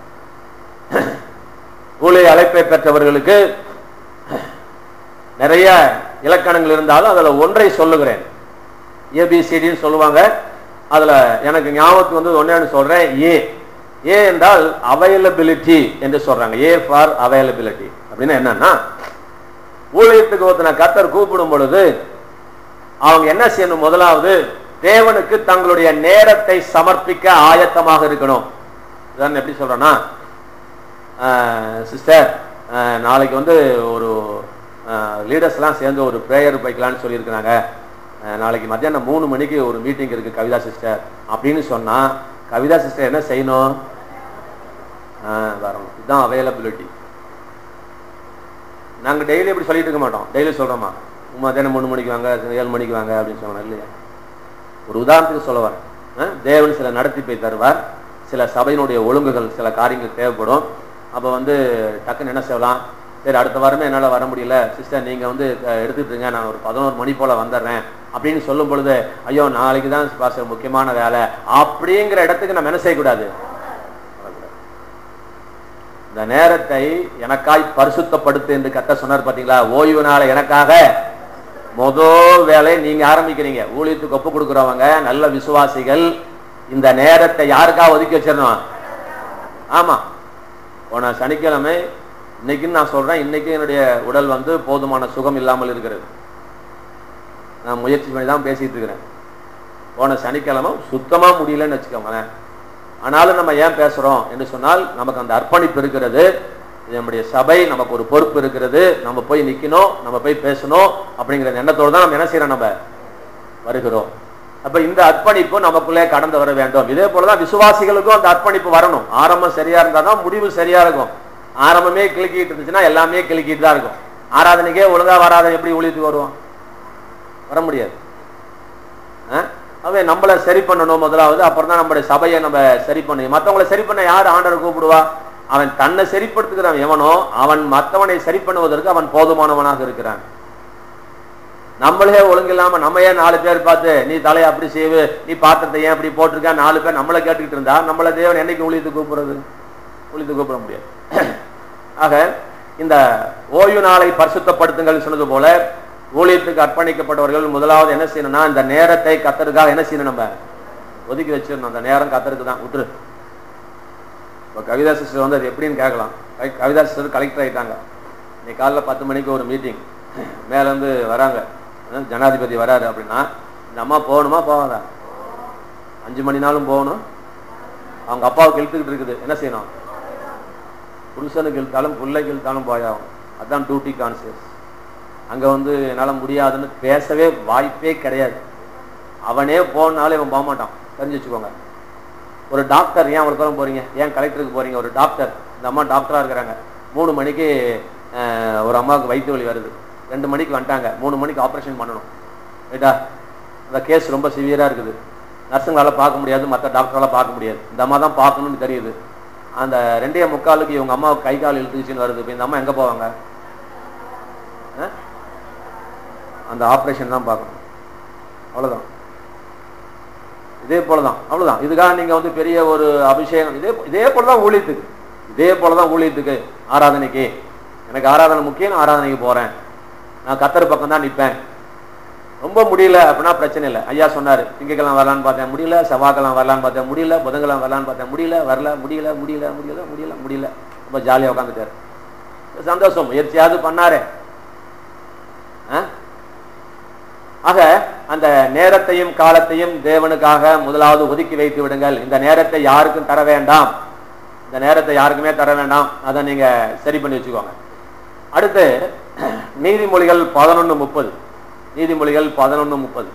ஊழிய அழைப்பை பெற்றவர்களுக்கு நிறைய இலக்கணங்கள் இருந்தாலும் அதுல ஒன்றை சொல்லுகிறேன் ஏபிசிடின்னு சொல்லுவாங்க அதுல எனக்கு ஞாபகத்துக்கு வந்து ஒன்னே சொல்றேன் ஏ ஏ என்றால் அவைலபிலிட்டி என்று சொல்றாங்க ஏ ஃபார் அவைலபிலிட்டி அப்படின்னா என்னன்னா ஊழியத்துக்கு ஒருத்தனை கத்தர் கூப்பிடும் பொழுது அவங்க என்ன செய்யணும் முதலாவது தேவனுக்கு தங்களுடைய நேரத்தை சமர்ப்பிக்க ஆயத்தமாக இருக்கணும் இதான் எப்படி சொல்றேன்னா சிஸ்டர் நாளைக்கு வந்து ஒரு லீடர்ஸ்லாம் சேர்ந்து ஒரு ப்ரேயர் வைக்கலான்னு சொல்லியிருக்கிறாங்க அஹ், நாளைக்கு மத்தியானம் மூணு மணிக்கு ஒரு மீட்டிங் இருக்கு கவிதா சிஸ்டர் அப்படின்னு சொன்னா கவிதா சிஸ்டர் என்ன செய்யணும் ஆஹ், வரணும் இதுதான் அவைலபிலிட்டி நாங்க டெய்லி இப்படி சொல்லிட்டு இருக்க மாட்டோம் டெய்லி சொல்றோமா மத்தியானம் மூணு மணிக்கு வாங்க ஏழு மணிக்கு வாங்க அப்படின்னு சொல்லணும் இல்லையா ஒரு உதாரணத்துக்கு சொல்ல வரேன் அஹ், தேவன் சில நடத்திப்பை தருவார் சில சபையினுடைய ஒழுங்குகள் சில காரியங்கள் தேவைப்படும் அப்போ வந்து டக்குன்னு என்ன செய்யலாம் சரி அடுத்த வாரமே என்னால் வர முடியல சிஸ்டர் நீங்கள் வந்து அஹ், எடுத்துட்டுங்க நான் ஒரு பதினோரு மணி போல் வந்துடுறேன் அப்படின்னு சொல்லும் பொழுது ஐயோ நாளைக்கு தான் பாஸ்டர் முக்கியமான வேலை அப்படிங்கிற இடத்துக்கு நம்ம என்ன செய்யக்கூடாது வரக்கூடாது. இந்த நேரத்தை எனக்காய் பரிசுத்தப்படுத்து என்று கத்த சொன்னார் பாத்தீங்களா ஓய்வு நாளை எனக்காக முதல் வேலை நீங்க ஆரம்பிக்கிறீங்க ஊழியத்துக்கு ஒப்பு கொடுக்குறவங்க நல்ல விசுவாசிகள் இந்த நேரத்தை யாருக்காக ஒதுக்கி வச்சிடணும் ஆமா போன சனிக்கிழமை இன்னைக்குன்னு நான் சொல்றேன் இன்னைக்கு என்னுடைய உடல் வந்து போதுமான சுகம் இல்லாமல் இருக்கிறது நான் முயற்சி பண்ணி தான் பேசிட்டு இருக்கிறேன் போன சனிக்கிழமை சுத்தமா முடியலன்னு வச்சுக்கோங்களேன் ஆனாலும் நம்ம ஏன் பேசுறோம் என்று சொன்னால் நமக்கு அந்த அர்ப்பணிப்பு இருக்கிறது இது நம்முடைய சபை நமக்கு ஒரு பொறுப்பு இருக்கிறது நம்ம போய் நிக்கணும் நம்ம போய் பேசணும் அப்படிங்கிற எண்ணத்தோடு தான் நம்ம என்ன செய்யறோம் நம்ம வருகிறோம் அப்ப இந்த அர்ப்பணிப்பு நமக்குள்ளே கடந்து வர வேண்டும் இதே போலதான் விசுவாசிகளுக்கும் அந்த அர்ப்பணிப்பு வரணும் ஆரம்பம் சரியா இருந்தா தான் முடிவு சரியா இருக்கும் ஆரம்பமே கிளிக்கிட்டு இருந்துச்சுன்னா எல்லாமே கிளிக்கிட்டு தான் இருக்கும் ஆராதனைக்கே ஒழுங்கா வராத எப்படி ஊழியத்துக்கு வருவோம் வர முடியாது ஆ? அவன் நம்மளை சரி பண்ணணும் முதலாவது அப்புறம் தான் நம்மளுடைய சபையை நம்ம சரி பண்ணணும் மற்றவங்களை சரி பண்ண யார் ஆண்டவர் கூப்பிடுவா அவன் தன்னை சரிப்படுத்துகிறான் எவனோ அவன் மற்றவனை சரி பண்ணுவதற்கு அவன் போதுமானவனாக இருக்கிறான் நம்மளே ஒழுங்கில்லாம நம்ம ஏன் நாலு பேர் பார்த்து நீ தலையை அப்படி செய்வு நீ பாத்திரத்தை ஏன் அப்படி போட்டிருக்க நாலு பேர் நம்மளை கேட்டுக்கிட்டு இருந்தா நம்மள தேவன் என்னைக்கு ஊழியத்து கூப்பிடுறது ஊழியத்து கூப்பிட முடியாது ஆக இந்த ஓய்வு நாளை பரிசுத்தப்படுத்துங்கள் சொன்னது போல ஊழியத்துக்கு அர்ப்பணிக்கப்பட்டவர்கள் முதலாவது என்ன செய்யணும்னா இந்த நேரத்தை கத்தருக்காக என்ன செய்யணும் நம்ம ஒதுக்கி வச்சிடணும் அந்த நேரம் கத்தருக்கு தான் விட்டுரு இப்போ கவிதா சிஸ்டர் வந்து அது எப்படின்னு கேட்கலாம் கவி- கவிதா சிஸ்டர் கலெக்டர் ஆயிட்டாங்க இன்னைக்கு காலைல பத்து மணிக்கு ஒரு மீட்டிங் மேலேருந்து வராங்க அஹ் ஜனாதிபதி வராரு அப்படின்னா இந்த அம்மா போகணுமா போகாதா அஞ்சு மணினாலும் போகணும் அவங்க அப்பாவுக்கு இழுத்துக்கிட்டு இருக்குது என்ன செய்யணும் புருஷனுக்கு இழுத்தாலும் பிள்ளைக்கு இழுத்தாலும் போயாகும் அதான் டியூட்டி கான்சியஸ் அங்கே வந்து என்னால் முடியாதுன்னு பேசவே வாய்ப்பே கிடையாது அவனே போனாலும் இவன் போக மாட்டான் தெரிஞ்சு வச்சுக்கோங்க ஒரு டாக்டர் ஏன் அவ்வளோ தூரம் போறீங்க ஏன் கலெக்டருக்கு போறீங்க ஒரு டாக்டர் இந்த அம்மா டாக்டராக இருக்கிறாங்க மூணு மணிக்கு அஹ், ஒரு அம்மாவுக்கு வயிற்று வலி வருது ரெண்டு மணிக்கு வந்துட்டாங்க மூணு மணிக்கு ஆப்ரேஷன் பண்ணணும் ரைட்டா இந்த கேஸ் ரொம்ப சிவியராக இருக்குது நர்ஸுங்களால் பார்க்க முடியாது மற்ற டாக்டரால் பார்க்க முடியாது இந்த அம்மா தான் பார்க்கணும்னு தெரியுது அந்த ரெண்டே முக்காலுக்கு இவங்க அம்மாவுக்கு கை கால் இழுத்துச்சுன்னு வருது இப்போ இந்த அம்மா எங்கே போவாங்க அஹ்? அந்த ஆப்ரேஷன் தான் பார்க்கணும் அவ்வளோதான் இதே போலதான் அவ்வளவுதான் இதுக்காக நீங்க வந்து பெரிய ஒரு அபிஷேகம் இதே இதே போலதான் ஊழியத்துக்கு இதே போலதான் ஊழியத்துக்கு ஆராதனைக்கு எனக்கு ஆராதனை முக்கியம் நான் ஆராதனைக்கு போறேன் நான் கத்தர் பக்கம் தான் நிற்பேன் ரொம்ப முடியல அப்படின்னா பிரச்சனை இல்லை ஐயா சொன்னாரு திங்கக்கிழமை வரலான்னு பார்த்தேன் முடியல செவ்வாய்க்கிழமை வரலான்னு பார்த்தேன் முடியல புதன்கிழமை வரலான்னு பார்த்தேன் முடியல வரல முடியல முடியல முடியல முடியல முடியல ரொம்ப ஜாலியா உட்காந்துட்டாரு சந்தோஷம் முயற்சியாவது பண்ணாரே ஆ ஆக அந்த நேரத்தையும் காலத்தையும் தேவனுக்காக முதலாவது ஒதுக்கி வைத்து விடுங்கள் இந்த நேரத்தை யாருக்கும் தர வேண்டாம் இந்த நேரத்தை யாருக்குமே தர வேண்டாம் அதை நீங்க சரி பண்ணி வச்சுக்கோங்க அடுத்து நீதிமொழிகள் பதினொன்னு முப்பது நீதிமொழிகள் பதினொன்னு முப்பது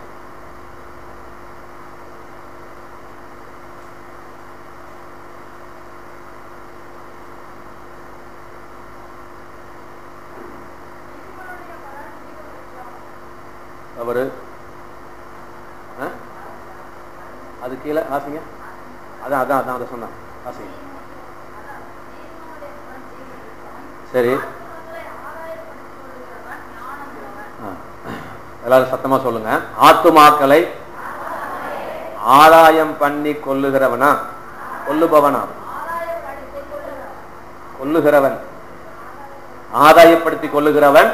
தவறு ஆ? அது கீழே வாசிங்க அதான் அதான் அதான் அதை சொன்னேன் வாசிங்க சரி ஆ. எல்லாரும் சத்தமா சொல்லுங்க ஆத்துமாக்களை ஆதாயம் பண்ணி கொல்லுகிறவனா கொல்லுபவனா கொல்லுகிறவன் ஆதாயப்படுத்தி கொல்லுகிறவன்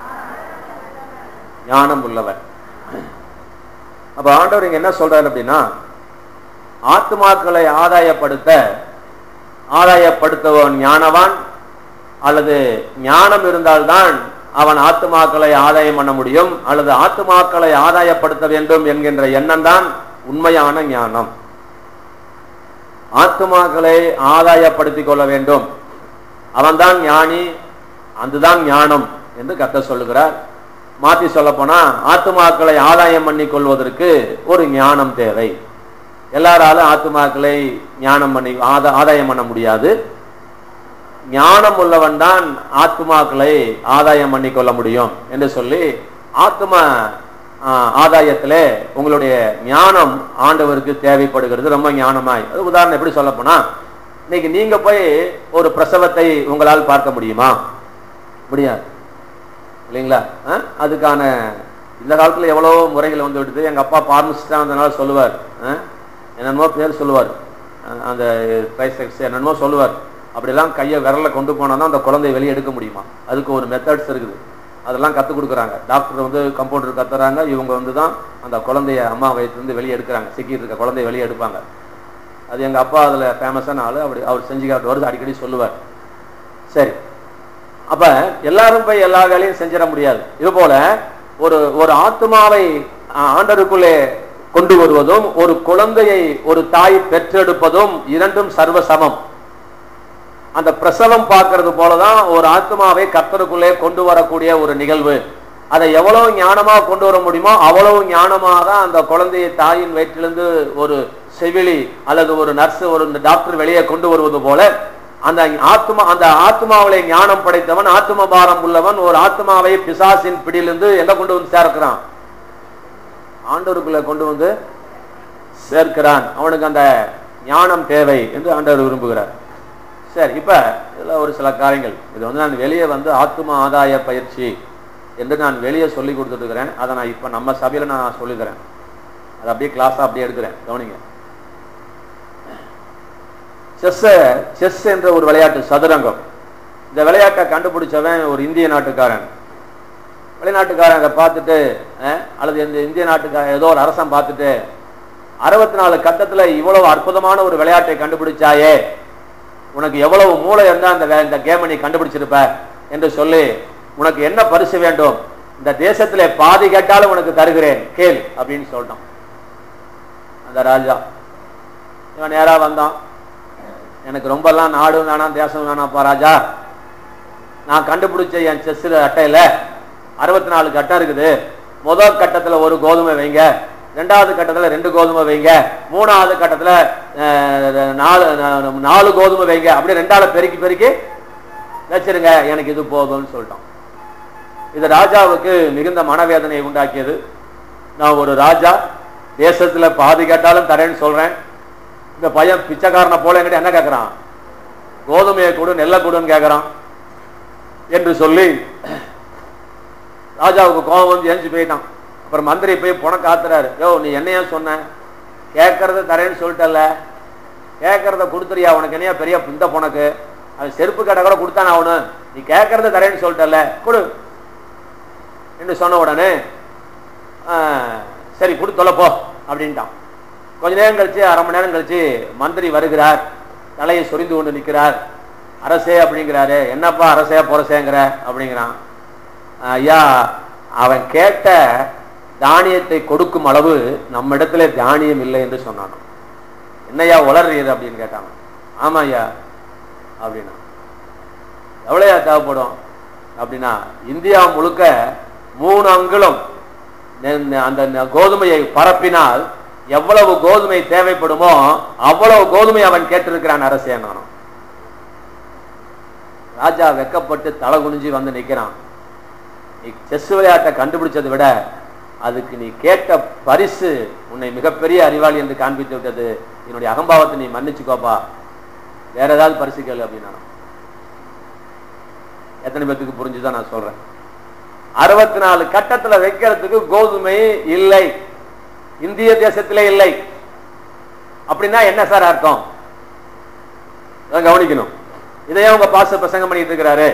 ஞானம் உள்ளவன் அப்ப ஆண்டவர் இங்க என்ன சொல்றாரு அப்படின்னா ஆத்துமாக்களை ஆதாயப்படுத்த ஆதாயப்படுத்துபவன் ஞானவான் அல்லது ஞானம் இருந்தால்தான் அவன் ஆத்துமாக்களை ஆதாயம் பண்ண முடியும் அல்லது ஆத்துமாக்களை ஆதாயப்படுத்த வேண்டும் என்கின்ற எண்ணம் தான் உண்மையான ஞானம் ஆத்துமாக்களை ஆதாயப்படுத்திக் கொள்ள வேண்டும் அவன்தான் ஞானி அதுதான் ஞானம் என்று கத்த சொல்லுகிறார் மாத்தி சொல்ல போனா ஆத்துமாக்களை ஆதாயம் பண்ணி கொள்வதற்கு ஒரு ஞானம் தேவை எல்லாராலும் ஆத்துமாக்களை ஞானம் பண்ணி ஆதா ஆதாயம் பண்ண முடியாது ஞானம் உள்ளவன் தான் ஆத்துமாக்களை ஆதாயம் பண்ணி கொள்ள முடியும் என்று சொல்லி ஆத்தும ஆஹ், ஆதாயத்திலே உங்களுடைய ஞானம் ஆண்டவருக்கு தேவைப்படுகிறது ரொம்ப ஞானமாய் அது உதாரணம் எப்படி சொல்ல போனா இன்னைக்கு நீங்க போய் ஒரு பிரசவத்தை உங்களால் பார்க்க முடியுமா முடியாது இல்லைங்களா ஆ? அதுக்கான இந்த காலத்துல எவ்வளவோ முறைகள் வந்து விடுது எங்க அப்பா பார்மசிஸ்டா இருந்தனால சொல்லுவார் ஆ? என்னென்னமோ பேர் சொல்லுவார் ஆ, அந்த ட்ரைசெக்ஸ் என்னென்னமோ சொல்லுவார் அப்படிலாம் கையை விரல்ல கொண்டு போனா தான் அந்த குழந்தையை வெளியே எடுக்க முடியுமா அதுக்கு ஒரு மெத்தட்ஸ் இருக்குது அதெல்லாம் கற்றுக் கொடுக்குறாங்க டாக்டர் வந்து கம்பவுண்டர் கத்துறாங்க இவங்க வந்து தான் அந்த குழந்தைய அம்மா வயிற்றுலேருந்து வெளியே எடுக்கிறாங்க சிக்கிட்டு இருக்க குழந்தைய வெளியே எடுப்பாங்க அது எங்க அப்பா அதுல ஃபேமஸான ஆளு அப்படி அவர் செஞ்சு காட்டுவார் அடிக்கடி சொல்லுவார் சரி அப்ப எல்லாரும் போய் எல்லா வேலையும் செஞ்சிட முடியாது இது போல ஒரு ஒரு ஆத்மாவை ஆ, ஆண்டருக்குள்ளே கொண்டு வருவதும் ஒரு குழந்தையை ஒரு தாய் பெற்றெடுப்பதும் இரண்டும் சர்வ சமம் அந்த பிரசவம் பார்க்கறது போலதான் ஒரு ஆத்மாவை கர்த்தருக்குள்ளே கொண்டு வரக்கூடிய ஒரு நிகழ்வு அதை எவ்வளவு ஞானமா கொண்டு வர முடியுமோ அவ்வளவு ஞானமா தான் அந்த குழந்தையை தாயின் வயிற்றிலிருந்து ஒரு செவிலி அல்லது ஒரு நர்ஸ் ஒரு டாக்டர் வெளியே கொண்டு வருவது போல அந்த ஆத்மா அந்த ஆத்மாவிலே ஞானம் படைத்தவன் ஆத்ம பாரம் உள்ளவன் ஒரு ஆத்மாவை பிசாசின் பிடியிலிருந்து எங்க கொண்டு வந்து சேர்க்கிறான் ஆண்டவருக்குள்ள கொண்டு வந்து சேர்க்கிறான் அவனுக்கு அந்த ஞானம் தேவை என்று ஆண்டவர் விரும்புகிறார் சரி இப்ப இதுல ஒரு சில காரியங்கள் இது வந்து நான் வெளியே வந்து ஆத்ம ஆதாய பயிற்சி என்று நான் வெளியே சொல்லி கொடுத்துட்டு இருக்கிறேன் அதை நான் இப்ப நம்ம சபையில நான் சொல்லிக்கிறேன் அதை அப்படியே கிளாஸா அப்படியே எடுக்கிறேன் கவனிங்க செஸ் செஸ் என்ற ஒரு விளையாட்டு சதுரங்கம் இந்த விளையாட்டை கண்டுபிடிச்சவன் ஒரு இந்திய நாட்டுக்காரன் வெளிநாட்டுக்காரன் அதை பார்த்துட்டு அஹ், அல்லது இந்த இந்திய நாட்டுக்காரன் ஏதோ ஒரு அரசன் பார்த்துட்டு அறுபத்தி நாலு கட்டத்துல இவ்வளவு அற்புதமான ஒரு விளையாட்டை கண்டுபிடிச்சாயே உனக்கு எவ்வளவு மூளை இருந்தா அந்த வே- இந்த கேமை நீ கண்டுபிடிச்சிருப்ப என்று சொல்லி உனக்கு என்ன பரிசு வேண்டும் இந்த தேசத்திலே பாதி கேட்டாலும் உனக்கு தருகிறேன் கேள் அப்படின்னு சொல்லிட்டான் அந்த ராஜா இவன் நேரா வந்தான் எனக்கு ரொம்பலாம் நாடும் வேணாம் தேசம் வேணாம்ப்பா ராஜா நான் கண்டுபிடிச்ச என் செஸ்ஸில் அட்டையில அறுபத்தி நாலு கட்டம் இருக்குது முதல் கட்டத்துல ஒரு கோதுமை வைங்க ரெண்டாவது கட்டத்துல ரெண்டு கோதுமை வைங்க மூணாவது கட்டத்துல அஹ், நாலு நா- நாலு கோதுமை வைங்க அப்படியே ரெண்டாவது பெருக்கி பெருக்கி வச்சிருங்க எனக்கு இது போதும்னு சொல்லிட்டோம் இது ராஜாவுக்கு மிகுந்த மனவேதனையை உண்டாக்கியது நான் ஒரு ராஜா தேசத்துல பாதி கேட்டாலும் தரேன்னு சொல்றேன் இந்த பையன் பிச்சைக்காரனை போல என்கிட்ட என்ன கேட்கறான் கோதுமையை கொடு நெல்லை கொடுன்னு கேட்கறான் என்று சொல்லி ராஜாவுக்கு கோபம் வந்து ஏஞ்சி போயிட்டான் அப்புறம் மந்திரி போய் புன காத்துறாரு யோ நீ என்னையா சொன்ன கேட்கறத தரேன்னு சொல்லிட்டல்ல கேட்கறத கொடுத்துறியா உனக்கு என்னையா பெரிய இந்த புனக்கு அவன் செருப்பு கடை கூட கொடுத்தானே அவனு நீ கேட்கறத தரேன்னு சொல்லிட்டல்ல கொடு என்று சொன்ன உடனே ஆஹ், சரி கொடு தொலை போ அப்படின்ட்டான் கொஞ்ச நேரம் கழிச்சு அரை மணி நேரம் கழிச்சு மந்திரி வருகிறார் தலையை சொரிந்து கொண்டு நிற்கிறார் அரசே அப்படிங்கிறாரு என்னப்பா அரசே புரசேங்கிற அப்படிங்கிறான் ஐயா அவன் கேட்ட தானியத்தை கொடுக்கும் அளவு நம்ம இடத்துல தானியம் இல்லை என்று சொன்னான் என்னய்யா உளறீர் அப்படின்னு கேட்டாங்க ஆமா ஐயா அப்படின்னா எவ்வளோயா தேவைப்படும் அப்படின்னா இந்தியா முழுக்க மூணு அங்குலம் நெ- நெ- அந்த நெ- கோதுமையை பரப்பினால் எவ்வளவு கோதுமை தேவைப்படுமோ அவ்வளவு கோதுமை அவன் கேட்டிருக்கிறான் அரசே நானும் ராஜா வெக்கப்பட்டு தலை குனிஞ்சு வந்து நிக்கிறான் நீ செஸ் விளையாட்டை கண்டுபிடிச்சதை விட அதுக்கு நீ கேட்ட பரிசு உன்னை மிகப்பெரிய அறிவாளி என்று காண்பித்து விட்டது என்னுடைய அகம்பாவத்தை நீ மன்னிச்சுக்கோப்பா வேற ஏதாவது பரிசு கேளு அப்படின்னா எத்தனை பேத்துக்கு புரிஞ்சுதான் நான் சொல்றேன் அறுபத்தி நாலு கட்டத்துல வைக்கிறதுக்கு கோதுமை இல்லை இந்திய தேசத்திலே இல்லை அப்படின்னா என்ன சார் அர்த்தம் இதை கவனிக்கணும் இதையே உங்க பாச பிரசங்கம் பண்ணிட்டு இருக்கிறாரு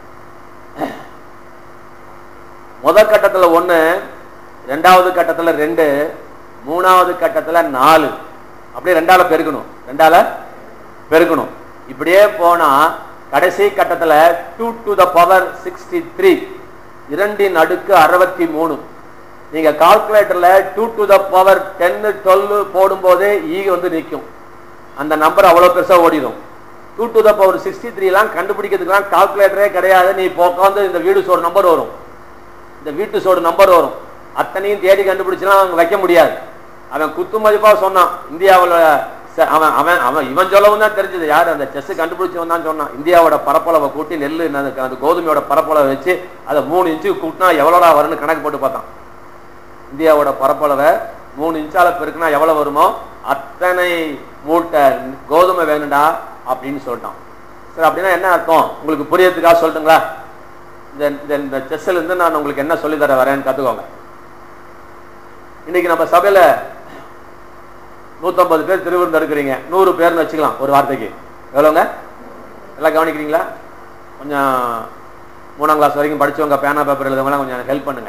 முதல் கட்டத்துல ஒண்ணு ரெண்டாவது கட்டத்துல ரெண்டு மூணாவது கட்டத்துல நாலு அப்படியே ரெண்டால பெருக்கணும் ரெண்டால பெருக்கணும் இப்படியே போனா கடைசி கட்டத்துல two to the power sixty three இரண்டின் அடுக்கு அறுபத்தி மூணு நீங்க கால்குலேட்டர்ல டூ டு த பவர் டென்னு டுவெல் போடும்போதே ஈ வந்து நிற்கும் அந்த நம்பர் அவ்வளவு பெருசா ஓடிடும் two to the power sixty த்ரீலாம் கண்டுபிடிக்கிறதுக்குலாம் கால்குலேட்டரே கிடையாது நீ இப்போ உட்காந்து இந்த வீடு சோடு நம்பர் வரும் இந்த வீட்டு சோடு நம்பர் வரும் அத்தனையும் தேடி கண்டுபிடிச்சலாம் அவங்க வைக்க முடியாது அவன் குத்து மதிப்பா சொன்னான் இந்தியாவில் ச- அவன் அவன் அவன் இவன் சொல்லவும் தான் தெரிஞ்சது யார் அந்த செஸ் கண்டுபிடிச்சவன் தான் சொன்னான் இந்தியாவோட பரப்பளவை கூட்டி நெல் அந்த அந்த கோதுமையோட பரப்பளவை வச்சு அதை மூணு இன்ச்சு கூட்டினா எவ்வளோடா வரும்னு கணக்கு போட்டு பார்த்தான் இந்தியாவோட பரப்பளவை மூணு இன்ச்சால பெருக்குனா எவ்வளவு வருமோ அத்தனை மூட்டை கோதுமை வேணும்டா அப்படின்னு சொல்லிட்டான் சரி அப்படின்னா என்ன அர்த்தம் உங்களுக்கு புரியறதுக்காக சொல்லட்டுங்களா இந்த இந்த- இந்த செஸ்ல இருந்து நான் உங்களுக்கு என்ன சொல்லி தர வரேன்னு கத்துக்கோங்க இன்னைக்கு நம்ம சபையில நூத்தம்பது பேர் திருவிருந்து இருக்கிறீங்க நூறு பேர்னு வச்சுக்கலாம் ஒரு வார்த்தைக்கு எவ்வளோங்க எல்லாம் கவனிக்கிறீங்களா கொஞ்சம் மூணாம் கிளாஸ் வரைக்கும் படிச்சவங்க பேனா பேப்பர் எழுதவங்களாம் கொஞ்சம் ஹெல்ப் பண்ணுங்க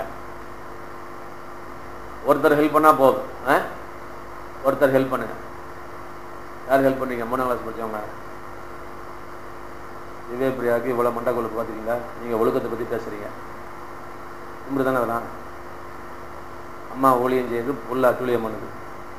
ஒருத்தர் ஹெல்ப் பண்ணா போதும் ஆ? ஒருத்தர் ஹெல்ப் பண்ணுங்க யார் ஹெல்ப் பண்ணீங்க மூணாம் கிளாஸ் படிச்சவங்க இதே பிரியாவுக்கு இவ்வளவு மண்டை கொழுப்பு பார்த்துருக்கீங்களா நீங்க ஒழுக்கத்தை பத்தி பேசுறீங்க இப்படி தானே அதெல்லாம் அம்மா ஊழியம் செய்து புல்லா துளியம் பண்ணுது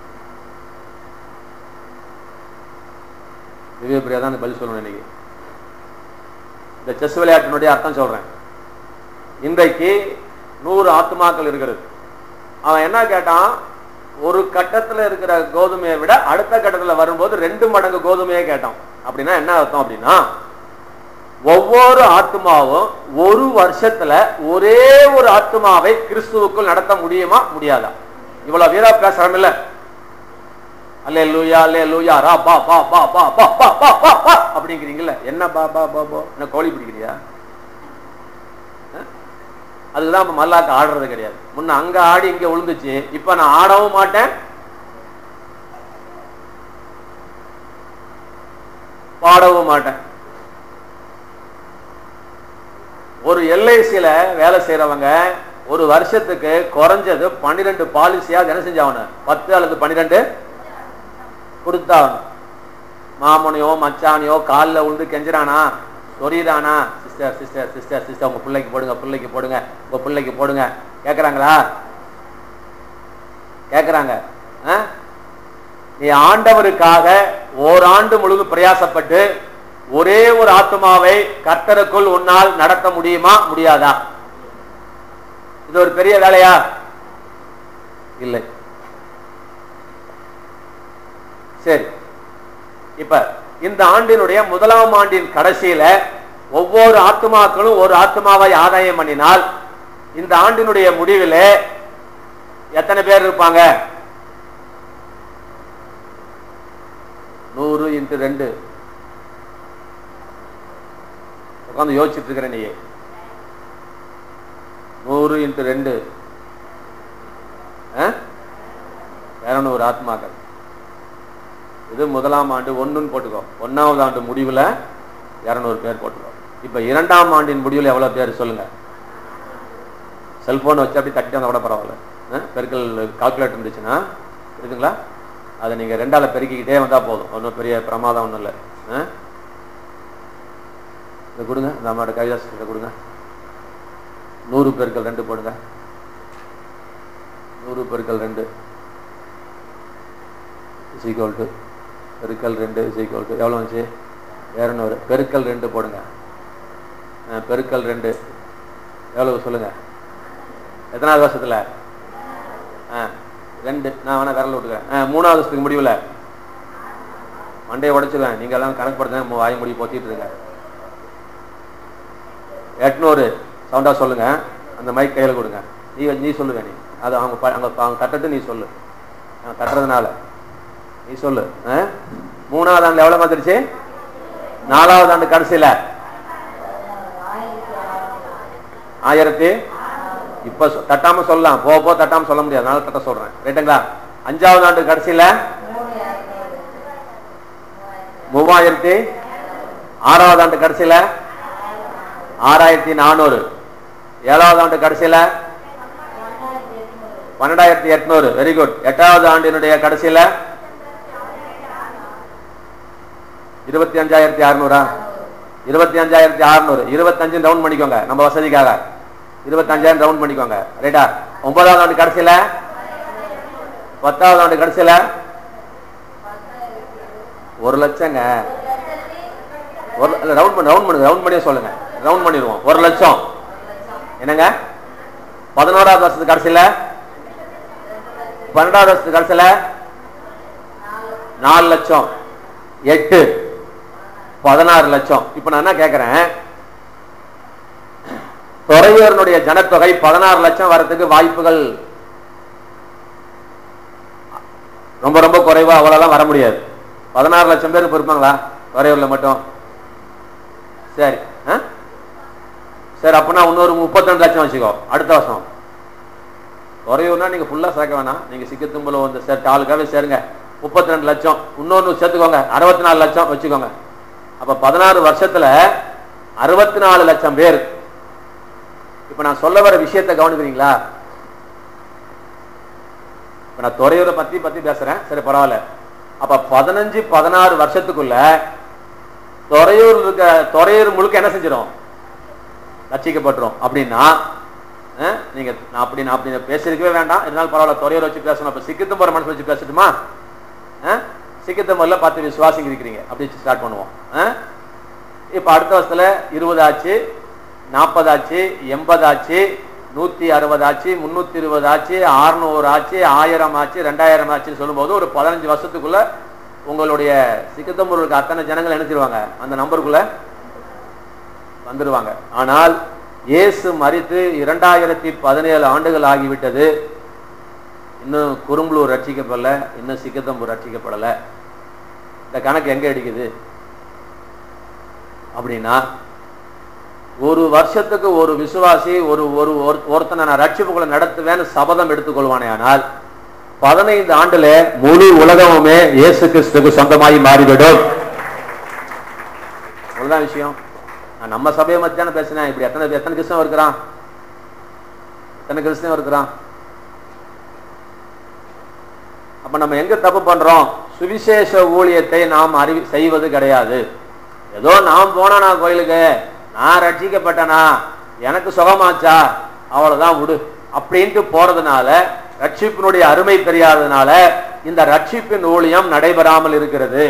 திவ்ய பிரியா தான் பதில் சொல்லணும் இன்னைக்கு இந்த செஸ் விளையாட்டினுடைய அர்த்தம் சொல்றேன் இன்றைக்கு நூறு ஆத்மாக்கள் இருக்கிறது அவன் என்ன கேட்டான் ஒரு கட்டத்துல இருக்கிற கோதுமையை விட அடுத்த கட்டத்துல வரும்போது ரெண்டு மடங்கு கோதுமையை கேட்டான் அப்படின்னா என்ன அர்த்தம் அப்படின்னா ஒவ்வொரு ஆத்மாவும் ஒரு வருஷத்துல ஒரே ஒரு ஆத்மாவை கிறிஸ்துவுக்குள் நடத்த முடியுமா முடியாதா இவ்வளவு வீரா பேசுறோம் இல்ல அல்லே லூயா அல்லே லூயா ரா பா பா பா பா பா பா பா பா பா அப்படிங்கிறீங்கல்ல என்ன பா பா பா பா என்ன கோழி பிடிக்கிறியா அஹ்? அதுதான் இப்ப மல்லாக்க ஆடுறது கிடையாது முன்ன அங்க ஆடி இங்க விழுந்துச்சு இப்ப நான் ஆடவும் மாட்டேன் பாடவும் மாட்டேன் ஒரு எல்ஐசியில வேலை செய்யறவங்க ஒரு வருஷத்துக்கு குறைஞ்சது பன்னிரெண்டு பாலிசியா என்ன செஞ்சாவன பத்து அல்லது பன்னிரெண்டு கொடுத்தாகணும் மாமனையோ மச்சானையோ காலில் உண்டு கெஞ்சுறானா சொரியிறானா சிஸ்டர் சிஸ்டர் சிஸ்டர் சிஸ்டர் உங்க பிள்ளைக்கு போடுங்க பிள்ளைக்கு போடுங்க உங்க பிள்ளைக்கு போடுங்க கேட்குறாங்களா கேட்குறாங்க நீ ஆண்டவருக்காக ஓராண்டு முழுது பிரயாசப்பட்டு ஒரே ஒரு ஆத்மாவை கர்த்தருக்குள் உன்னால் நடத்த முடியுமா முடியாதா இது ஒரு பெரிய வேலையா இல்லை சரி இப்ப இந்த ஆண்டினுடைய முதலாம் ஆண்டின் கடைசியில ஒவ்வொரு ஆத்மாக்களும் ஒரு ஆத்மாவை ஆதாயம் பண்ணினால் இந்த ஆண்டினுடைய முடிவில் எத்தனை பேர் இருப்பாங்க நூறு இன்ட்டு ரெண்டு உட்காந்து யோசிச்சுட்டு இருக்கிற நீ நூறு இன்ட்டு ரெண்டு இரநூறு ஆத்மாக்கள் இது முதலாம் ஆண்டு ஒன்றுன்னு போட்டுக்கோ ஒன்னாவது ஆண்டு முடிவில் இரநூறு பேர் போட்டுக்கோ இப்போ இரண்டாம் ஆண்டின் முடிவில் எவ்வளோ பேர் சொல்லுங்க செல்போன் வச்சு அப்படி தட்டி வந்தால் கூட பரவாயில்ல ஆ? பெருக்கல் கால்குலேட்டர் இருந்துச்சுன்னா இருக்குங்களா அதை நீங்கள் ரெண்டால பெருக்கிக்கிட்டே வந்தால் போதும் ஒன்றும் பெரிய பிரமாதம் ஒன்றும் இல்லை ஆ? இதை கொடுங்க இந்த அம்மாவோட கைதாஸ் இதை கொடுங்க நூறு பெருக்கல் ரெண்டு போடுங்க நூறு பெருக்கல் ரெண்டு இசைக்கோல் டு பெருக்கல் ரெண்டு இசைக்கோல் டு எவ்வளோ வந்துச்சு இரநூறு பெருக்கல் ரெண்டு போடுங்க ஆ, பெருக்கல் ரெண்டு எவ்வளவு சொல்லுங்க எத்தனாவது வருஷத்துல ஆ ரெண்டு நான் வேணா விரல் விட்டுக்கிறேன் ஆ மூணாவது வருஷத்துக்கு முடிவில் மண்டையை உடைச்சிருவேன் நீங்க எல்லாம் கணக்கு படுத்த வாய் முடி போத்திட்டு இருங்க எட்நூறு சவுண்டா சொல்லுங்க அந்த மைக் கையில் கொடுங்க நீ நீ சொல்லுங்க நீ அது அவங்க ப- அவங்க அவங்க தட்டட்டு நீ சொல்லு அவங்க தட்டுறதுனால நீ சொல்லு ஆ? மூணாவது ஆண்டு எவ்வளவு வந்துருச்சு நாலாவது ஆண்டு கடைசியில ஆயிரத்தி இப்ப சொ- தட்டாம சொல்லலாம் போக போக தட்டாம சொல்ல முடியாது அதனால தட்ட சொல்றேன் ரைட்டுங்களா அஞ்சாவது ஆண்டு கடைசியில மூவாயிரத்தி ஆறாவது ஆண்டு கடைசியில ஆறாயிரத்தி நானூறு ஏழாவது ஆண்டு கடைசியில பன்னெண்டாயிரத்தி எட்நூறு வெரி குட் எட்டாவது ஆண்டினுடைய கடைசியில இருபத்தி அஞ்சாயிரத்தி அறுநூறா இருபத்தி அஞ்சாயிரத்தி அறுநூறு இருபத்தஞ்சு ரவுண்ட் பண்ணிக்கோங்க நம்ம வசதிக்காக இருபத்தஞ்சாயிரம் ரவுண்ட் பண்ணிக்கோங்க ரைட்டா ஒன்பதாவது ஆண்டு கடைசியில பத்தாவது ஆண்டு கடைசியில ஒரு லட்சங்க ஒரு ரவுண்ட் பண்ணி ரவுண்ட் பண்ணி ரவுண்ட் பண்ணியே சொல்லுங்க ரவுண்ட் பண்ணிடுவோம் ஒரு லட்சம் என்னங்க பதினோராவது வருஷத்துக்கு கடைசியில பன்னெண்டாவது வருஷத்துக்கு கடைசியில நாலு லட்சம் எட்டு பதினாறு லட்சம் இப்ப நான் என்ன கேட்கிறேன் துறையூரனுடைய ஜனத்தொகை பதினாறு லட்சம் வரதுக்கு வாய்ப்புகள் ரொம்ப ரொம்ப குறைவா அவ்வளவுலாம் வர முடியாது பதினாறு லட்சம் பேர் இப்ப இருப்பாங்களா துறையூர்ல மட்டும் சரி ஆ? சரி அப்பனா இன்னொரு முப்பத்தி லட்சம் வச்சுக்கோ அடுத்த வருஷம் துறையூர்னா நீங்க ஃபுல்லா சேர்க்க வேணாம் நீங்க சிக்கத்தும்பல வந்து சரி தாலுக்காவே சேருங்க முப்பத்தி ரெண்டு லட்சம் இன்னொன்னு சேர்த்துக்கோங்க அறுபத்தி நாலு லட்சம் வச்சுக்கோங்க அப்ப பதினாறு வருஷத்துல அறுபத்தி நாலு லட்சம் பேர் இப்ப நான் சொல்ல வர விஷயத்தை கவனிக்கிறீங்களா இப்ப நான் துறையூரை பத்தி பத்தி பேசுறேன் சரி பரவாயில்ல அப்ப பதினஞ்சு பதினாறு வருஷத்துக்குள்ள துறையூர் இருக்க துறையூர் முழுக்க என்ன செஞ்சிடும் ரட்சிக்கப்பட்டுரும் அப்படின்னா அஹ், நீங்க நான் அப்படி நான் அப்படி பேசிருக்கவே வேண்டாம் இருந்தாலும் பரவாயில்ல துறையூர் வச்சு பேசணும் அப்ப சிக்கத்தும் போற மனசு வச்சு பேசட்டுமா சிக்கத்தம்பரில் பத்து விசுவாசிங்க இருக்கிறீங்க அப்படி வச்சு ஸ்டார்ட் பண்ணுவோம் அஹ்? இப்ப அடுத்த வருஷத்துல இருபது ஆச்சு நாற்பது ஆச்சு எண்பது ஆச்சு நூத்தி அறுபது ஆச்சு முன்னூத்தி இருபது ஆச்சு அறுநூறு ஆச்சு ஆயிரம் ஆச்சு ரெண்டாயிரம் ஆச்சுன்னு சொல்லும்போது ஒரு பதினஞ்சு வருஷத்துக்குள்ள உங்களுடைய சிக்கத்தம்பூருக்கு அத்தனை ஜனங்கள் நினைச்சிருவாங்க அந்த நம்பருக்குள்ள வந்துருவாங்க ஆனால் இயேசு மரித்து இரண்டாயிரத்தி பதினேழு ஆண்டுகள் ஆகிவிட்டது இன்னும் குறும்பலூர் ரட்சிக்கப்படல இன்னும் சிக்கத்தம்பூர் ரட்சிக்கப்படல இந்த கணக்கு எங்க அடிக்குது அப்படின்னா ஒரு வருஷத்துக்கு ஒரு விசுவாசி ஒரு ஒரு ஒரு- ஒருத்தனை நான் ரட்சிப்புகளை நடத்துவேன்னு சபதம் எடுத்துக்கொள்வானே ஆனால் பதினைந்து ஆண்டுல முழு உலகமுமே இயேசு கிறிஸ்துக்கு சொந்தமாகி மாறிவிடும் அவ்வளவுதான் விஷயம் நான் நம்ம சபையை பத்தி தானே பேசினேன் இப்படி எத்தனை எத்தனை கிறிஸ்தவன் இருக்கிறான் எத்தனை கிறிஸ்தவன் இருக்கிறான் அப்ப நம்ம எங்க தப்பு பண்றோம் சுவிசேஷ ஊழியத்தை நாம் அறிவி செய்வது கிடையாது ஏதோ நான் போனா கோயிலுக்கு நான் ரட்சிக்கப்பட்டனா எனக்கு சுகமாச்சா அவ்வளவுதான் விடு அப்படின்ட்டு போறதுனால ரட்சிப்பினுடைய அருமை தெரியாததுனால இந்த ரட்சிப்பின் ஊழியம் நடைபெறாமல் இருக்கிறது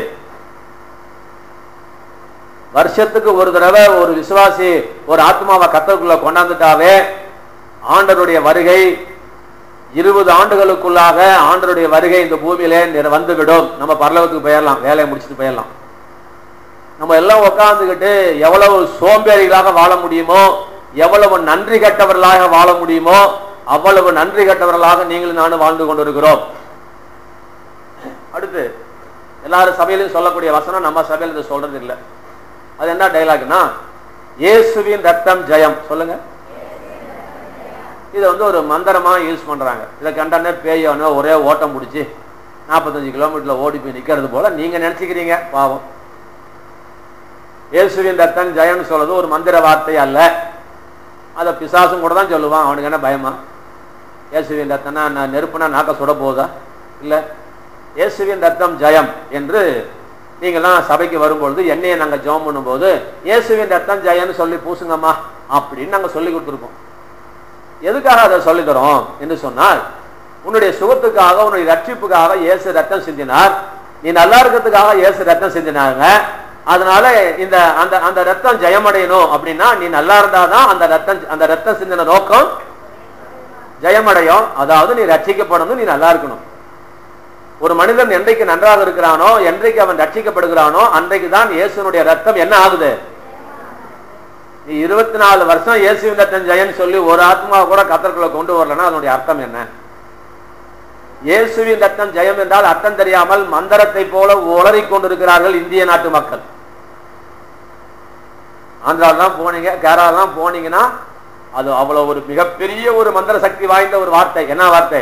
வருஷத்துக்கு ஒரு தடவை ஒரு விசுவாசி ஒரு ஆத்மாவை கத்தருக்குள்ள கொண்டாந்துட்டாவே ஆண்டருடைய வருகை இருபது ஆண்டுகளுக்குள்ளாக ஆண்டருடைய வருகை இந்த பூமியிலே நிற- வந்துவிடும் நம்ம பரலோகத்துக்கு போயிடலாம் வேலையை முடிச்சுட்டு போயிடலாம் நம்ம எல்லாம் உட்கார்ந்துக்கிட்டு எவ்வளவு சோம்பேறிகளாக வாழ முடியுமோ எவ்வளவு நன்றி கட்டவர்களாக வாழ முடியுமோ அவ்வளவு நன்றி கட்டவர்களாக நீங்களும் நானும் வாழ்ந்து கொண்டிருக்கிறோம் அடுத்து எல்லாரும் சபையிலும் சொல்லக்கூடிய வசனம் நம்ம சபையில இது சொல்றது இல்லை அது என்ன டைலாக்னா இயேசுவின் ரத்தம் ஜெயம் சொல்லுங்க இதை வந்து ஒரு மந்திரமா யூஸ் பண்றாங்க இதை கண்டானே பேயவனோ ஒரே ஓட்டம் பிடிச்சி நாற்பத்தஞ்சு கிலோமீட்டர்ல ஓடி போய் நிக்கிறது போல நீங்க நினைச்சுக்கிறீங்க பாவம் இயேசுவின் ரத்தம் ஜெயம்னு சொல்றது ஒரு மந்திர வார்த்தை அல்ல அதை பிசாசும் கூட தான் சொல்லுவான் அவனுக்கு என்ன பயமா இயேசுவின் ரத்தம்னா நான் நெருப்புனா நாக்க சுட போதா இல்ல இயேசுவின் ரத்தம் ஜெயம் என்று நீங்களாம் சபைக்கு வரும்பொழுது என்னையை நாங்க ஜெபம் பண்ணும்போது இயேசுவின் ரத்தம் ஜெயம்னு சொல்லி பூசுங்கம்மா அப்படின்னு நாங்க சொல்லி கொடுத்துருக்கோம் எதுக்காக அதை சொல்லி தரோம் என்று சொன்னால் உன்னுடைய சுகத்துக்காக உன்னுடைய ரட்சிப்புக்காக இயேசு ரத்தம் சிந்தினார் நீ நல்லா இருக்கிறதுக்காக இயேசு ரத்தம் சிந்தினாங்க அதனால இந்த அந்த அந்த ரத்தம் ஜெயமடையணும் அப்படின்னா நீ நல்லா இருந்தாதான் அந்த ரத்தம் அந்த ரத்தம் சிந்தின நோக்கம் ஜெயமடையும் அதாவது நீ ரட்சிக்கப்படணும் நீ நல்லா இருக்கணும் ஒரு மனிதன் என்றைக்கு நன்றாக இருக்கிறானோ என்றைக்கு அவன் ரட்சிக்கப்படுகிறானோ அன்றைக்கு தான் இயேசுனுடைய ரத்தம் என்ன ஆகுது நீ இருபத்தி நாலு வருஷம் இயேசுவின் ரத்தம் ஜெயன்னு சொல்லி ஒரு ஆத்மா கூட கத்தர்களை கொண்டு வரலன்னா அதனுடைய அர்த்தம் என்ன இயேசுவின் ரத்தம் ஜெயம் என்றால் அர்த்தம் தெரியாமல் மந்திரத்தை போல உளறிக் கொண்டிருக்கிறார்கள் இந்திய நாட்டு மக்கள் ஆந்திராலாம் போனீங்க கேரளாலாம் போனீங்கன்னா அது அவ்வளவு ஒரு மிகப்பெரிய ஒரு மந்திர சக்தி வாய்ந்த ஒரு வார்த்தை என்ன வார்த்தை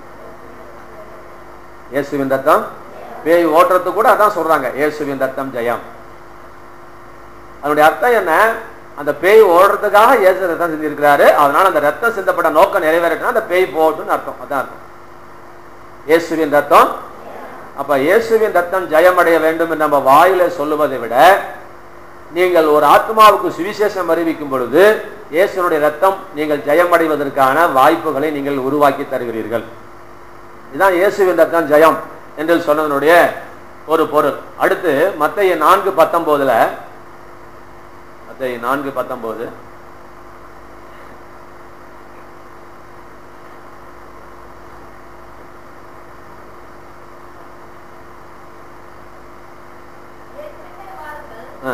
இயேசுவின் ரத்தம் பேய் ஓட்டுறது கூட அதான் சொல்றாங்க இயேசுவின் ரத்தம் ஜெயம் அதனுடைய அர்த்தம் என்ன அந்த பேய் ஓடுறதுக்காக இயேசு ரத்தம் சிந்திருக்கிறாரு அதனால அந்த ரத்தம் சிந்தப்பட்ட நோக்கம் நிறைவேறட்டும் அந்த பேய் போட்டுன்னு அர்த்தம் அதான் அர்த்தம் இயேசுவின் ரத்தம் அப்ப இயேசுவின் ரத்தம் ஜெயமடைய வேண்டும் என்று நம்ம வாயில சொல்லுவதை விட நீங்கள் ஒரு ஆத்மாவுக்கு சுவிசேஷம் அறிவிக்கும் பொழுது இயேசுனுடைய ரத்தம் நீங்கள் ஜெயமடைவதற்கான வாய்ப்புகளை நீங்கள் உருவாக்கி தருகிறீர்கள் இதுதான் இயேசுவின் ரத்தம் ஜெயம் என்று சொன்னதனுடைய ஒரு பொருள் அடுத்து மத்திய நான்கு பத்தொன்பதுல மத்திய நான்கு பத்தொன்பது ஆ.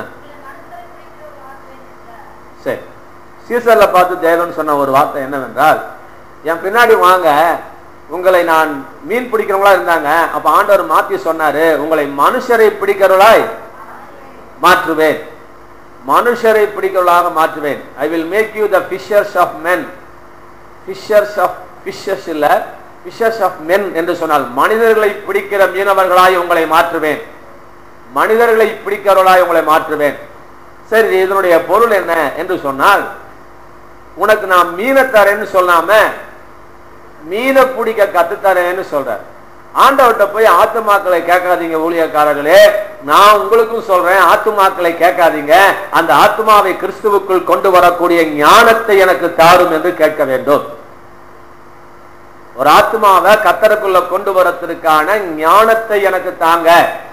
சரி சீசர்ல பார்த்து தேவன் சொன்ன ஒரு வார்த்தை என்னவென்றால் என் பின்னாடி வாங்க உங்களை நான் மீன் பிடிக்கிறவங்களா இருந்தாங்க அப்ப ஆண்டவர் மாத்தி சொன்னாரு உங்களை மனுஷரை பிடிக்கிறவளாய் மாற்றுவேன் மனுஷரை பிடிக்கிறவளாக மாற்றுவேன் I will make you the fishers of men fishers of fishers இல்ல ஃபிஷர்ஸ் ஆஃப் மென் என்று சொன்னால் மனிதர்களை பிடிக்கிற மீனவர்களாய் உங்களை மாற்றுவேன் மனிதர்களை பிடிக்கிறவர்களாய் உங்களை மாற்றுவேன் சரி இதனுடைய பொருள் என்ன என்று சொன்னால் உனக்கு நான் மீனை தரேன்னு சொல்லாம மீனை பிடிக்க கத்துத்தரேன்னு சொல்றார் ஆண்டவர்கிட்ட போய் ஆத்துமாக்களை கேட்காதீங்க ஊழியக்காரர்களே நான் உங்களுக்கும் சொல்றேன் ஆத்துமாக்களை கேட்காதீங்க அந்த ஆத்மாவை கிறிஸ்துவுக்குள் கொண்டு வரக்கூடிய ஞானத்தை எனக்கு தாரும் என்று கேட்க வேண்டும் ஒரு ஆத்மாவை கத்தருக்குள்ள கொண்டு வரத்திற்கான ஞானத்தை எனக்கு தாங்க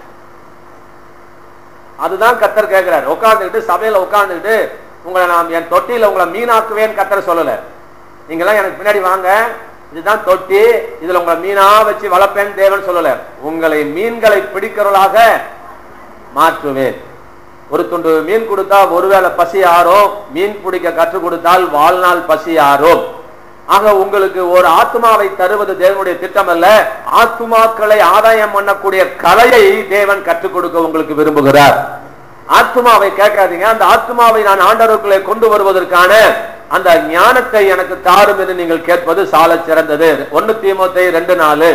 அதுதான் கத்தர் கேட்கிறார் உட்கார்ந்துக்கிட்டு சபையில உட்கார்ந்துக்கிட்டு உங்களை நான் என் தொட்டியில உங்களை மீனாக்குவேன் கத்தர் சொல்லல நீங்கெல்லாம் எனக்கு பின்னாடி வாங்க இதுதான் தொட்டி இதுல உங்களை மீனா வச்சு வளர்ப்பேன் தேவன் சொல்லல உங்களை மீன்களை பிடிக்கிறவர்களாக மாற்றுவேன் ஒரு துண்டு மீன் கொடுத்தா ஒருவேளை பசி ஆறும் மீன் பிடிக்க கற்றுக் கொடுத்தால் வாழ்நாள் பசி ஆறும் ஆக உங்களுக்கு ஒரு ஆத்மாவை தருவது தேவனுடைய திட்டம் அல்ல ஆத்துமாக்களை ஆதாயம் பண்ணக்கூடிய கலையை தேவன் கற்றுக் கொடுக்க உங்களுக்கு விரும்புகிறார் ஆத்மாவை கேட்காதீங்க அந்த ஆத்மாவை நான் ஆண்டவருக்குள்ளே கொண்டு வருவதற்கான அந்த ஞானத்தை எனக்கு தாரும் என்று நீங்கள் கேட்பது சால சிறந்தது ஒன்னு தீமோத்தை ரெண்டு நாலு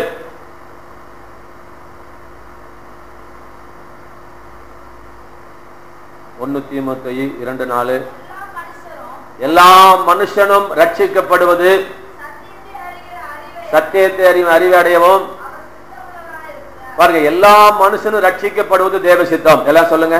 ஒன்னு தீமோத்தை இரண்டு நாலு எல்லா மனுஷனும் ரட்சிக்கப்படுவது சத்தியத்தை அறிவு அறிவடையவும் பாருங்க எல்லா மனுஷனும் ரட்சிக்கப்படுவது தேவ சித்தம் எல்லாம் சொல்லுங்க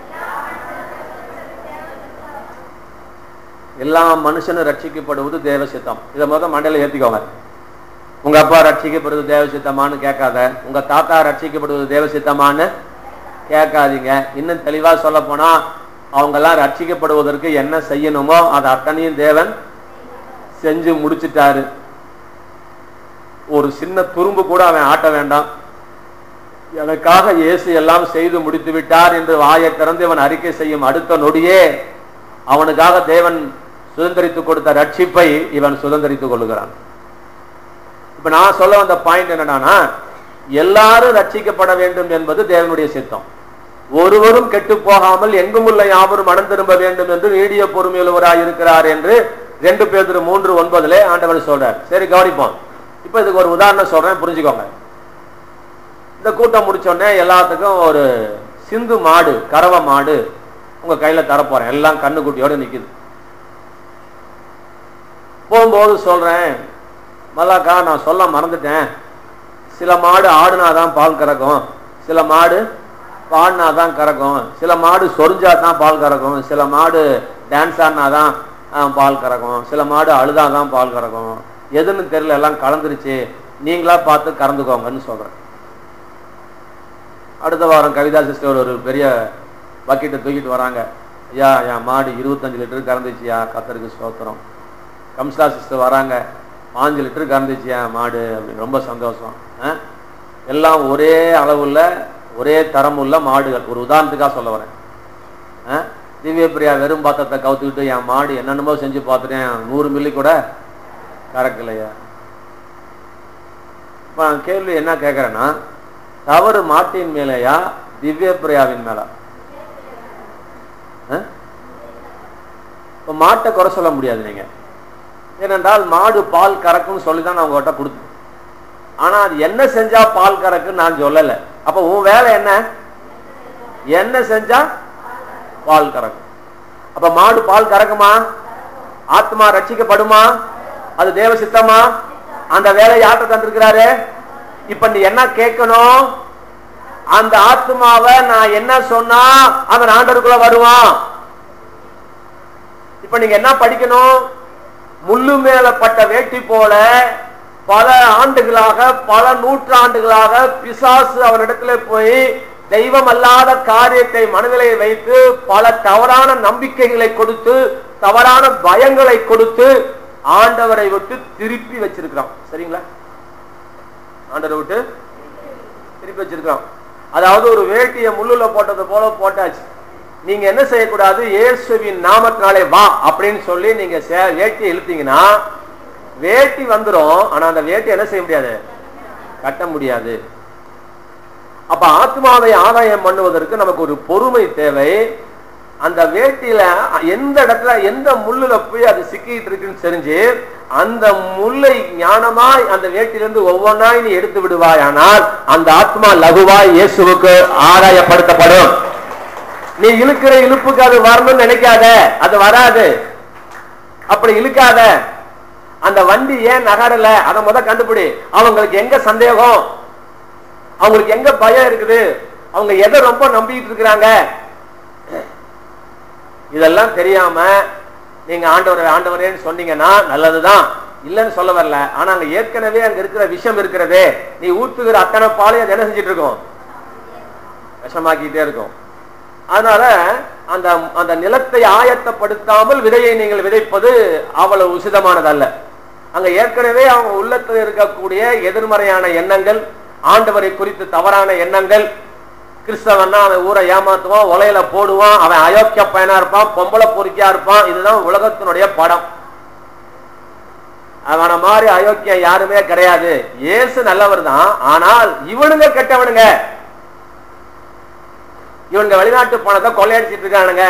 எல்லா மனுஷனும் ரட்சிக்கப்படுவது தேவ சித்தம் இதை முதல் மண்டையில ஏத்திக்கோங்க உங்க அப்பா ரட்சிக்கப்படுவது தேவ சித்தமான்னு கேட்காத உங்க தாத்தா ரட்சிக்கப்படுவது தேவ சித்தமான்னு கேட்காதீங்க இன்னும் தெளிவா சொல்ல போனா அவங்க எல்லாம் ரட்சிக்கப்படுவதற்கு என்ன செய்யணுமோ அதை அத்தனையும் தேவன் செஞ்சு முடிச்சிட்டாரு ஒரு சின்ன துரும்பு கூட அவன் ஆட்ட வேண்டாம் எனக்காக இயேசு எல்லாம் செய்து முடித்து விட்டார் என்று வாயை திறந்து இவன் அறிக்கை செய்யும் அடுத்த நொடியே அவனுக்காக தேவன் சுதந்திரித்துக் கொடுத்த ரட்சிப்பை இவன் சுதந்திரித்துக் கொள்ளுகிறான் இப்ப நான் சொல்ல வந்த பாயிண்ட் என்னன்னா எல்லாரும் ரட்சிக்கப்பட வேண்டும் என்பது தேவனுடைய சித்தம் ஒருவரும் கெட்டு போகாமல் எங்கும் உள்ள யாவரும் மனம் திரும்ப வேண்டும் என்று நீடிய பொறுமையுள்ளவராய் இருக்கிறார் என்று ரெண்டு பேர் மூன்று ஒன்பதுல ஆண்டவர் சொல்றார் சரி கவனிப்போம் இப்ப இதுக்கு ஒரு உதாரணம் சொல்றேன் புரிஞ்சுக்கோங்க இந்த கூட்டம் முடிச்ச உடனே எல்லாத்துக்கும் ஒரு சிந்து மாடு கறவை மாடு உங்க கையில தரப்போறேன் எல்லாம் கண்ணுக்குட்டியோட நிக்குது போகும்போது சொல்றேன் மல்லாக்கா நான் சொல்ல மறந்துட்டேன் சில மாடு ஆடுனாதான் பால் கறக்கும் சில மாடு பாடினாதான் கறக்கும் சில மாடு சொரிஞ்சாதான் பால் கறக்கும் சில மாடு டான்ஸ் ஆடினாதான் பால் கறக்கும் சில மாடு அழுதாதான் பால் கறக்கும் எதுன்னு தெரியல எல்லாம் கலந்துருச்சு நீங்களா பார்த்து கறந்துக்கோங்கன்னு சொல்றேன் அடுத்த வாரம் கவிதா சிஸ்டர் ஒரு பெரிய பக்கெட்டை தூக்கிட்டு வராங்க ஐயா என் மாடு இருபத்தஞ்சு லிட்டர் கறந்துச்சியா கத்தருக்கு ஸ்தோத்திரம் கம்ஸ்லா சிஸ்டர் வராங்க பாஞ்சு லிட்டர் கறந்துச்சியா மாடு அப்படின்னு ரொம்ப சந்தோஷம் ஆ? எல்லாம் ஒரே அளவுள்ள ஒரே தரம் உள்ள மாடுகள் ஒரு உதாரணத்துக்காக சொல்ல வரேன் ஆ? திவ்ய பிரியா வெறும் பாத்திரத்தை கவுத்துக்கிட்டு என் மாடு என்னென்னமோ செஞ்சு பார்த்துட்டேன் நூறு மில்லி கூட கறக்கலையா இப்போ நான் கேள்வி என்ன கேட்குறேன்னா தவறு மாட்டின் மேலேயா திவ்ய பிரியாவின் மேலா ஆ? இப்போ மாட்டை குறை சொல்ல முடியாது நீங்க ஏனென்றால் மாடு பால் கறக்கும்னு சொல்லி தான் நான் உங்ககிட்ட கொடுத்தேன் ஆனா அது என்ன செஞ்சா பால் கறக்குன்னு நான் சொல்லல அப்ப உன் வேலை என்ன என்ன செஞ்சா பால் கறக்கும் அப்ப மாடு பால் கறக்குமா ஆத்மா ரட்சிக்கப்படுமா அது தேவ சித்தமா அந்த வேலை யார்கிட்ட தந்திருக்கிறாரு இப்ப நீ என்ன கேட்கணும் அந்த ஆத்மாவை நான் என்ன சொன்னா அவன் ஆண்டருக்குள்ள வருவான் இப்ப நீங்க என்ன படிக்கணும் முள்ளு மேல பட்ட வேட்டி போல பல ஆண்டுகளாக பல நூற்றாண்டுகளாக பிசாசு அவனிடத்துல போய் தெய்வம் அல்லாத காரியத்தை மனதிலே வைத்து பல தவறான நம்பிக்கைகளை கொடுத்து தவறான பயங்களை கொடுத்து ஆண்டவரை விட்டு திருப்பி வச்சிருக்கிறான் சரிங்களா ஆண்டவரை விட்டு திருப்பி வச்சிருக்கிறான் அதாவது ஒரு வேட்டியை முள்ளுல போட்டது போல போட்டாச்சு நீங்க என்ன செய்யக்கூடாது இயேசுவின் நாமத்தினாலே வா அப்படின்னு சொல்லி நீங்க சே- வேட்டியை இழுத்தீங்கன்னா வேட்டி வந்துரும் ஆனா அந்த வேட்டி என்ன செய்ய முடியாது கட்ட முடியாது அப்ப ஆத்மாவை ஆதாயம் பண்ணுவதற்கு நமக்கு ஒரு பொறுமை தேவை அந்த வேட்டியில எந்த இடத்துல எந்த முள்ளுல போய் அது சிக்கிட்டு இருக்குன்னு தெரிஞ்சு அந்த முல்லை ஞானமாய் அந்த வேட்டிலிருந்து ஒவ்வொன்றாய் நீ எடுத்து விடுவாய் ஆனால் அந்த ஆத்மா லகுவாய் இயேசுவுக்கு ஆதாயப்படுத்தப்படும் நீ இழுக்கிற இழுப்புக்கு அது வரணும்னு நினைக்காத அது வராது அப்படி இழுக்காத அந்த வண்டி ஏன் நகரல அதை முத கண்டுபிடி அவங்களுக்கு எங்க சந்தேகம் அவங்களுக்கு எங்க பயம் இருக்குது அவங்க எதை ரொம்ப நம்பிட்டு இருக்கிறாங்க இதெல்லாம் தெரியாம நீங்க ஆண்டவர் ஆண்டவரேன்னு சொன்னீங்கன்னா நல்லதுதான் இல்லைன்னு சொல்ல வரல ஆனா அங்க ஏற்கனவே அங்க இருக்கிற விஷம் இருக்கிறதே நீ ஊத்துகிற அத்தனை பாலையும் அது என்ன செஞ்சிட்டு இருக்கும் விஷமாக்கிட்டே இருக்கும் அதனால அந்த அந்த நிலத்தை ஆயத்தப்படுத்தாமல் விதையை நீங்கள் விதைப்பது அவ்வளவு உசிதமானதல்ல அங்க ஏற்கனவே அவங்க உள்ளத்தில் இருக்கக்கூடிய எதிர்மறையான எண்ணங்கள் ஆண்டவரை குறித்து தவறான எண்ணங்கள் கிறிஸ்தவன்னா அவன் ஊரை ஏமாத்துவான் உலையில போடுவான் அவன் அயோக்கிய பையனா இருப்பான் பொம்பளை பொறுக்கியா இருப்பான் இதுதான் உலகத்தினுடைய படம் அவன மாதிரி அயோக்கியம் யாருமே கிடையாது இயேசு நல்லவர் தான் ஆனால் இவனுங்க கெட்டவனுங்க இவனுங்க வெளிநாட்டு பணத்தை கொள்ளையடிச்சிட்டு இருக்கானுங்க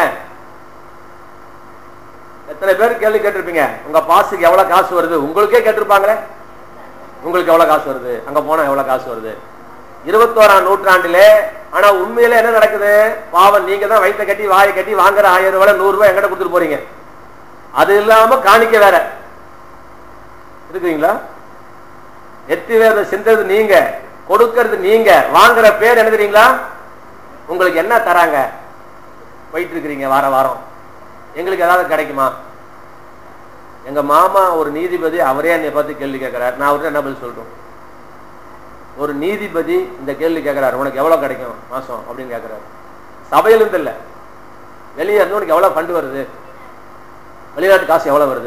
எத்தனை பேர் கேள்வி கேட்டிருப்பீங்க உங்க பாஸுக்கு எவ்வளவு காசு வருது உங்களுக்கே கேட்டிருப்பாங்களே உங்களுக்கு எவ்வளவு காசு வருது அங்க போனா எவ்வளவு காசு வருது இருபத்தோராம் நூற்றாண்டிலே ஆனா உண்மையில என்ன நடக்குது பாவம் நீங்க தான் வயிற்ற கட்டி வாயை கட்டி வாங்குற ஆயிரம் ரூபாய் நூறு ரூபாய் எங்கிட்ட கொடுத்துட்டு போறீங்க அது இல்லாம காணிக்க வேற இருக்குங்களா எத்தி வேத சிந்தது நீங்க கொடுக்கறது நீங்க வாங்குற பேர் என்ன தெரியுங்களா உங்களுக்கு என்ன தராங்க போயிட்டு இருக்கிறீங்க வார வாரம் எங்களுக்கு ஏதாவது கிடைக்குமா எங்க மாமா ஒரு நீதிபதி அவரே என்னை பார்த்து கேள்வி கேட்கிறார் நான் அவர்கிட்ட என்ன பதில் சொல்றோம் ஒரு நீதிபதி இந்த கேள்வி கேட்கிறார் உனக்கு எவ்வளவு கிடைக்கும் மாசம் அப்படின்னு கேட்கிறாரு சபையிலிருந்து இல்ல வெளியே இருந்து உனக்கு எவ்வளவு ஃபண்டு வருது வெளிநாட்டு காசு எவ்வளவு வருது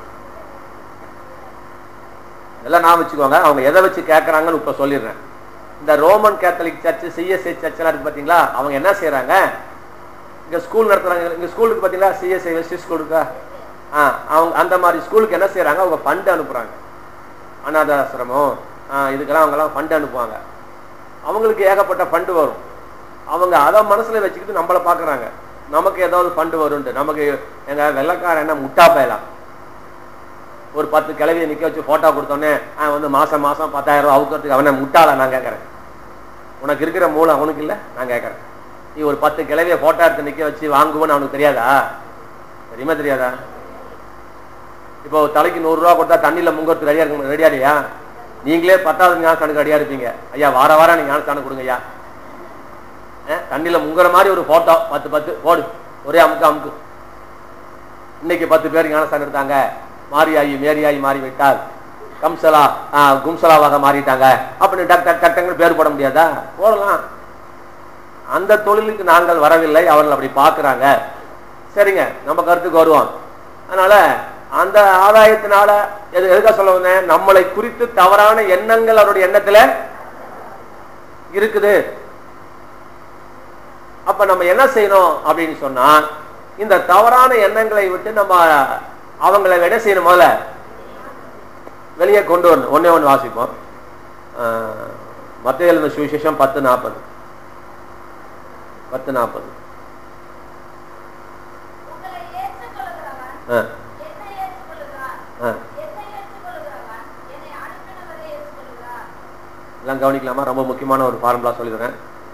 இதெல்லாம் நான் வச்சுக்கோங்க அவங்க எதை வச்சு கேட்கறாங்கன்னு இப்ப சொல்லிடுறேன் இந்த Roman Catholic church CSI church எல்லாம் இருக்கு பாத்தீங்களா அவங்க என்ன செய்யறாங்க இங்க ஸ்கூல் நடத்துறாங்க இங்க ஸ்கூலுக்கு பாத்தீங்களா சிஎஸ்ஐ வெஸ்ட் ஸ்கூல் இருக்கா ஆ அவங்க அந்த மாதிரி ஸ்கூலுக்கு என்ன செய்யறாங்க அவங்க ஃபண்ட் அனுப்புறாங்க அனாதாசிரமம் ஆ, இதுக்கெல்லாம் அவங்கெல்லாம் ஃபண்ட் அனுப்புவாங்க அவங்களுக்கு ஏகப்பட்ட ஃபண்டு வரும் அவங்க அதை மனசுல வச்சுக்கிட்டு நம்மளை பார்க்கறாங்க நமக்கு ஏதாவது ஃபண்டு வரும்ட்டு நமக்கு எங்க வெள்ளக்காரன் என்ன முட்டா பயலாம் ஒரு பத்து கிளவியை நிக்க வச்சு போட்டோ கொடுத்தோன்னே அவன் வந்து மாசம் மாசம் பத்தாயிரம் ரூபாய் அவுக்கிறதுக்கு அவனை முட்டாள நான் கேட்கறேன் உனக்கு இருக்கிற மூளை அவனுக்கு இல்லை நான் கேட்கறேன் நீ ஒரு பத்து கிளவியை போட்டோ எடுத்து நிக்க வச்சு வாங்குவோன்னு அவனுக்கு தெரியாதா தெரியுமா தெரியாதா இப்போ தலைக்கு நூறு ரூபா கொடுத்தா தண்ணியில முங்கறதுக்கு ரெடியா இருக்க ரெடியா இல்லையா நீங்களே பத்தாவது ஞானஸ்தானுக்கு ரெடியா இருப்பீங்க ஐயா வார வாரம் நீங்க ஞானஸ்தானம் கொடுங்க ஐயா அஹ், தண்ணியில முங்குற மாதிரி ஒரு போட்டோ பத்து பத்து போடு ஒரே அமுக்கு அமுக்கு இன்னைக்கு பத்து பேர் ஞானஸ்தானம் எடுத்தாங்க மாரியாயி மேரியாயி மாறி விட்டால் கம்சலா ஆஹ், கும்சலாவாக மாறிட்டாங்க அப்படின்னு டக் டக் டக் டக்னு பேர் போட முடியாதா போடலாம் அந்த தொழிலுக்கு நாங்கள் வரவில்லை அவர்கள் அப்படி பார்க்கறாங்க சரிங்க நம்ம கருத்துக்கு வருவோம் அதனால அந்த ஆதாயத்தினால எது எதுக்காக சொல்ல வந்தேன் நம்மளை குறித்து தவறான எண்ணங்கள் அவருடைய எண்ணத்துல இருக்குது அப்ப நம்ம என்ன செய்யணும் அப்படின்னு சொன்னா இந்த தவறான எண்ணங்களை விட்டு நம்ம அவங்களை என்ன செய்யணும் முதல்ல வெளியே கொண்டு வரணும் ஒண்ணே ஒண்ணு வாசிப்போம் மத்திய எழுந்த சுவிசேஷம் பத்து நாற்பது பத்து நாற்பது உங்களை ஏற்றுக்கொள்கிறவன் ஆ என்னை ஏற்றுக்கொள்கிறான் ஆ என்னை ஏற்றுக்கொள்கிறவன் என்னை அனுப்பினவரை ஏற்றுக்கொள்கிறான் எல்லாம் கவனிக்கலாமா ரொம்ப முக்கியமான ஒரு ஃபார்முலா சொல்லிடுறேன்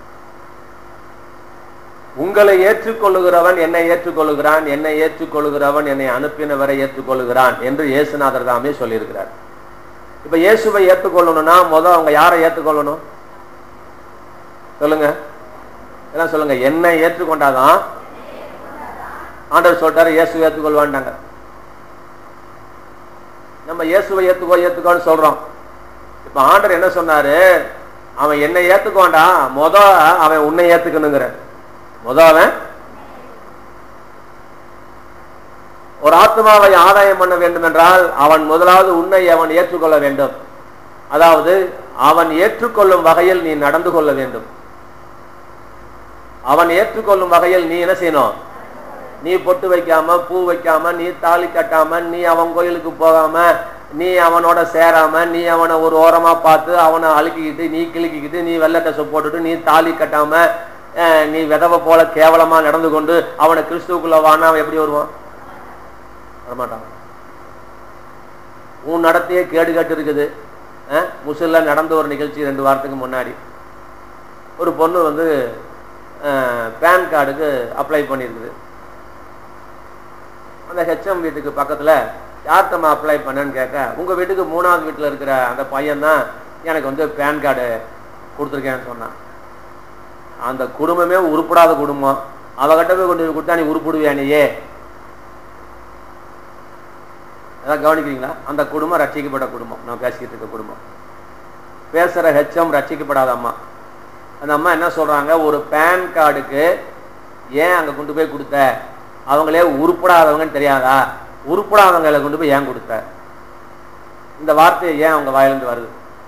உங்களை ஏற்றுக்கொள்ளுகிறவன் என்னை ஏற்றுக்கொள்ளுகிறான் என்னை ஏற்றுக்கொள்ளுகிறவன் என்னை அனுப்பினவரை ஏற்றுக்கொள்ளுகிறான் என்று இயேசுநாதர் தாமே சொல்லியிருக்கிறார் இப்ப இயேசுவை ஏற்றுக்கொள்ளணும்னா முதல் அவங்க யாரை ஏற்றுக்கொள்ளணும் சொல்லுங்க எல்லாம் சொல்லுங்க என்னை ஏற்றுக்கொண்டாதான் ஆண்டவர் சொல்லிட்டாரு இயேசு ஏற்றுக்கொள்வான்டாங்க நம்ம இயேசுவை ஏத்துக்கோ ஏத்துக்கோன்னு சொல்றோம் இப்ப ஆண்டர் என்ன சொன்னாரு அவன் என்னை ஏத்துக்கோண்டா முத அவன் உன்னை ஏத்துக்கணுங்கிற முத அவன் ஒரு ஆத்மாவை ஆதாயம் பண்ண வேண்டும் என்றால் அவன் முதலாவது உன்னை அவன் ஏற்றுக்கொள்ள வேண்டும் அதாவது அவன் ஏற்றுக்கொள்ளும் வகையில் நீ நடந்து கொள்ள வேண்டும் அவன் ஏற்றுக்கொள்ளும் வகையில் நீ என்ன செய்யணும் நீ பொட்டு வைக்காம பூ வைக்காம நீ தாலி கட்டாம நீ அவன் கோயிலுக்கு போகாம நீ அவனோட சேராம நீ அவனை ஒரு ஓரமா பார்த்து அவனை அழுக்கிக்கிட்டு நீ கிழுக்கிக்கிட்டு நீ வெள்ளை ட்ரெஸ் போட்டுட்டு நீ தாலி கட்டாம அஹ், நீ விதவை போல கேவலமா நடந்து கொண்டு அவனை கிறிஸ்துவுக்குள்ள வானா அவன் எப்படி வருவான் வரமாட்டான் உன் நடத்தையே கேடு கேட்டு இருக்குது அஹ், முசில்ல நடந்த ஒரு நிகழ்ச்சி ரெண்டு வாரத்துக்கு முன்னாடி ஒரு பொண்ணு வந்து பேன் கார்டுக்கு அப்ளை பண்ணியிருக்குது அந்த ஹெச்எம் வீட்டுக்கு பக்கத்துல யார்த்தம்மா அப்ளை பண்ணேன்னு கேட்க உங்க வீட்டுக்கு மூணாவது வீட்டுல இருக்கிற அந்த பையன் தான் எனக்கு வந்து பேன் கார்டு கொடுத்துருக்கேன்னு சொன்னான் அந்த குடும்பமே உருப்படாத குடும்பம் அவகிட்ட போய் கொண்டு போய் கொடுத்தா நீ உருப்பிடுவியா நீயே அதான் கவனிக்கிறீங்களா அந்த குடும்பம் ரட்சிக்கப்பட்ட குடும்பம் நான் பேசிக்கிட்டு இருக்க குடும்பம் பேசுற ஹெச்எம் ரட்சிக்கப்படாத அம்மா அந்த அம்மா என்ன சொல்றாங்க ஒரு பேன் கார்டுக்கு ஏன் அங்க கொண்டு போய் கொடுத்த அவங்களே உருப்படாதவங்கன்னு தெரியாதா உருப்படாதவங்களை கொண்டு போய் ஏன் கொடுத்த இந்த வார்த்தையை ஏன் அவங்க வாயிலிருந்து வருது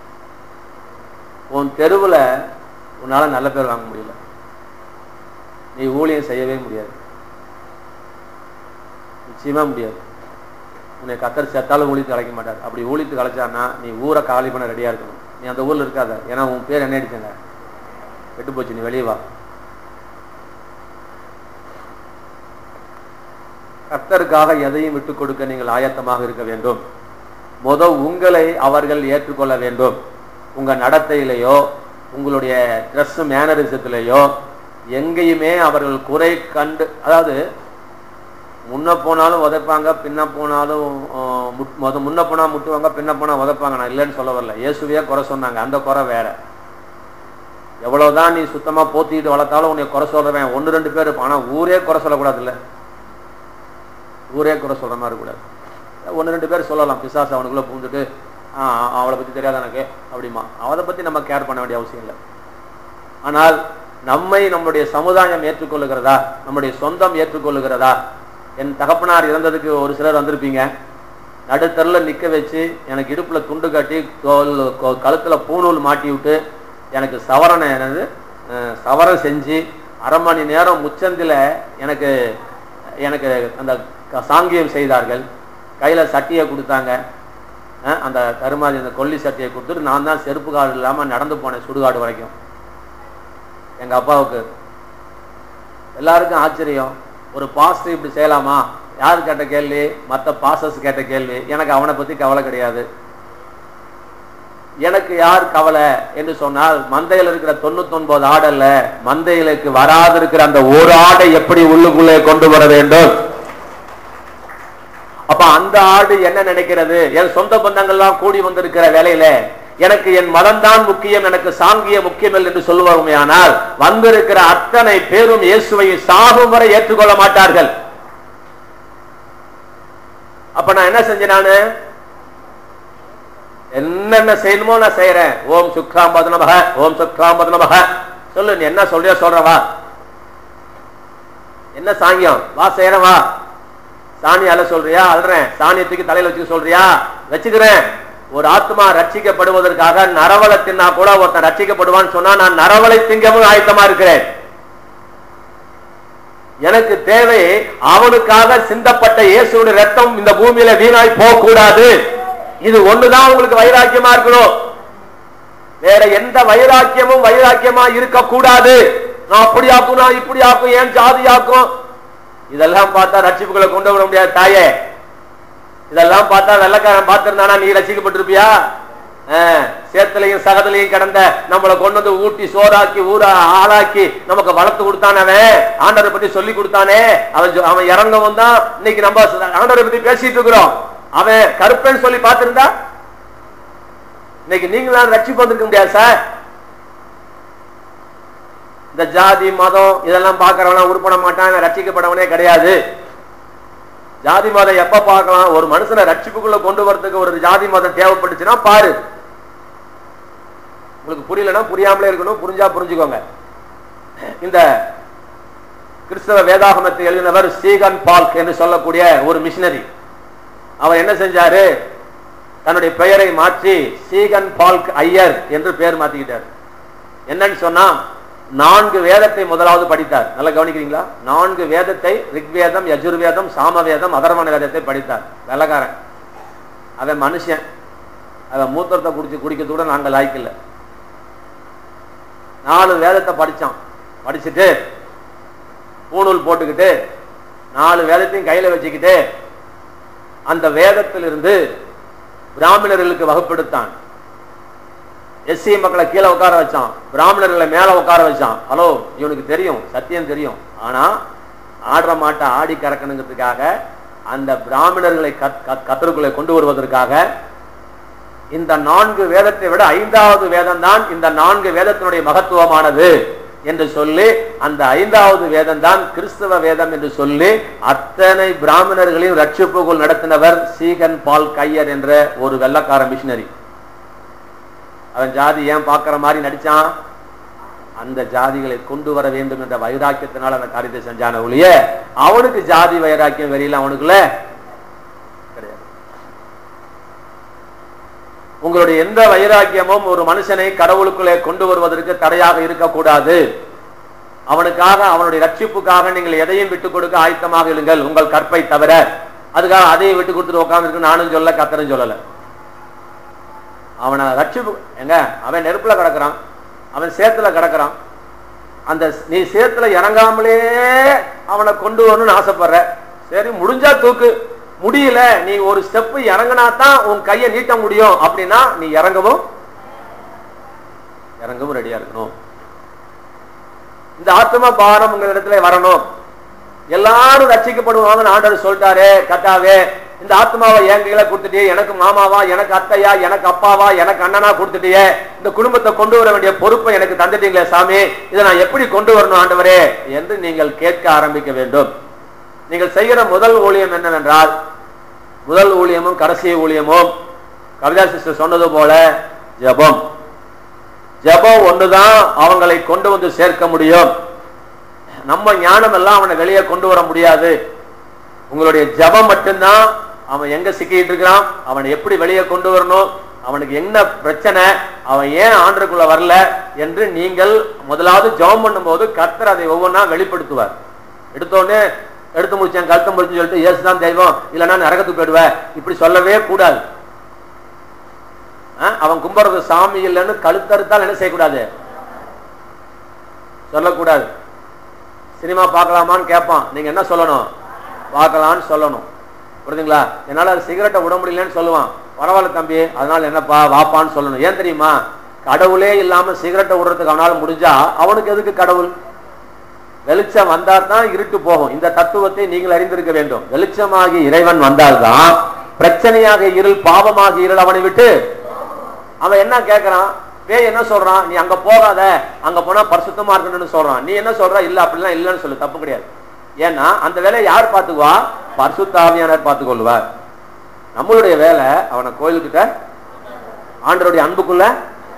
உன் தெருவுல உன்னால நல்ல பேர் வாங்க முடியல நீ ஊழியம் செய்யவே முடியாது நிச்சயமா முடியாது உன்னை கத்தர் செத்தாலும் ஊழித்து அழைக்க மாட்டார் அப்படி ஊழித்து அழைச்சான்னா நீ ஊரை காலி பண்ண ரெடியா இருக்கணும் நீ அந்த ஊர்ல இருக்காத ஏன்னா உன் பேர் என்ன அடிச்சங்க கெட்டு போச்சு நீ வெளியே வா கர்த்தருக்காக எதையும் விட்டுக் கொடுக்க நீங்கள் ஆயத்தமாக இருக்க வேண்டும் முத உங்களை அவர்கள் ஏற்றுக்கொள்ள வேண்டும் உங்க நடத்தையிலேயோ உங்களுடைய ட்ரெஸ் மேனரிசத்திலேயோ எங்கேயுமே அவர்கள் குறை கண்டு அதாவது முன்ன போனாலும் உதைப்பாங்க பின்ன போனாலும் ஆஹ், முட்- முத முன்ன போனா முட்டுவாங்க பின்ன போனா உதைப்பாங்க நான் இல்லைன்னு சொல்ல வரல இயேசுவே குறை சொன்னாங்க அந்த குறை வேற எவ்வளவுதான் நீ சுத்தமா போத்திட்டு வளர்த்தாலும் உன்னை குறை சொல்றவன் ஒன்று ரெண்டு பேர் இருப்பான். ஆனா ஊரே குறை சொல்லக்கூடாதுல்ல ஊரே குறை சொல்ற மாதிரி இருக்கக்கூடாது ஒன்று ரெண்டு பேர் சொல்லலாம் பிசாசு அவனுக்குள்ள பூந்துட்டு ஆ அவளை பத்தி தெரியாத எனக்கு அப்படிமா அவளை பத்தி நம்ம கேர் பண்ண வேண்டிய அவசியம் இல்லை ஆனால் நம்மை நம்முடைய சமுதாயம் ஏற்றுக்கொள்ளுகிறதா நம்முடைய சொந்தம் ஏற்றுக்கொள்ளுகிறதா என் தகப்பனார் இறந்ததுக்கு ஒரு சிலர் வந்திருப்பீங்க நடுத்தரில் நிக்க வச்சு எனக்கு இடுப்புல துண்டு கட்டி தோல் கொ- கழுத்துல பூணூல் மாட்டி விட்டு எனக்கு சவரனை என்னது அஹ், சவரம் செஞ்சு அரை மணி நேரம் முச்சந்தில எனக்கு எனக்கு அந்த க- சாங்கியம் செய்தார்கள் கையில சட்டியை கொடுத்தாங்க அஹ், அந்த கருமாதி அந்த கொல்லி சட்டியை கொடுத்துட்டு நான் தான் செருப்பு காடு இல்லாம நடந்து போனேன் சுடுகாடு வரைக்கும் எங்க அப்பாவுக்கு எல்லாருக்கும் ஆச்சரியம் ஒரு பாஸ்டர் இப்படி செய்யலாமா யார் கேட்ட கேள்வி மற்ற பாசஸ் கேட்ட கேள்வி எனக்கு அவனை பத்தி கவலை கிடையாது எனக்கு யார் கவலை என்று சொன்னால் மந்தையில் இருக்கிற தொண்ணூத்தொன்பது ஆடல்ல மந்தையிலுக்கு வராது இருக்கிற அந்த ஒரு ஆடை எப்படி உள்ளுக்குள்ளே கொண்டு வர வேண்டும் அப்ப அந்த ஆடு என்ன நினைக்கிறது என் சொந்த பந்தங்கள்லாம் கூடி வந்திருக்கிற வேலையில எனக்கு என் மதம்தான் முக்கியம் எனக்கு சாங்கிய முக்கியம் என்று சொல்லுவாமையானால் வந்திருக்கிற அத்தனை பேரும் இயேசுவை சாகும் வரை ஏற்றுக்கொள்ள மாட்டார்கள் அப்ப நான் என்ன செஞ்சேன் நானு என்னென்ன செய்யணுமோ நான் செய்யறேன் ஓம் சுக்ராம் பதனமக ஓம் சுக்ராம் பதனமக சொல்லு நீ என்ன சொல்றியோ சொல்றவா என்ன சாங்கியம் வா செய்யறேன் வா சாணி அல சொல்றியா அல்றேன் சாணியை தூக்கி தலையில வச்சுக்க சொல்றியா வச்சுக்கிறேன் ஒரு ஆத்மா ரட்சிக்கப்படுவதற்காக நரவலை தின்னா கூட ஒருத்தன் ரட்சிக்கப்படுவான்னு சொன்னா நான் நரவலை திங்கவும் ஆயத்தமா இருக்கிறேன் எனக்கு தேவை அவனுக்காக சிந்தப்பட்ட இயேசுடைய ரத்தம் இந்த பூமியில வீணாய் போக கூடாது இது ஒண்ணுதான் உங்களுக்கு வைராக்கியமா இருக்கணும் வேற எந்த வைராக்கியமும் வைராக்கியமா இருக்க கூடாது நான் அப்படி ஆக்கும் நான் இப்படி ஆக்கும் ஏன் ஜாதி ஆக்கும் இதெல்லாம் பார்த்தா ரட்சிப்புகளை கொண்டு வர முடியாது தாயே இதெல்லாம் பார்த்தா வெள்ளக்காரன் பார்த்திருந்தானா நீ ரசிக்கப்பட்டிருப்பியா ஆஹ், சேத்துலையும் சகதிலையும் கிடந்த நம்மளை கொண்டு வந்து ஊட்டி சோறாக்கி ஊரா ஆளாக்கி நமக்கு வளர்த்து கொடுத்தான் அவன் ஆண்டவரை பத்தி சொல்லி கொடுத்தானே அவன் சொ- அவன் இறங்கவும் தான் இன்னைக்கு நம்ம ஆண்டவரை பத்தி பேசிட்டு இருக்கிறோம் அவன் கருப்பேன்னு சொல்லி பார்த்திருந்தா இன்னைக்கு நீங்களாம் ரட்சிப்பு வந்திருக்க முடியாது சார் இந்த ஜாதி மதம் இதெல்லாம் பார்க்கறவனா உருப்பட மாட்டான் இவன் ரட்சிக்கப்படவனே கிடையாது ஜாதி மதம் எப்ப பார்க்கலாம் ஒரு மனுஷனை ரட்சிப்புக்குள்ள கொண்டு வரதுக்கு ஒரு ஜாதி மதம் தேவைப்பட்டுச்சுன்னா பாரு உங்களுக்கு புரியலன்னா புரியாமலே இருக்கணும் புரிஞ்சா புரிஞ்சுக்கோங்க இந்த கிறிஸ்தவ வேதாகமத்தை எழுதினவர் ஸ்டீகன் பால்க் என்று சொல்லக்கூடிய ஒரு மிஷினரி அவர் என்ன செஞ்சாரு தன்னுடைய பெயரை மாற்றி சீகன் பால்க் ஐயர் என்று பெயர் மாத்திக்கிட்டார் என்னன்னு சொன்னா நான்கு வேதத்தை முதலாவது படித்தார் நல்லா கவனிக்கிறீங்களா நான்கு வேதத்தை ரிக்வேதம் யஜுர்வேதம் சாமவேதம் அதர்வண வேதத்தை படித்தார் வெள்ளக்காரன் அவன் மனுஷன் அவன் மூத்திரத்தை குடிச்சு குடிக்கிறது கூட நாங்கள் லாய்க்கில்ல நாலு வேதத்தை படிச்சான் படிச்சுட்டு பூணூல் போட்டுக்கிட்டு நாலு வேதத்தையும் கையில வச்சுக்கிட்டு அந்த வேதத்திலிருந்து பிராமணர்களுக்கு வகுப்பெடுத்தான் எஸ்சி மக்களை கீழே உட்கார வச்சான் பிராமணர்களை மேல உட்கார வச்சான் ஹலோ இவனுக்கு தெரியும் சத்தியம் தெரியும் ஆனா ஆடுற மாட்டை ஆடி கறக்கணுங்கிறதுக்காக அந்த பிராமணர்களை கத்- கத்- கத்தருக்குள்ளே கொண்டு வருவதற்காக இந்த நான்கு வேதத்தை விட ஐந்தாவது வேதம் தான் இந்த நான்கு வேதத்தினுடைய மகத்துவமானது என்று சொல்லி அந்த ஐந்தாவது வேதம் தான் கிறிஸ்தவ வேதம் என்று சொல்லி அத்தனை பிராமணர்களையும் ரட்சிப்புக்குள் நடத்தினவர் சீகன் பால் கையர் என்ற ஒரு வெள்ளக்கார மிஷினரி அவன் ஜாதி ஏன் பார்க்கிற மாதிரி நடிச்சான் அந்த ஜாதிகளை கொண்டு வர வேண்டும் என்ற வைராக்கியத்தினால் அந்த காரியத்தை செஞ்சான ஒழிய அவனுக்கு ஜாதி வைராக்கியம் வெளியில அவனுக்குள்ள கிடையாது உங்களுடைய எந்த வைராக்கியமும் ஒரு மனுஷனை கடவுளுக்குள்ளே கொண்டு வருவதற்கு தடையாக இருக்கக்கூடாது அவனுக்காக அவனுடைய ரட்சிப்புக்காக நீங்கள் எதையும் விட்டுக் கொடுக்க ஆயத்தமாக இருங்கள் உங்கள் கற்பை தவிர அதுக்காக அதையும் விட்டு கொடுத்துட்டு உட்காந்துருக்கு நானும் சொல்ல கத்தரும் சொல்லல அவனை ரட்சிப்பு எங்க அவன் நெருப்புல கிடக்குறான் அவன் சேத்துல கிடக்குறான் அந்த நீ சேத்துல இறங்காமலே அவனை கொண்டு வரணும்னு ஆசைப்படுற சரி முடிஞ்சா தூக்கு முடியல நீ ஒரு ஸ்டெப் இறங்கினா தான் உன் கையை நீட்ட முடியும் அப்படின்னா நீ இறங்கவும் இறங்கவும் ரெடியா இருக்கணும் இந்த ஆத்ம பாரம் உங்க இடத்துல வரணும் எல்லாரும் ரட்சிக்கப்படுவாங்கன்னு ஆண்டவர் சொல்லிட்டாரு கத்தாவே இந்த ஆத்மாவை என் கையில கொடுத்துட்டியே எனக்கு மாமாவா எனக்கு அத்தையா எனக்கு அப்பாவா எனக்கு அண்ணனா கொடுத்துட்டியே இந்த குடும்பத்தை கொண்டு வர வேண்டிய பொறுப்பை எனக்கு தந்துட்டீங்களே சாமி இதை நான் எப்படி கொண்டு வரணும் ஆண்டவரே என்று நீங்கள் கேட்க ஆரம்பிக்க வேண்டும் நீங்கள் செய்கிற முதல் ஊழியம் என்னவென்றால் முதல் ஊழியமும் கடைசி ஊழியமும் கவிதா சிஸ்டர் சொன்னது போல ஜெபம் ஜெபம் ஒண்ணுதான் அவங்களை கொண்டு வந்து சேர்க்க முடியும் நம்ம ஞானம் எல்லாம் அவனை வெளியே கொண்டு வர முடியாது உங்களுடைய ஜெபம் மட்டும்தான் அவன் எங்க சிக்கிட்டு இருக்கிறான் அவனை எப்படி வெளியே கொண்டு வரணும் அவனுக்கு என்ன பிரச்சனை அவன் ஏன் ஆண்டுக்குள்ள வரல என்று நீங்கள் முதலாவது ஜெபம் பண்ணும்போது கர்த்தர் அதை ஒவ்வொன்றா வெளிப்படுத்துவார் எடுத்தோடனே எடுத்து முடிச்சேன் கழுத்து முடிச்சுன்னு சொல்லிட்டு இயேசுதான் தெய்வம் இல்லைன்னா நரகத்துக்கு போயிடுவேன் இப்படி சொல்லவே கூடாது ஆ, அவன் கும்புறது சாமி இல்லைன்னு கழுத்தறுத்தால் என்ன செய்யக்கூடாது சொல்லக்கூடாது சினிமா பார்க்கலாமான்னு கேட்பான் நீங்க என்ன சொல்லணும் பார்க்கலான்னு சொல்லணும் புரியுதுங்களா என்னால சிகரெட்டை விட முடியலன்னு சொல்லுவான் பரவாயில்ல தம்பி அதனால என்னப்பா வாப்பான்னு சொல்லணும் ஏன் தெரியுமா கடவுளே இல்லாம சிகரெட்டை விடுறதுக்கு அவனால முடிஞ்சா அவனுக்கு எதுக்கு கடவுள் வெளிச்சம் வந்தால் தான் இருட்டு போகும் இந்த தத்துவத்தை நீங்கள் அறிந்திருக்க வேண்டும் வெளிச்சமாகி இறைவன் வந்தால்தான் பிரச்சனையாக இருள் பாவமாக இருள் அவனை விட்டு அவன் என்ன கேட்கறான் பேய் என்ன சொல்றான் நீ அங்க போகாத அங்க போனா பரிசுத்தமா இருக்கணும்னு சொல்றான் நீ என்ன சொல்ற இல்ல அப்படிலாம் இல்லைன்னு சொல்லு தப்பு கிடையாது ஏன்னா அந்த வேலையை யார் பார்த்துக்குவா பரிசுத்தாவியானவர் பார்த்துக் கொள்வார் நம்மளுடைய வேலை அவனை கோயிலுக்கிட்ட ஆண்டருடைய அன்புக்குள்ள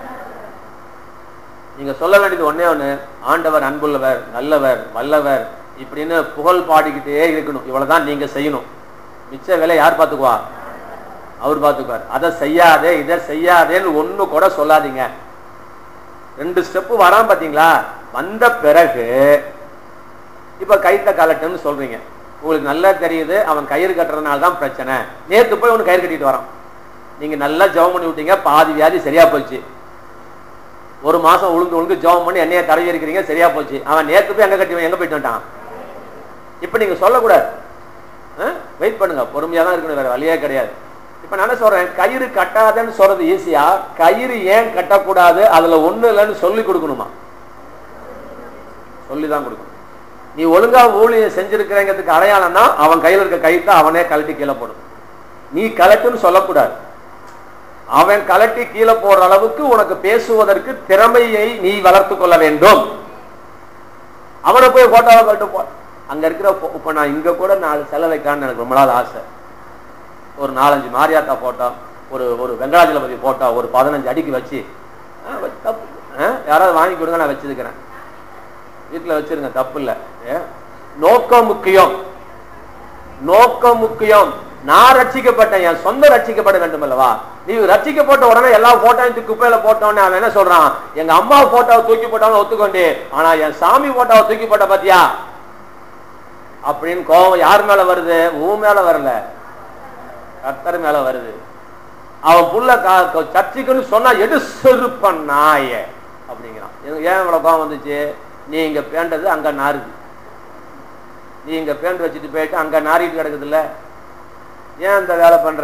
நீங்க சொல்ல வேண்டியது ஒண்ணே ஒண்ணு ஆண்டவர் அன்புள்ளவர் நல்லவர் வல்லவர் இப்படின்னு புகழ் பாடிக்கிட்டே இருக்கணும் இவ்வளவுதான் நீங்க செய்யணும் மிச்ச வேலை யார் பார்த்துக்குவா அவர் பார்த்துக்குவார் அதை செய்யாதே இதை செய்யாதேன்னு ஒண்ணு கூட சொல்லாதீங்க ரெண்டு ஸ்டெப்பு வரான் பாத்தீங்களா வந்த பிறகு இப்ப கைத்த கலட்டுன்னு சொல்றீங்க உங்களுக்கு நல்லா தெரியுது அவன் கயிறு கட்டுறதுனால தான் பிரச்சனை நேத்து போய் ஒன்று கயிறு கட்டிட்டு வரான் நீங்க நல்லா ஜெபம் பண்ணி விட்டீங்க பாதி வியாதி சரியா போச்சு ஒரு மாசம் உளுந்து உளுந்து ஜெபம் பண்ணி என்னைய தடவி இருக்கிறீங்க சரியா போச்சு அவன் நேத்து போய் எங்க கட்டி எங்க போயிட்டு வந்துட்டான் இப்ப நீங்க சொல்லக்கூடாது வெயிட் பண்ணுங்க பொறுமையா தான் இருக்கணும் வேற வழியே கிடையாது இப்ப நான் என்ன சொல்றேன் கயிறு கட்டாதன்னு சொல்றது ஈஸியா கயிறு ஏன் கட்டக்கூடாது அதுல ஒண்ணு இல்லைன்னு சொல்லி கொடுக்கணுமா சொல்லிதான் கொடுக்கணும் நீ ஒழுங்கா ஊழியம் செஞ்சிருக்கிறங்கிறதுக்கு அடையாளம்னா அவன் கையில இருக்க கயிற்றை அவனே கழட்டி கீழே போடும் நீ கலட்டுன்னு சொல்லக்கூடாது அவன் கலட்டி கீழே போடுற அளவுக்கு உனக்கு பேசுவதற்கு திறமையை நீ வளர்த்து கொள்ள வேண்டும் அவனை போய் போட்டோவை கட்டு போ அங்க இருக்கிற போ- இப்ப நான் இங்க கூட நாலு செலவு வைக்கான்னு எனக்கு ரொம்ப நாள் ஆசை ஒரு நாலஞ்சு மாரியாத்தா போட்டோ ஒரு ஒரு வெங்கடாஜலபதி போட்டோ ஒரு பதினஞ்சு அடிக்கு வச்சு ஆ, வச்சு தப்பு ஆ, யாராவது வாங்கி கொடுங்க நான் வச்சிருக்கிறேன் வீட்டுல வச்சிருங்க தப்பு இல்ல ஏ, நோக்கம் முக்கியம் நோக்கம் முக்கியம் நான் ரட்சிக்கப்பட்டேன் என் சொந்த ரட்சிக்கப்பட வேண்டும் அல்லவா நீ ரட்சிக்கப்பட்ட உடனே எல்லா போட்டோயும் தூக்கி குப்பையில போட்டோன்னு அவன் என்ன சொல்றான் எங்க அம்மா போட்டோவை தூக்கி போட்டாலும் ஒத்துக்கொண்டு ஆனா என் சாமி போட்டோவை தூக்கி போட்ட பாத்தியா அப்படின்னு கோபம் யார் மேல வருது உன் மேல வரல கர்த்தர் மேல வருது அவன் புள்ள கா- க- சர்ச்சுக்குன்னு சொன்னா எடு செருப்ப நாய அப்படிங்கிறான் எனக்கு ஏன் இவ்வளவு கோபம் வந்துச்சு நீ இங்க பேண்டது அங்க நாறுது நீ இங்க பேண்ட் வச்சுட்டு போயிட்டு அங்க நாறிட்டு கிடக்குது இல்ல ஏன் இந்த வேலை பண்ற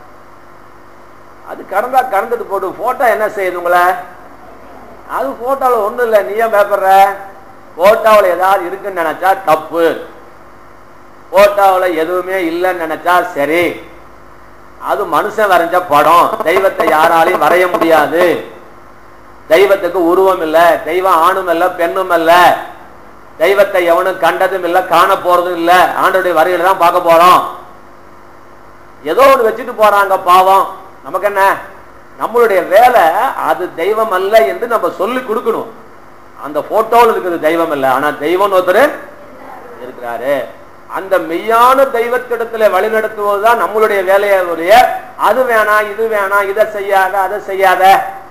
அது கடந்தா கடந்துட்டு போட்டு போட்டோ என்ன செய்யுது உங்களை அது போட்டோல ஒண்ணும் இல்லை நீ ஏன் பயப்படுற போட்டோவில் ஏதாவது இருக்குன்னு நினைச்சா தப்பு போட்டோவில் எதுவுமே இல்லைன்னு நினைச்சா சரி அது மனுஷன் வரைஞ்ச படம் தெய்வத்தை யாராலையும் வரைய முடியாது தெய்வத்துக்கு உருவம் இல்ல தெய்வம் ஆணும் இல்ல பெண்ணும் இல்ல தெய்வத்தை எவனும் கண்டதும் இல்ல காண போறதும் இல்ல ஆண்டோடைய வரையில தான் பார்க்க போறோம் ஏதோ ஒன்று வச்சுட்டு போறாங்க பாவம் நமக்கு என்ன நம்மளுடைய வேலை அது தெய்வம் அல்ல என்று நம்ம சொல்லி கொடுக்கணும் அந்த போட்டோவில் இருக்குது தெய்வம் இல்ல ஆனா தெய்வம் ஒருத்தர் இருக்கிறாரு அந்த மெய்யான தெய்வத்திடத்துல வழிநடத்துவதுதான் நம்மளுடைய வேலையை ஒழிய அது வேணாம் இது வேணாம் இதை செய்யாத அதை செய்யாத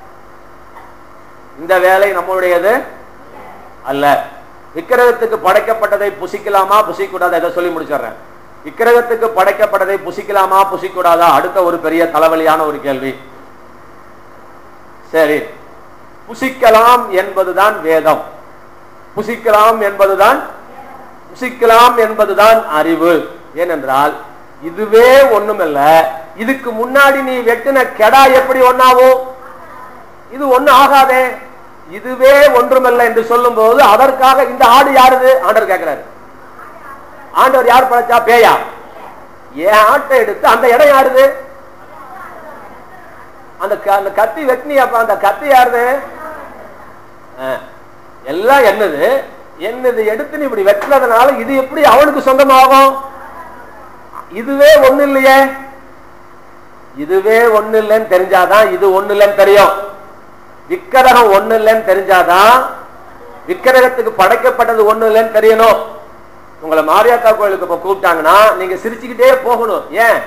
இந்த வேலை நம்மளுடையது அல்ல விக்கிரகத்துக்கு படைக்கப்பட்டதை புசிக்கலாமா புசிக்கூடாதா இதை சொல்லி முடிச்சிடுறேன் விக்கிரகத்துக்கு படைக்கப்பட்டதை புசிக்கலாமா புசிக்கூடாதா அடுத்த ஒரு பெரிய தலைவலியான ஒரு கேள்வி சரி புசிக்கலாம் என்பதுதான் வேதம் புசிக்கலாம் என்பதுதான் புசிக்கலாம் என்பதுதான் அறிவு ஏனென்றால் இதுவே ஒண்ணுமில்ல இதுக்கு முன்னாடி நீ வெட்டின கெடா எப்படி ஒண்ணாவும் இது ஒண்ணு ஆகாதே இதுவே ஒன்றுமல்ல என்று சொல்லும் போது அதற்காக இந்த ஆடு யாருது ஆண்டவர் கேட்கிறாரு ஆண்டவர் யார் படைச்சா பேயா என் ஆட்டை எடுத்து அந்த இடம் யாருது அந்த க- அந்த கத்தி வெட்டினியாப்பா அந்த கத்தி யாருது ஆ, எல்லாம் என்னது என்னது எடுத்து நீ இப்படி வெட்டினதுனால இது எப்படி அவனுக்கு சொந்தமாகும் இதுவே ஒண்ணு இல்லையே இதுவே ஒண்ணு இல்லைன்னு தெரிஞ்சாதான் இது ஒண்ணு இல்லைன்னு தெரியும் விக்கிரகம் ஒண்ணு இல்லைன்னு தெரிஞ்சாதான் விக்கிரகத்துக்கு படைக்கப்பட்டது ஒண்ணு இல்லைன்னு தெரியணும் உங்களை மாரியாத்தா கோயிலுக்கு இப்ப கூப்பிட்டாங்கன்னா நீங்க சிரிச்சுக்கிட்டே போகணும் ஏன்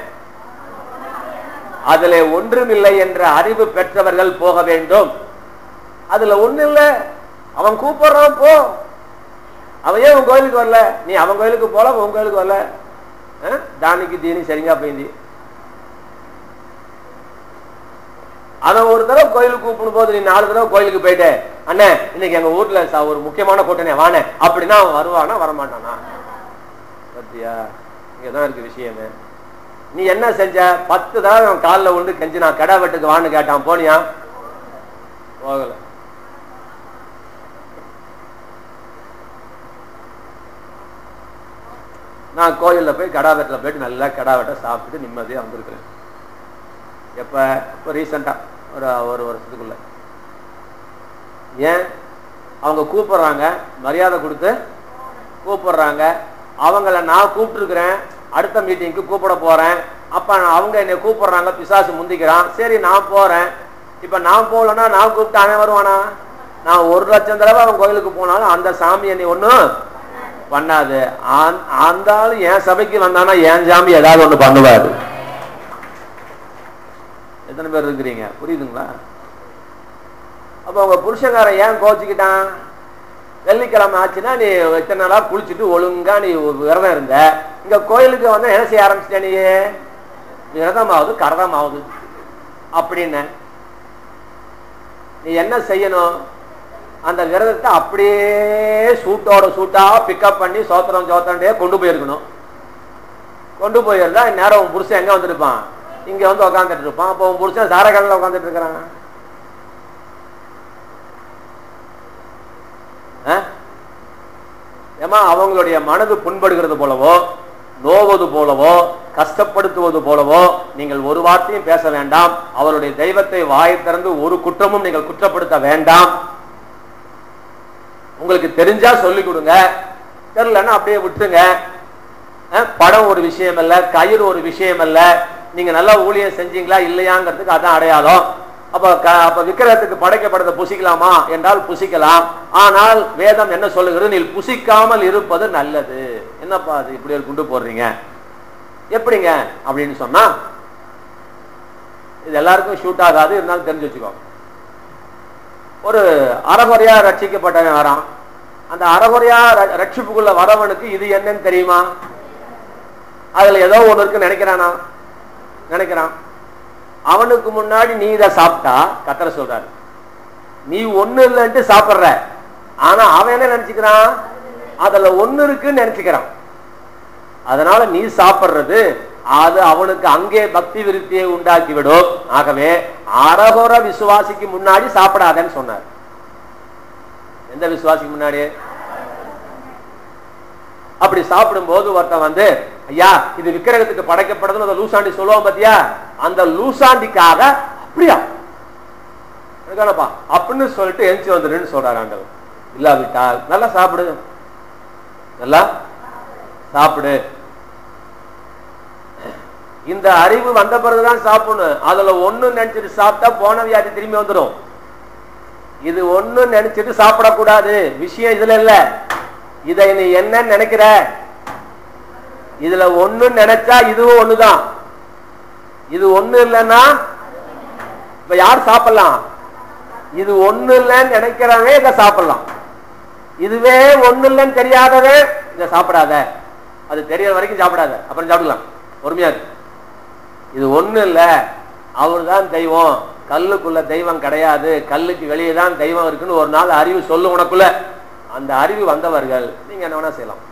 அதுல ஒன்றுமில்லை என்ற அறிவு பெற்றவர்கள் போக வேண்டும் அதுல ஒண்ணு இல்ல அவன் கூப்பிடுறான் போ அவன் ஏன் உன் கோயிலுக்கு வரல நீ அவன் கோயிலுக்கு போல உன் கோயிலுக்கு வரல ஆ? தானிக்கு தீனி சரிங்கா போயிந்தி அவன் ஒரு தடவை கோயிலுக்கு கூப்பிடும் போது நீ நாலு தடவை கோயிலுக்கு போயிட்டு அண்ணே இன்னைக்கு எங்க வீட்டுல ச- ஒரு முக்கியமான கூட்டணி வானே அப்படின்னா அவன் வருவானா வரமாட்டானா பத்தியா இங்கதான் இருக்கு விஷயமே நீ என்ன செஞ்ச பத்து தடவை அவன் காலில் விழுந்து கெஞ்சி நான் கடை வெட்டுக்கு வான்னு கேட்டான் போனியா போகல நான் கோயில்ல போய் கடா வெட்டில் போயிட்டு நல்லா கடா வெட்ட சாப்பிட்டுட்டு நிம்மதியா வந்திருக்கிறேன் எப்ப இப்போ ரீசெண்டா ஒரு ஒரு வருஷத்துக்குள்ள ஏன் அவங்க கூப்பிடுறாங்க மரியாதை கொடுத்து கூப்பிடுறாங்க அவங்கள நான் கூப்பிட்டுருக்கிறேன் அடுத்த மீட்டிங்க்கு கூப்பிட போறேன் அப்ப நான் அவங்க என்னை கூப்பிடுறாங்க பிசாசு முந்திக்கிறான் சரி நான் போறேன் இப்ப நான் போகலன்னா நான் கூப்பிட்டு அவன் வருவானா நான் ஒரு லட்சம் தடவை அவன் கோயிலுக்கு போனாலும் அந்த சாமி என்னை ஒண்ணும் பண்ணாது ஆந்- அந்த ஆளு என் சபைக்கு வந்தானா என் சாமி ஏதாவது ஒண்ணு பண்ணுவாரு எத்தனை பேர் இருக்கிறீங்க புரியுதுங்களா அப்ப உங்க புருஷங்காரன் ஏன் கோச்சிக்கிட்டான் வெள்ளிக்கிழமை ஆச்சுன்னா நீ இத்தனை நாளா குளிச்சுட்டு ஒழுங்கா நீ விரதம் இருந்த இங்க கோயிலுக்கு வந்து என்ன செய்ய ஆரம்பிச்சிட்ட நீ விரதமாவது கரதமாவது அப்படின்னு நீ என்ன செய்யணும் அந்த விரதத்தை அப்படியே சூட்டோட சூட்டா பிக்கப் பண்ணி சோத்திரம் சோத்திரண்டே கொண்டு போயிருக்கணும் கொண்டு போயிருந்தா நேரம் உன் புருஷன் எங்க வந்திருப்பான் இங்க வந்து உட்காந்துட்டு இருப்பான் அப்போ உன் புருஷன் சாரகடல உட்காந்துட்டு இருக்கிறான் ஆ? ஏம்மா அவங்களுடைய மனது புண்படுகிறது போலவோ நோவது போலவோ கஷ்டப்படுத்துவது போலவோ நீங்கள் ஒரு வார்த்தையும் பேச வேண்டாம் அவருடைய தெய்வத்தை வாயை திறந்து ஒரு குற்றமும் நீங்கள் குற்றப்படுத்த வேண்டாம் உங்களுக்கு தெரிஞ்சா சொல்லிக் கொடுங்க தெரியலன்னா அப்படியே விட்டுருங்க அஹ், படம் ஒரு விஷயம் அல்ல கயிறு ஒரு விஷயம் அல்ல நீங்க நல்லா ஊழியம் செஞ்சீங்களா இல்லையாங்கிறதுக்கு அதான் அடையாளம் அப்ப க- அப்ப விக்கிரகத்துக்கு படைக்கப்படுறதை புசிக்கலாமா என்றால் புசிக்கலாம் ஆனால் வேதம் என்ன சொல்லுகிறது நீ புசிக்காமல் இருப்பது நல்லது என்னப்பா அது இப்படி ஒரு குண்டு போடுறீங்க எப்படிங்க அப்படின்னு சொன்னா இது எல்லாருக்கும் ஷூட் ஆகாது இருந்தாலும் தெரிஞ்சு வச்சுக்கோ ஒரு அறகுறையா ரட்சிக்கப்பட்டவன் வரான் அந்த அறகுறையா ர- ரட்சிப்புக்குள்ள வரவனுக்கு இது என்னன்னு தெரியுமா அதுல ஏதோ ஒண்ணு இருக்கு நினைக்கிறானா நினைக்கிறான் அவனுக்கு முன்னாடி நீ இதை சாப்பிட்டா கத்தர சொல்றாரு நீ ஒண்ணு இல்லைன்ட்டு சாப்பிடுற ஆனா அவன் என்ன நினைச்சுக்கிறான் அதுல ஒண்ணு இருக்குன்னு நினைச்சுக்கிறான் அதனால நீ சாப்பிடுறது அது அவனுக்கு அங்கே பக்தி விருத்தியை உண்டாக்கி விடும் ஆகவே அரகுர விசுவாசிக்கு முன்னாடி சாப்பிடாதேன்னு சொன்னார் எந்த விசுவாசிக்கு முன்னாடி அப்படி சாப்பிடும்போது ஒருத்தன் வந்து ஐயா இது விக்கிரகத்துக்கு படைக்கப்படுதுன்னு அந்த லூசாண்டி சொல்லுவான் பாத்தியா அந்த லூசாண்டிக்காக அப்படியா எனக்கானப்பா அப்படின்னு சொல்லிட்டு எந்திச்சு வந்துருன்னு சொல்றாரு ஆண்டவர் இல்லாவிட்டால் நல்லா சாப்பிடு நல்லா சாப்பிடு இந்த அறிவு வந்த பிறகுதான் சாப்பிடணும் அதுல ஒண்ணு நினைச்சிட்டு சாப்பிட்டா போன வியாதி திரும்பி வந்துடும் இது ஒண்ணு நினைச்சிட்டு சாப்பிடக்கூடாது விஷயம் இதுல இல்ல இதை நீ என்ன நினைக்கிற இதுல ஒண்ணு நினைச்சா இதுவும் ஒண்ணுதான் இது ஒண்ணு இல்லைன்னா இப்ப யார் சாப்பிடலாம் இது ஒண்ணு இல்லைன்னு நினைக்கிறவங்க இதை சாப்பிடலாம் இதுவே ஒண்ணு இல்லைன்னு தெரியாதவே இதை சாப்பிடாத அது தெரியற வரைக்கும் சாப்பிடாத அப்புறம் சாப்பிடலாம் பொறுமையா இரு. இது ஒண்ணு இல்ல அவர் தான் தெய்வம் கல்லுக்குள்ள தெய்வம் கிடையாது கல்லுக்கு வெளியே தான் தெய்வம் இருக்குன்னு ஒரு நாள் அறிவு சொல்லு உனக்குள்ள அந்த அறிவு வந்தவர்கள் நீங்க என்ன வேணா செய்யலாம்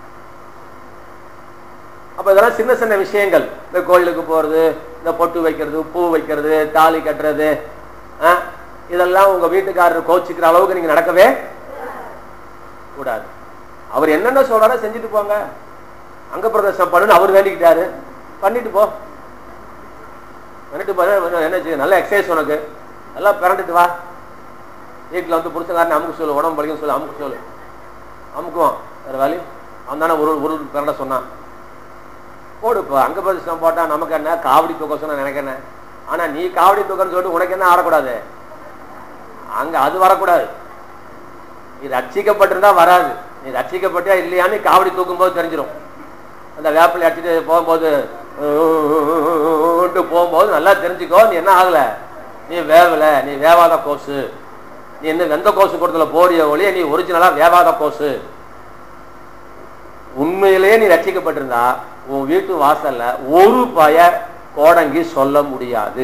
அப்ப இதெல்லாம் சின்ன சின்ன விஷயங்கள் இந்த கோயிலுக்கு போறது இந்த பொட்டு வைக்கிறது பூ வைக்கிறது தாலி கட்டுறது ஆ, இதெல்லாம் உங்க வீட்டுக்காரர் கோச்சிக்கிற அளவுக்கு நீங்க நடக்கவே கூடாது அவர் என்னென்ன சொல்றாரோ செஞ்சுட்டு போங்க அங்க பிரதர்சனம் பண்ணுன்னு அவர் வேண்டிக்கிட்டாரு பண்ணிட்டு போ பண்ணிட்டு போ என்ன செய்ய நல்ல எக்ஸசைஸ் உனக்கு நல்லா பிறண்டுட்டு வா வீட்டில் வந்து புருஷங்காரன் அமுக்கு சொல்லு உடம்பு பழிக்கும் சொல்லு அமுக்கு சொல்லு அமுக்குவான் வேற வேலை அவன் தானே ஒரு ஒரு பிறண்ட சொன்னான் போடுப்பா அங்க பிரதர்சனம் போட்டா நமக்கு என்ன காவடி தூக்க சொன்ன எனக்கு என்ன ஆனா நீ காவடி தூக்கன்னு சொல்லிட்டு உனக்கு என்ன ஆடக்கூடாது அங்க அது வரக்கூடாது நீ ரட்சிக்கப்பட்டிருந்தா வராது நீ ரட்சிக்கப்பட்டியா இல்லையான்னு காவடி தூக்கும் போது தெரிஞ்சிடும் அந்த வேப்பிலை அடிச்சுட்டு போகும்போது ஊன்ட்டு போகும்போது நல்லா தெரிஞ்சுக்கோ நீ என்ன ஆகல நீ வேவல நீ வேவாத கோசு நீ என்ன வெந்த கோசு கொடுத்துல போறிய ஒழிய நீ ஒரிஜினலா வேவாத கோசு உண்மையிலேயே நீ ரட்சிக்கப்பட்டிருந்தா உன் வீட்டு வாசல்ல ஒரு பய கோடங்கி சொல்ல முடியாது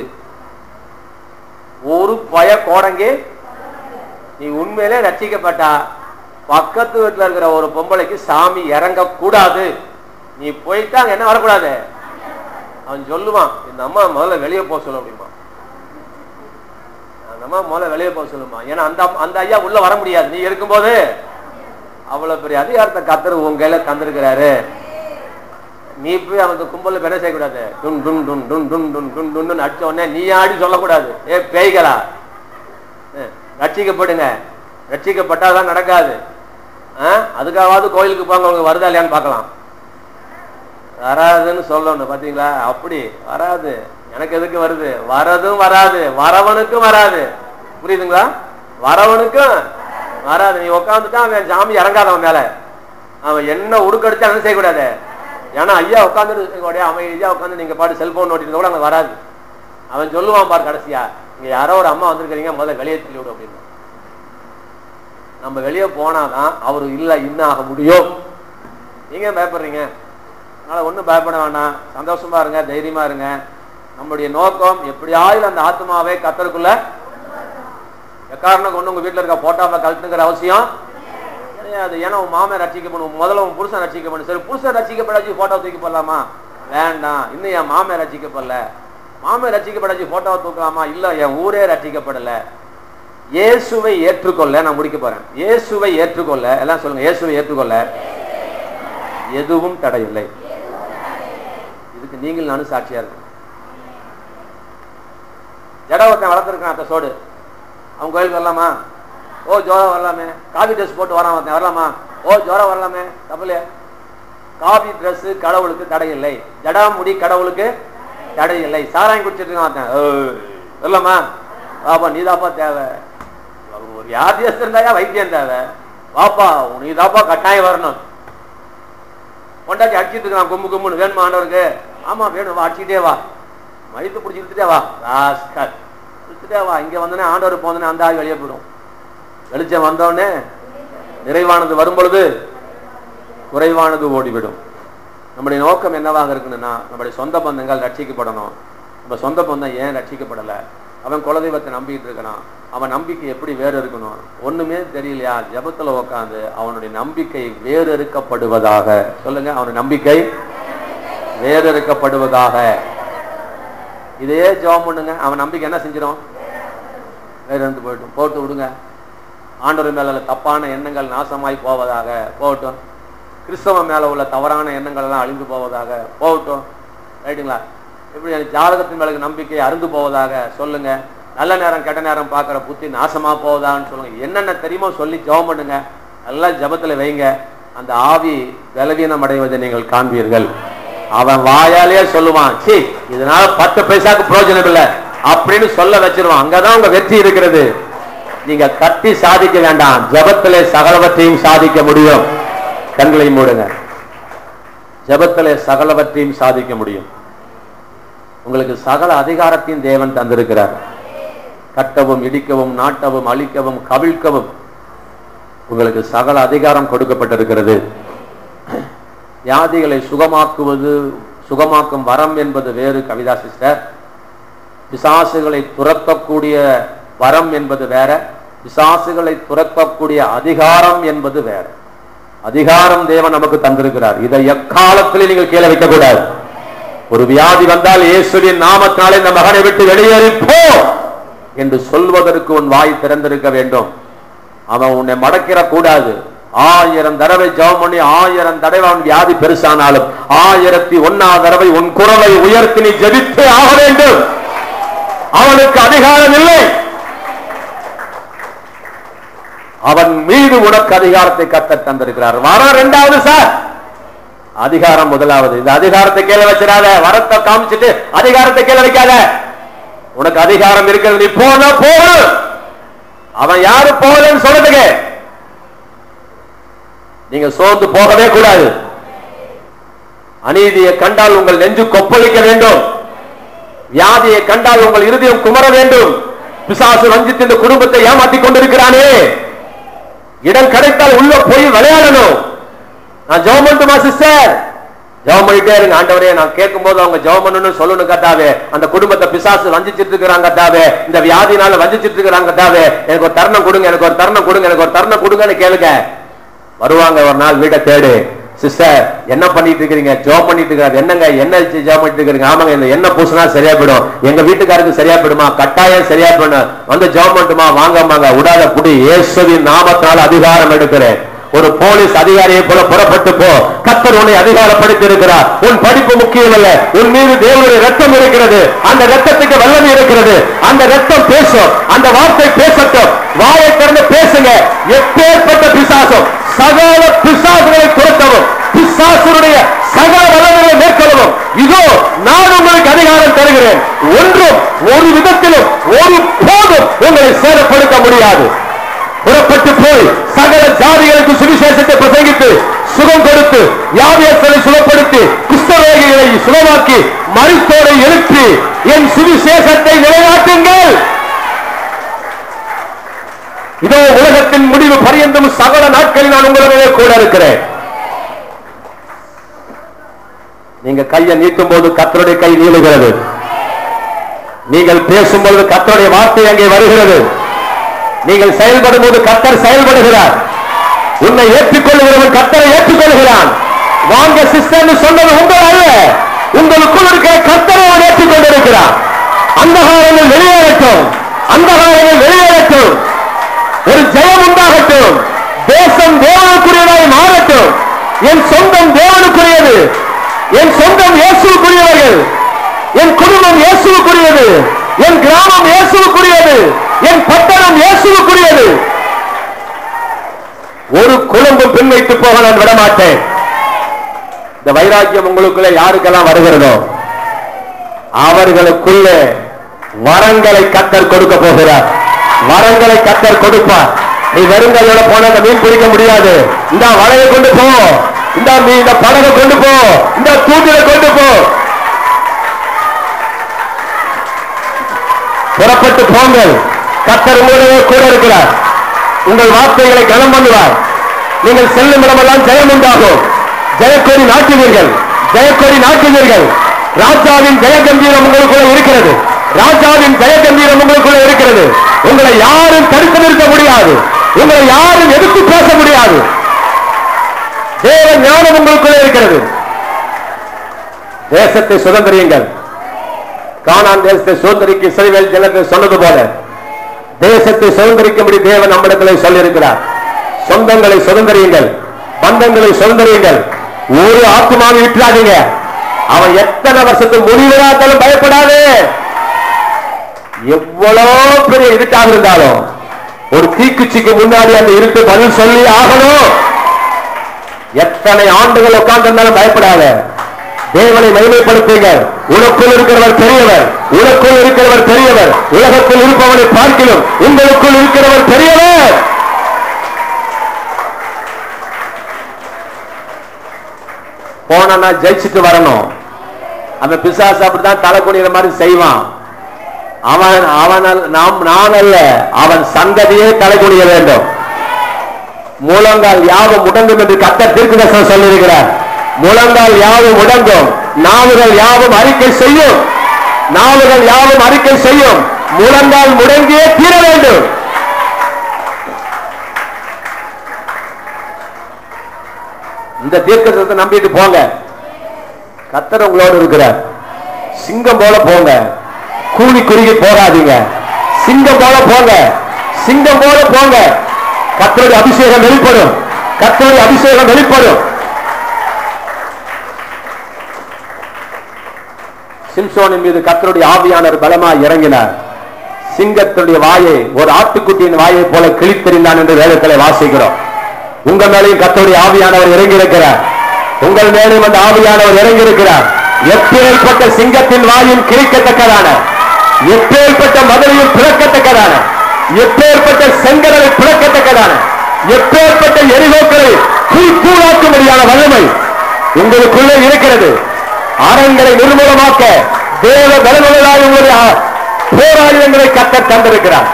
ஒரு பய கோடங்கி நீ உண்மையிலே ரட்சிக்கப்பட்டா பக்கத்து வீட்டுல இருக்கிற ஒரு பொம்பளைக்கு சாமி இறங்க கூடாது நீ போயிட்டா அங்க என்ன வரக்கூடாது அவன் சொல்லுவான் இந்த அம்மா முதல்ல வெளியே போக சொல்ல அப்படிமா அந்த அம்மா முதல்ல வெளியே போக சொல்லுமா ஏன்னா அந்த அம்மா- அந்த ஐயா உள்ள வர முடியாது நீ இருக்கும்போது அவ்வளவு பெரிய அதிகாரத்தை கத்தர் உன் கையில தந்திருக்கிறாரு நீ போய் அவனுக்கு கும்பல்ல என்ன செய்யக்கூடாது டுன் டுன் டுன் டுன் டுன் டுன் டுன் டுன்னு அடிச்ச உடனே நீ ஆடி சொல்லக்கூடாது ஏ பேய்களா அஹ், ரட்சிக்கப்படுங்க ரட்சிக்கப்பட்டாதான் நடக்காது அஹ், அதுக்காவது கோயிலுக்கு போங்க உங்களுக்கு வருதா இல்லையான்னு பார்க்கலாம் வராதுன்னு சொல்லணும் பாத்தீங்களா அப்படி வராது எனக்கு எதுக்கு வருது வரதும் வராது வரவனுக்கும் வராது புரியுதுங்களா வரவனுக்கும் வராது நீ உட்காந்துட்டா அவன் சாமி இறங்காதவன் மேல அவன் என்ன உடுக்கடிச்சா என்ன செய்யக்கூடாது ஏன்னா ஐயா உட்காந்துட்டு அவன் ஐயா உட்காந்து நீங்க பாட்டு செல்போன் நோட்டிட்டு கூட அங்க வராது அவன் சொல்லுவான் பாரு கடைசியா இங்க யாரோ ஒரு அம்மா வந்திருக்கிறீங்க முதல்ல வெளியே தள்ளி விடு அப்படின்னு நம்ம வெளியே போனாதான் அவரு இல்ல இன்னும் ஆக முடியும் நீங்க ஏன் பயப்படுறீங்க அதனால ஒண்ணும் பயப்பட வேண்டாம் சந்தோஷமா இருங்க தைரியமா இருங்க நம்முடைய நோக்கம் எப்படியாவது அந்த ஆத்மாவை கத்தருக்குள்ள எக்காரணம் கொண்டு உங்க வீட்டுல இருக்க போட்டோவை கழட்டுங்கிற அவசியம் கிடையாது ஏன்னா உன் மாமன் ரட்சிக்கப்படும் முதல்ல உன் புருஷன் ரட்சிக்கப்படும் சரி புருஷன் ரட்சிக்கப்படாச்சு போட்டோ தூக்கி போடலாமா வேண்டாம் இன்னும் என் மாமன் ரட்சிக்கப்படல மாமன் ரட்சிக்கப்படாச்சு போட்டோவை தூக்கலாமா இல்ல என் ஊரே ரட்சிக்கப்படல இயேசுவை ஏற்றுக்கொள்ள நான் முடிக்க போறேன் இயேசுவை ஏற்றுக்கொள்ள எல்லாம் சொல்லுங்க இயேசுவை ஏற்றுக்கொள்ள எதுவும் தடையில்லை இதுக்கு நீங்கள் நானும் சாட்சியா இருக்கு ஜட ஒருத்தன் வளர்த்துருக்கான் அத்த சோடு அவன் கோயிலுக்கு வரலாமா ஓ ஜோரம் வரலாமே காபி ட்ரெஸ் போட்டு வரான் ஒருத்தன் வரலாமா ஓ ஜோரம் வரலாமே தப்பில்லையே காபி ட்ரெஸ் கடவுளுக்கு தடை இல்லை ஜடாமுடி கடவுளுக்கு தடை இல்லை சாராயம் குடிச்சிட்டு இருக்கான் ஒருத்தன் ஏய், வரலாமா வாப்பா நீதாப்பா தேவை ஒரு வியாதியஸ்தர் இருந்தாயா வைத்தியம் தேவை வாப்பா நீதாப்பா கட்டாயம் வரணும் கொண்டாச்சி அடிச்சிட்டு இருக்கான் கும்பு கும்புன்னு வேணுமா ஆண்டவருக்கு ஆமா வேணும் வா அடிச்சுட்டே வா மயத்து பிடிச்சி இழுத்துட்டே வா ராஸ்கல் இழுத்துட்டே வா இங்க வந்தோடனே ஆண்டவர் போந்தோடனே அந்த ஆள் வெளியே போயிடும் வெளிச்சம் வந்தோடனே நிறைவானது வரும் பொழுது குறைவானது ஓடிவிடும் நம்முடைய நோக்கம் என்னவாக இருக்கணும்னா நம்முடைய சொந்த பந்தங்கள் ரட்சிக்கப்படணும் நம்ம சொந்த பந்தம் ஏன் ரட்சிக்கப்படலை அவன் குலதெய்வத்தை நம்பிக்கிட்டு இருக்கான் அவன் நம்பிக்கை எப்படி வேறு இருக்கணும் ஒண்ணுமே தெரியலையா ஜெபத்துல உட்காந்து அவனுடைய நம்பிக்கை வேறறுக்கப்படுவதாக சொல்லுங்க அவனுடைய நம்பிக்கை வேறறுக்கப்படுவதாக இதே ஜெபம் பண்ணுங்க அவன் நம்பிக்கை என்ன செஞ்சிடும் வேற இருந்து போயிட்டும் போட்டு விடுங்க ஆண்டவர் மேல உள்ள தப்பான எண்ணங்கள் நாசமாய் போவதாக போகட்டும் கிறிஸ்தவ மேல உள்ள தவறான எண்ணங்கள் எல்லாம் அழிந்து போவதாக போகட்டும் ரைட்டுங்களா இப்படி எனக்கு ஜாதகத்தின் மேல இருக்க நம்பிக்கை அருந்து போவதாக சொல்லுங்க நல்ல நேரம் கெட்ட நேரம் பார்க்குற புத்தி நாசமா போவதான்னு சொல்லுங்க என்னென்ன தெரியுமோ சொல்லி ஜெபம் பண்ணுங்க எல்லாம் ஜெபத்துல வைங்க அந்த ஆவி பலவீனம் அடைவதை நீங்கள் காண்பீர்கள் அவன் வாயாலேயே சொல்லுவான் சி இதனால பத்து பைசாக்கு பிரயோஜனம் இல்லை அப்படின்னு சொல்ல வச்சிருவான் அங்கதான் உங்க வெற்றி இருக்கிறது நீங்க கட்டி சாதிக்க வேண்டாம் ஜெபத்திலே சகலவற்றையும் சாதிக்க முடியும் கண்களை மூடுங்க ஜெபத்திலே சகலவற்றையும் சாதிக்க முடியும் உங்களுக்கு சகல அதிகாரத்தையும் தேவன் தந்திருக்கிறார் கட்டவும் இடிக்கவும் நாட்டவும் அழிக்கவும் கவிழ்க்கவும் உங்களுக்கு சகல அதிகாரம் கொடுக்கப்பட்டிருக்கிறது வியாதிகளை சுகமாக்குவது சுகமாக்கும் வரம் என்பது வேறு கவிதா சிஸ்டர் பிசாசுகளை துரத்தக்கூடிய வரம் என்பது வேற பிசாசுகளை துரத்தக்கூடிய அதிகாரம் என்பது வேற அதிகாரம் தேவன் நமக்கு தந்திருக்கிறார் இதை எக்காலத்திலே நீங்கள் கீழே வைக்க கூடாது ஒரு வியாதி வந்தால் இயேசுவின் நாமத்தினாலே இந்த மகனை விட்டு வெளியேறி போ என்று சொல்வதற்கு உன் வாய் திறந்திருக்க வேண்டும் அவன் உன்னை மடக்கிற கூடாது ஆயிரம் தடவை ஜெபம் பண்ணி ஆயிரம் தடவை அவன் வியாதி பெருசானாலும் ஆயிரத்தி ஒன்னாம் தடவை உன் குரலை உயர்த்தி நீ ஜெபித்தே ஆக வேண்டும் அவனுக்கு அதிகாரம் இல்லை அவன் மீது உனக்கு அதிகாரத்தை கத்த தந்திருக்கிறார் வரம் இரண்டாவது சார் அதிகாரம் முதலாவது இந்த அதிகாரத்தை கீழே வச்சிடாத வரத்தை காமிச்சிட்டு அதிகாரத்தை கீழே வைக்காத உனக்கு அதிகாரம் இருக்கிறது நீ போன போடு அவன் யாரு போகலன்னு சொல்றதுக்கு நீங்க சோர்ந்து போகவே கூடாது அநீதியை கண்டால் உங்கள் நெஞ்சு கொப்பளிக்க வேண்டும் வியாதியை கண்டால் உங்கள் இருதயம் குமர வேண்டும் பிசாசு வஞ்சித்து இந்த குடும்பத்தை ஏமாற்றிக் கொண்டிருக்கிறானே இடம் கிடைத்தால் உள்ள போய் விளையாடணும் நான் ஜெபம் பண்ணட்டுமா சிஸ்டர் ஜெபம் பண்ணிட்டே இருங்க ஆண்டவரே நான் கேட்கும் போது அவங்க ஜெபம் பண்ணணும்னு சொல்லணும் கத்தாவே அந்த குடும்பத்தை பிசாசு வஞ்சிச்சிட்டு இருக்கிறாங்க கத்தாவே இந்த வியாதினால வஞ்சிச்சிட்டு இருக்கிறாங்க கத்தாவே எனக்கு ஒரு தருணம் கொடுங்க எனக்கு ஒரு தருணம் கொடுங்க எனக்கு ஒரு தருணம் கொடுங்கன்னு கேளுங்க வருவாங்க ஒரு நாள் வீட்டை தேடு சிஸ்டர் என்ன பண்ணிட்டு இருக்கிறீங்க ஜாப் பண்ணிட்டு இருக்கிறாரு என்னங்க என்ன ஜாப் பண்ணிட்டு இருக்கிறீங்க ஆமாங்க இந்த என்ன பூசினா சரியா போயிடும் எங்க வீட்டுக்காருக்கு சரியா போயிடுமா கட்டாயம் சரியா போயிடும் வந்து ஜாப் பண்ணட்டுமா வாங்கம்மாங்க விடாத குடி இயேசுவின் நாமத்தால் அதிகாரம் எடுக்கிறேன் ஒரு போலீஸ் அதிகாரியை போல புறப்பட்டு போ கத்தர் உன்னை அதிகாரப்படுத்தி இருக்கிறார் உன் படிப்பு முக்கியம் அல்ல உன் மீது தேவனுடைய ரத்தம் இருக்கிறது அந்த ரத்தத்துக்கு வல்லமை இருக்கிறது அந்த ரத்தம் பேசும் அந்த வார்த்தை பேசட்டும் வாயை திறந்து பேசுங்க எப்பேற்பட்ட பிசாசம் சகல பிசாசுகளை துரத்தவும் பிசாசுடைய சகல வல்லமைகளை மேற்கொள்ளவும் இதோ நான் உங்களுக்கு அதிகாரம் தருகிறேன் ஒன்றும் ஒரு விதத்திலும் ஒரு போதும் உங்களை சேதப்படுத்த முடியாது புறப்பட்டு போய் சகல ஜாதிகளுக்கு சுவிசேஷத்தை பிரசங்கித்து சுகம் கொடுத்து யாவியர்களை சுகப்படுத்தி குஷ்டரோகிகளை சுகமாக்கி மருத்தோரை எழுப்பி என் சுவிசேஷத்தை நிலைநாட்டுங்கள் இதோ உலகத்தின் முடிவு பரியந்தும் சகல நாட்களில் நான் உங்களுடைய கூட இருக்கிறேன் நீங்க கையை நீட்டும் போது கத்தருடைய கை நீளுகிறது நீங்கள் பேசும்பொழுது கத்தருடைய வார்த்தை அங்கே வருகிறது நீங்கள் செயல்படும் போது கத்தர் செயல்படுகிறார் உன்னை ஏற்றுக்கொள்கிறவன் கத்தரை ஏற்றுக்கொள்கிறான் வாங்க சிஸ்டர் சொன்னது உங்கள் அல்ல உங்களுக்குள் இருக்கிற கத்தரை அவன் ஏற்றுக்கொண்டிருக்கிறான் அந்தகாரங்கள் வெளியேறட்டும் அந்தகாரங்கள் வெளியேறட்டும் ஒரு ஜெயம் உண்டாகட்டும் தேசம் தேவனுக்குரியதாய் மாறட்டும் என் சொந்தம் தேவனுக்குரியது என் சொந்தம் இயேசுக்குரியவர்கள் என் குடும்பம் இயேசுக்குரியது என் கிராமம் இயேசுக்குரியது என் பட்டணம் இயேசுக்குரியது ஒரு குடும்பம் பின் வைத்து போக நான் விடமாட்டேன் இந்த வைராக்கியம் உங்களுக்குள்ள யாருக்கெல்லாம் வருகிறதோ அவர்களுக்குள்ளே வரங்களை கத்தர் கொடுக்க போகிறார் வரங்களை கத்தர் கொடுப்பார் நீ வெறுங்கையோட போன அந்த மீன் பிடிக்க முடியாது இந்த வலையை கொண்டு போ இந்த மீ இந்த படகை கொண்டு போ இந்த தூண்டிலை கொண்டு போ புறப்பட்டு போங்கள் கத்தர் உங்களுடைய கூட இருக்கிறார் உங்கள் வார்த்தைகளை கனம் பண்ணுவார் நீங்கள் செல்லும் இடமெல்லாம் ஜெயம் உண்டாகும் ஜெயக்கொடி நாட்டுவீர்கள் ஜெயக்கொடி நாட்டுவீர்கள் ராஜாவின் ஜெயகம்பீரம் உங்களுக்குள்ள இருக்கிறது ராஜாவின் ஜெயகம்பீரம் உங்களுக்குள்ள இருக்கிறது உங்களை யாரும் தடுத்து நிறுத்த முடியாது உங்களை யாரும் எதிர்த்து பேச முடியாது தேவ ஞானம் உங்களுக்குள்ள இருக்கிறது தேசத்தை சுதந்திரியுங்கள் கானான் தேசத்தை சுதந்திரிக்கு இஸ்ரவேல் ஜனத்தை சொன்னது போல தேசத்தை சுதந்திரிக்கும்படி தேவன் நம்மிடத்திலே சொல்லியிருக்கிறார் சொந்தங்களை சுதந்திரியுங்கள் பந்தங்களை சுதந்திரியுங்கள் ஒரு ஆத்மாவை விட்டுறாதீங்க அவன் எத்தனை வருஷத்துக்கு முடிவிடாத்தாலும் பயப்படாது எவ்வளவு பெரிய இருட்டாக இருந்தாலும் ஒரு தீக்குச்சிக்கு முன்னாடி அந்த இருட்டு பதில் சொல்லி ஆகணும் எத்தனை ஆண்டுகள் உட்கார்ந்து இருந்தாலும் பயப்படாத தேவனை மகிமைப்படுத்துங்க உனக்குள் இருக்கிறவர் பெரியவர் உனக்குள் இருக்கிறவர் பெரியவர் உலகத்தில் இருப்பவனை பார்க்கிலும் உங்களுக்குள் இருக்கிறவர் பெரியவர் போனா ஜெயிச்சுட்டு வரணும் அந்த பிசாசு அப்படித்தான் தலை குனிகிற மாதிரி செய்வான் அவன் அவன் அல்ல- நாம் நான் அல்ல அவன் சந்ததியே தலை குனிய வேண்டும் முழங்கால் யாவும் முடங்கும் என்று கத்தர் தீர்க்கதர்சனம் சொல்லியிருக்கிறார் முழங்கால் யாவும் முடங்கும் நாவுகள் யாவும் அறிக்கை செய்யும் நாவுகள் யாவும் அறிக்கை செய்யும் முழங்கால் முடங்கியே தீர வேண்டும் இந்த தீர்க்கதரிசனத்தை நம்பிட்டு போங்க கத்தர் உங்களோடு இருக்கிறார் சிங்கம் போல போங்க கூலி குறுகி போகாதீங்க சிங்கம் போல போங்க சிங்கம் போல போங்க கத்தருடைய அபிஷேகம் வெளிப்படும் கத்தருடைய அபிஷேகம் வெளிப்படும் சிம்சோனின் மீது கத்தருடைய ஆவியானவர் பலமாய் இறங்கினார் சிங்கத்துடைய வாயை ஒரு ஆட்டுக்குட்டியின் வாயை போல கிழித்தெறிந்தான் என்று வேதத்திலே வாசிக்கிறோம் உங்க மேலையும் கத்தருடைய ஆவியானவர் இறங்கி இருக்கிறார் உங்கள் மேலும் அந்த ஆவியானவர் இறங்கி இருக்கிறார் எப்பேற்பட்ட சிங்கத்தின் வாயும் கிழிக்கத்தக்கதான எப்பேற்பட்ட மதுரையும் பிறக்கத்தக்கதான எப்பேற்பட்ட செங்கடலை பிறக்கத்தக்கதான எப்பேற்பட்ட எரிகோக்களை தூளாக்கும்படியான வல்லமை உங்களுக்குள்ளே இருக்கிறது அரண்களை நிர்மூலமாக்க தேவ பலமுள்ளதாய் உங்களுடைய ஆ- போராயுதங்களை கத்த தந்திருக்கிறார்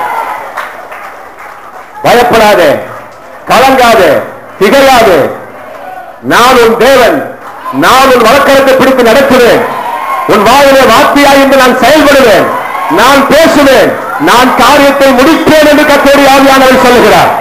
பயப்படாதே கலங்காதே திகையாதே நான் உன் தேவன் நான் உன் வழக்கரத்தை பிடித்து நடத்துவேன் உன் வாயிலே வார்த்தையாய் என்று நான் செயல்படுவேன் நான் பேசுவேன் நான் காரியத்தை முடிப்பேன் என்று கத்தோடி ஆவியானவர் சொல்லுகிறார்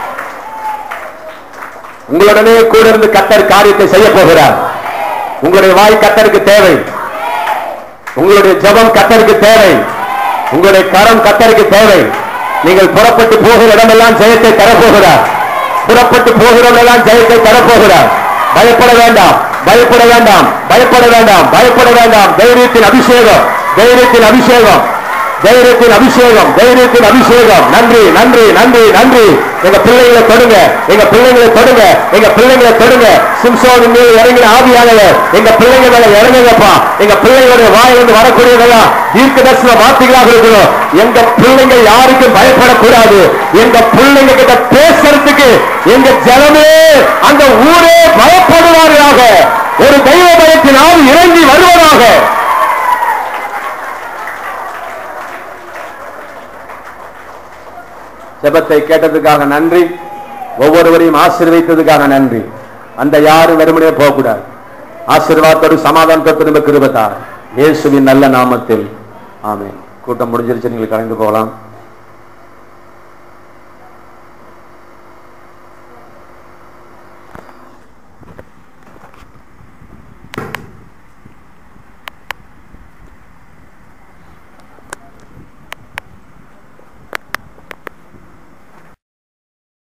உங்களுடனே கூட இருந்து கத்தர் காரியத்தை செய்ய போகிறார் உங்களுடைய வாய் கத்தருக்கு தேவை உங்களுடைய ஜெபம் கத்தருக்கு தேவை உங்களுடைய கரம் கத்தருக்கு தேவை நீங்கள் புறப்பட்டு போகிற இடமெல்லாம் ஜெயத்தை தரப்போகிறார் புறப்பட்டு போகிற இடமெல்லாம் ஜெயத்தை தரப்போகிறார் பயப்பட வேண்டாம் பயப்பட வேண்டாம் பயப்பட வேண்டாம் பயப்பட வேண்டாம் தைரியத்தின் அபிஷேகம் தைரியத்தின் அபிஷேகம் தைரியத்தின் அபிஷேகம் தைரியத்தின் அபிஷேகம் நன்றி நன்றி நன்றி நன்றி எங்க பிள்ளைகளை தொடுங்க எங்க பிள்ளைகளை தொடுங்க எங்க பிள்ளைகளை தொடுங்க சிம்சோனின் மீது இறங்கின ஆவியானவர் எங்க பிள்ளைங்க மேல இறங்குங்கப்பா எங்க பிள்ளைகளுடைய வாயிலிருந்து வரக்கூடியதெல்லாம் தீர்க்க தரிசன வார்த்தைகளாக இருக்கணும் எங்க பிள்ளைங்க யாருக்கும் பயப்படக்கூடாது எங்க பிள்ளைங்க கிட்ட பேசுறதுக்கு எங்க ஜனமே அந்த ஊரே பயப்படுவார்களாக ஒரு தெய்வ பயத்தின் ஆவி இறங்கி வருவதாக ஜெபத்தை கேட்டதுக்காக நன்றி ஒவ்வொருவரையும் ஆசீர்வதித்ததுக்காக நன்றி அந்த யாரும் வெறுமனே போகக்கூடாது ஆசீர்வாதத்தோடு சமாதானத்தோடு நம்ம கிருபத்தார் இயேசுவின் நல்ல நாமத்தில் ஆமென் கூட்டம் முடிஞ்சிருச்சு நீங்கள் கலந்து போகலாம்